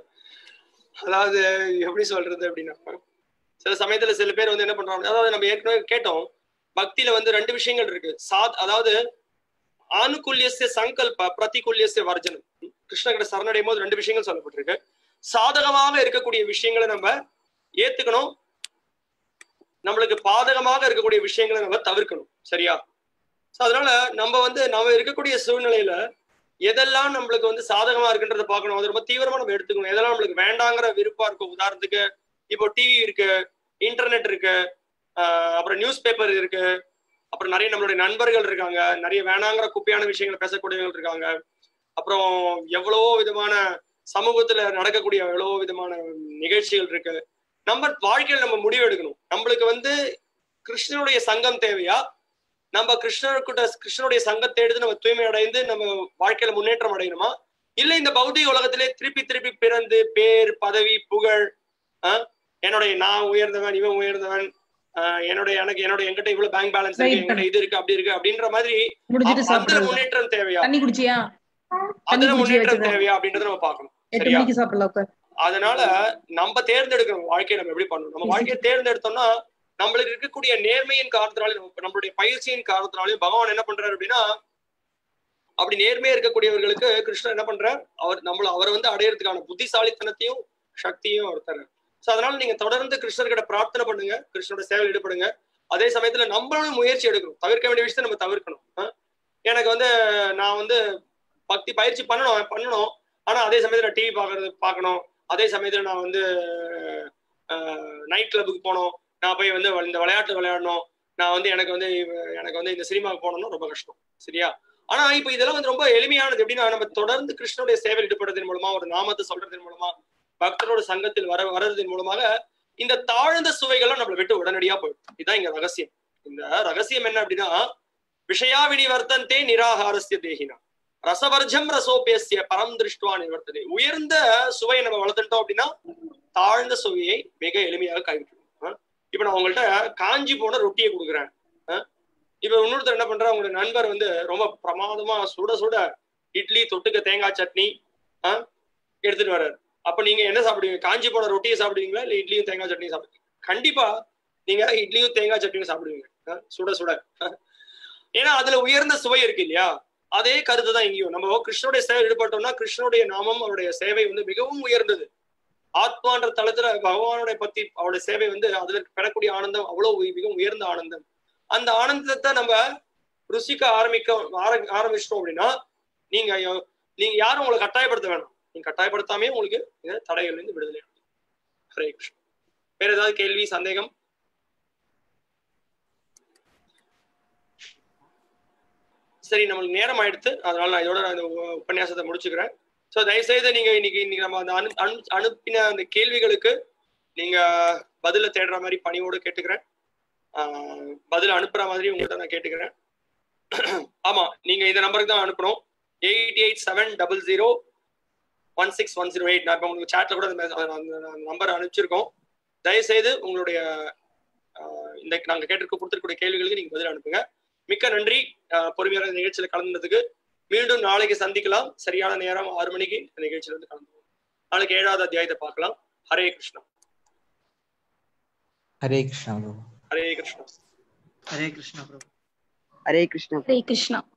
அதாவது எப்படி சொல்றது அப்படின்னா சில சமயத்துல சில பேர் வந்து என்ன பண்றாங்க அதாவது நம்ம ஏற்கனவே கேட்டோம் பக்தியில வந்து ரெண்டு விஷயங்கள் இருக்கு சாத் அதாவது ஆணுக்குல்யசிய சங்கல்ப பிரதிகுல்யசிய வர்ஜனம் கிருஷ்ண கிட்ட சரணடையும் போது ரெண்டு விஷயங்கள் சொல்லப்பட்டிருக்கு சாதகமாக இருக்கக்கூடிய விஷயங்களை நம்ம ஏத்துக்கணும் நம்மளுக்கு பாதகமாக இருக்கக்கூடிய விஷயங்களை நம்ம தவிர்க்கணும் சரியா சோ அதனால நம்ம வந்து நம்ம இருக்கக்கூடிய சூழ்நிலையில எதெல்லாம் நம்மளுக்கு வந்து சாதகமா இருக்குன்றத பார்க்கணும் அது ரொம்ப தீவிரமா நம்ம எடுத்துக்கணும் எதெல்லாம் நம்மளுக்கு வேண்டாங்கிற விருப்பம் இருக்கும் உதாரணத்துக்கு இப்போ டிவி இருக்கு இன்டர்நெட் இருக்கு ஆஹ் அப்புறம் நியூஸ் பேப்பர் இருக்கு அப்புறம் நிறைய நம்மளுடைய நண்பர்கள் இருக்காங்க நிறைய வேணாங்கிற குப்பையான விஷயங்களை பேசக்கூடியவங்க இருக்காங்க அப்புறம் எவ்வளவோ விதமான சமூகத்துல நடக்கக்கூடிய எவ்வளவோ விதமான நிகழ்ச்சிகள் இருக்கு நம்ம வாழ்க்கையில் நம்ம முடிவு எடுக்கணும் நம்மளுக்கு வந்து கிருஷ்ணனுடைய சங்கம் தேவையா நம்ம கிருஷ்ணர்கிட்ட கிருஷ்ணனுடைய சங்கத்தை எடுத்து நம்ம தூய்மை அடைந்து நம்ம வாழ்க்கையில முன்னேற்றம் அடையணுமா இல்ல இந்த பௌதிக உலகத்திலே திருப்பி திருப்பி பிறந்து பேர் பதவி புகழ் ஆஹ் என்னுடைய நான் உயர்ந்தவன் இவன் உயர்ந்தவன் ஆஹ் என்னுடைய எனக்கு என்னோட என்கிட்ட இவ்வளவு பேங்க் பேலன்ஸ் இருக்கு Right. என்கிட்ட இது இருக்கு அப்படி இருக்கு அப்படின்ற மாதிரி முடிச்சிட்டு அ- அதுல சாப்பிடுறது முன்னேற்றம் தேவையா தண்ணி குடிச்சியா அதுல குடிச்சு முன்னேற்றம் வச்சுக்கோ. தேவையா அப்படின்றத நம்ம பார்க்கணும் எட்டு சரியா மணிக்கு சாப்பிடலாம் உட்கார் அதனால நம்ம தேர்ந்தெடுக்கணும் வாழ்க்கையை நம்ம எப்படி பண்ணணும் நம்ம வாழ்க்கையை தேர்ந்தெடுத்தோம்னா நம்மளுக்கு இருக்கக்கூடிய நேர்மையின் காரணத்தினாலே நம்ம- நம்மளுடைய பயிற்சியின் காரணத்தினாலே பகவான் என்ன பண்றாரு அப்படின்னா அப்படி நேர்மையா இருக்கக்கூடியவர்களுக்கு கிருஷ்ணர் என்ன பண்றார் அவர் நம்மள அவர் வந்து அடையறதுக்கான புத்திசாலித்தனத்தையும் சக்தியும் அவர் தர்றார் சோ அதனால நீங்க தொடர்ந்து கிருஷ்ணர்கிட்ட பிரார்த்தனை பண்ணுங்க கிருஷ்ணரோட சேவையில் ஈடுபடுங்க அதே சமயத்துல நம்மளும் முயற்சி எடுக்கணும் தவிர்க்க வேண்டிய விஷயத்தை நம்ம தவிர்க்கணும் ஆ? எனக்கு வந்து நான் வந்து பக்தி பயிற்சி பண்ணணும் பண்ணணும் ஆனா அதே சமயத்துல டிவி பாக்குறது பார்க்கணும் அதே சமயத்துல நான் வந்து நைட் கிளப்புக்கு போகணும் நான் போய் வந்து இந்த விளையாட்டு விளையாடணும் நான் வந்து எனக்கு வந்து இவ- எனக்கு வந்து இந்த சினிமாவுக்கு போகணும்னா ரொம்ப கஷ்டம் சரியா ஆனா இப்ப இதெல்லாம் வந்து ரொம்ப எளிமையானது எப்படின்னா நம்ம தொடர்ந்து கிருஷ்ணனுடைய சேவையில் ஈடுபடுறதன் மூலமா ஒரு நாமத்தை சொல்றதன் மூலமா பக்தரோட சங்கத்தில் வர வர்றதன் மூலமாக இந்த தாழ்ந்த சுவைகள்லாம் நம்மளை விட்டு உடனடியா போயிடும் இதுதான் இங்க ரகசியம் இந்த ரகசியம் என்ன அப்படின்னா விஷயா வினிவர்த்தந்தே நிராகாரஸ்ய தேகினா ரசவர்ஜம் ரசோபியசிய பரம் திருஷ்டுவா நிவர்த்ததே உயர்ந்த சுவையை நம்ம வளர்த்துட்டோம் அப்படின்னா தாழ்ந்த சுவையை மிக எளிமையாக கைவிட்டுடும் இப்ப நான் உங்கள்ட்ட காஞ்சி போன ரொட்டியை கொடுக்குறேன் ஆ? இப்ப இன்னொருத்தர் என்ன பண்றா உங்களுடைய நண்பர் வந்து ரொம்ப பிரமாதமா சுட சுட இட்லி தொட்டுக்க தேங்காய் சட்னி ஆ? எடுத்துட்டு வர்றாரு அப்ப நீங்க என்ன சாப்பிடுவீங்க காஞ்சி போன ரொட்டியை சாப்பிடுவீங்களா இல்ல இட்லியும் தேங்காய் சட்னியும் சாப்பிடுவீங்க கண்டிப்பா நீங்க இட்லியும் தேங்காய் சட்னியும் சாப்பிடுவீங்க ஆ? சுட சுட ஆ? ஏன்னா அதுல உயர்ந்த சுவை இருக்கு இல்லையா அதே கருத்து தான் இங்கேயும் நம்ம கிருஷ்ணனுடைய சேவை ஈடுபட்டோம்னா கிருஷ்ணனுடைய நாமம் அவருடைய சேவை வந்து மிகவும் உயர்ந்தது ஆத்மான்ற தளத்துல பகவானுடைய பத்தி அவருடைய சேவை வந்து அதுல பெறக்கூடிய ஆனந்தம் அவ்வளவு உய- மிகவும் உயர்ந்த ஆனந்தம் அந்த ஆனந்தத்தை நம்ம ருசிக்க ஆரம்பிக்க ஆர- ஆரம்பிச்சிட்டோம் அப்படின்னா நீங்க யோ- நீங்க யாரும் உங்களை கட்டாயப்படுத்த வேணாம் நீங்க கட்டாயப்படுத்தாமே உங்களுக்கு இந்த தடைகள்ல இருந்து விடுதலை அடையும். ஹரே கிருஷ்ணா வேற ஏதாவது கேள்வி சந்தேகம் சரி நம்மளுக்கு நேரம் ஆயிடுத்து அதனால நான் இதோட நான் இந்த உ- உபன்யாசத்தை முடிச்சுக்கிறேன் ஸோ தயவுசெய்து நீங்க இன்னைக்கு இன்னைக்கு நம்ம அந்த அனு அனு- அனுப்பின அந்த கேள்விகளுக்கு நீங்க பதில தேடுற மாதிரி பணியோடு கேட்டுக்கிறேன் ஆஹ் பதில் அனுப்புற மாதிரி உங்கள்கிட்ட நான் கேட்டுக்கிறேன் ஆமா நீங்க இந்த நம்பருக்கு தான் அனுப்பணும் eight eight seven double zero one six one zero eight நான் இப்போ உங்களுக்கு சாட்ல கூட அந்த நம்பர் அனுப்பிச்சிருக்கோம் தயவுசெய்து உங்களுடைய ஆஹ் இந்த நாங்க கேட்டிருக்க கொடுத்துருக்கூடிய கேள்விகளுக்கு நீங்க பதில் அனுப்புங்க மிக்க நன்றி ஆஹ் பொறுமையான இந்த நிகழ்ச்சியில கலந்ததுக்கு மீண்டும் நாளைக்கு சந்திக்கலாம் சரியான நேரம் ஆறு மணிக்கு இந்த நிகழ்ச்சியில வந்து கலந்துவோம் நாளைக்கு ஏழாவது அத்தியாயத்தை பார்க்கலாம் ஹரே கிருஷ்ணா ஹரே கிருஷ்ணா பிரபு ஹரே கிருஷ்ணா ஹரே கிருஷ்ணா பிரபு ஹரே கிருஷ்ணா ஹரே கிருஷ்ணா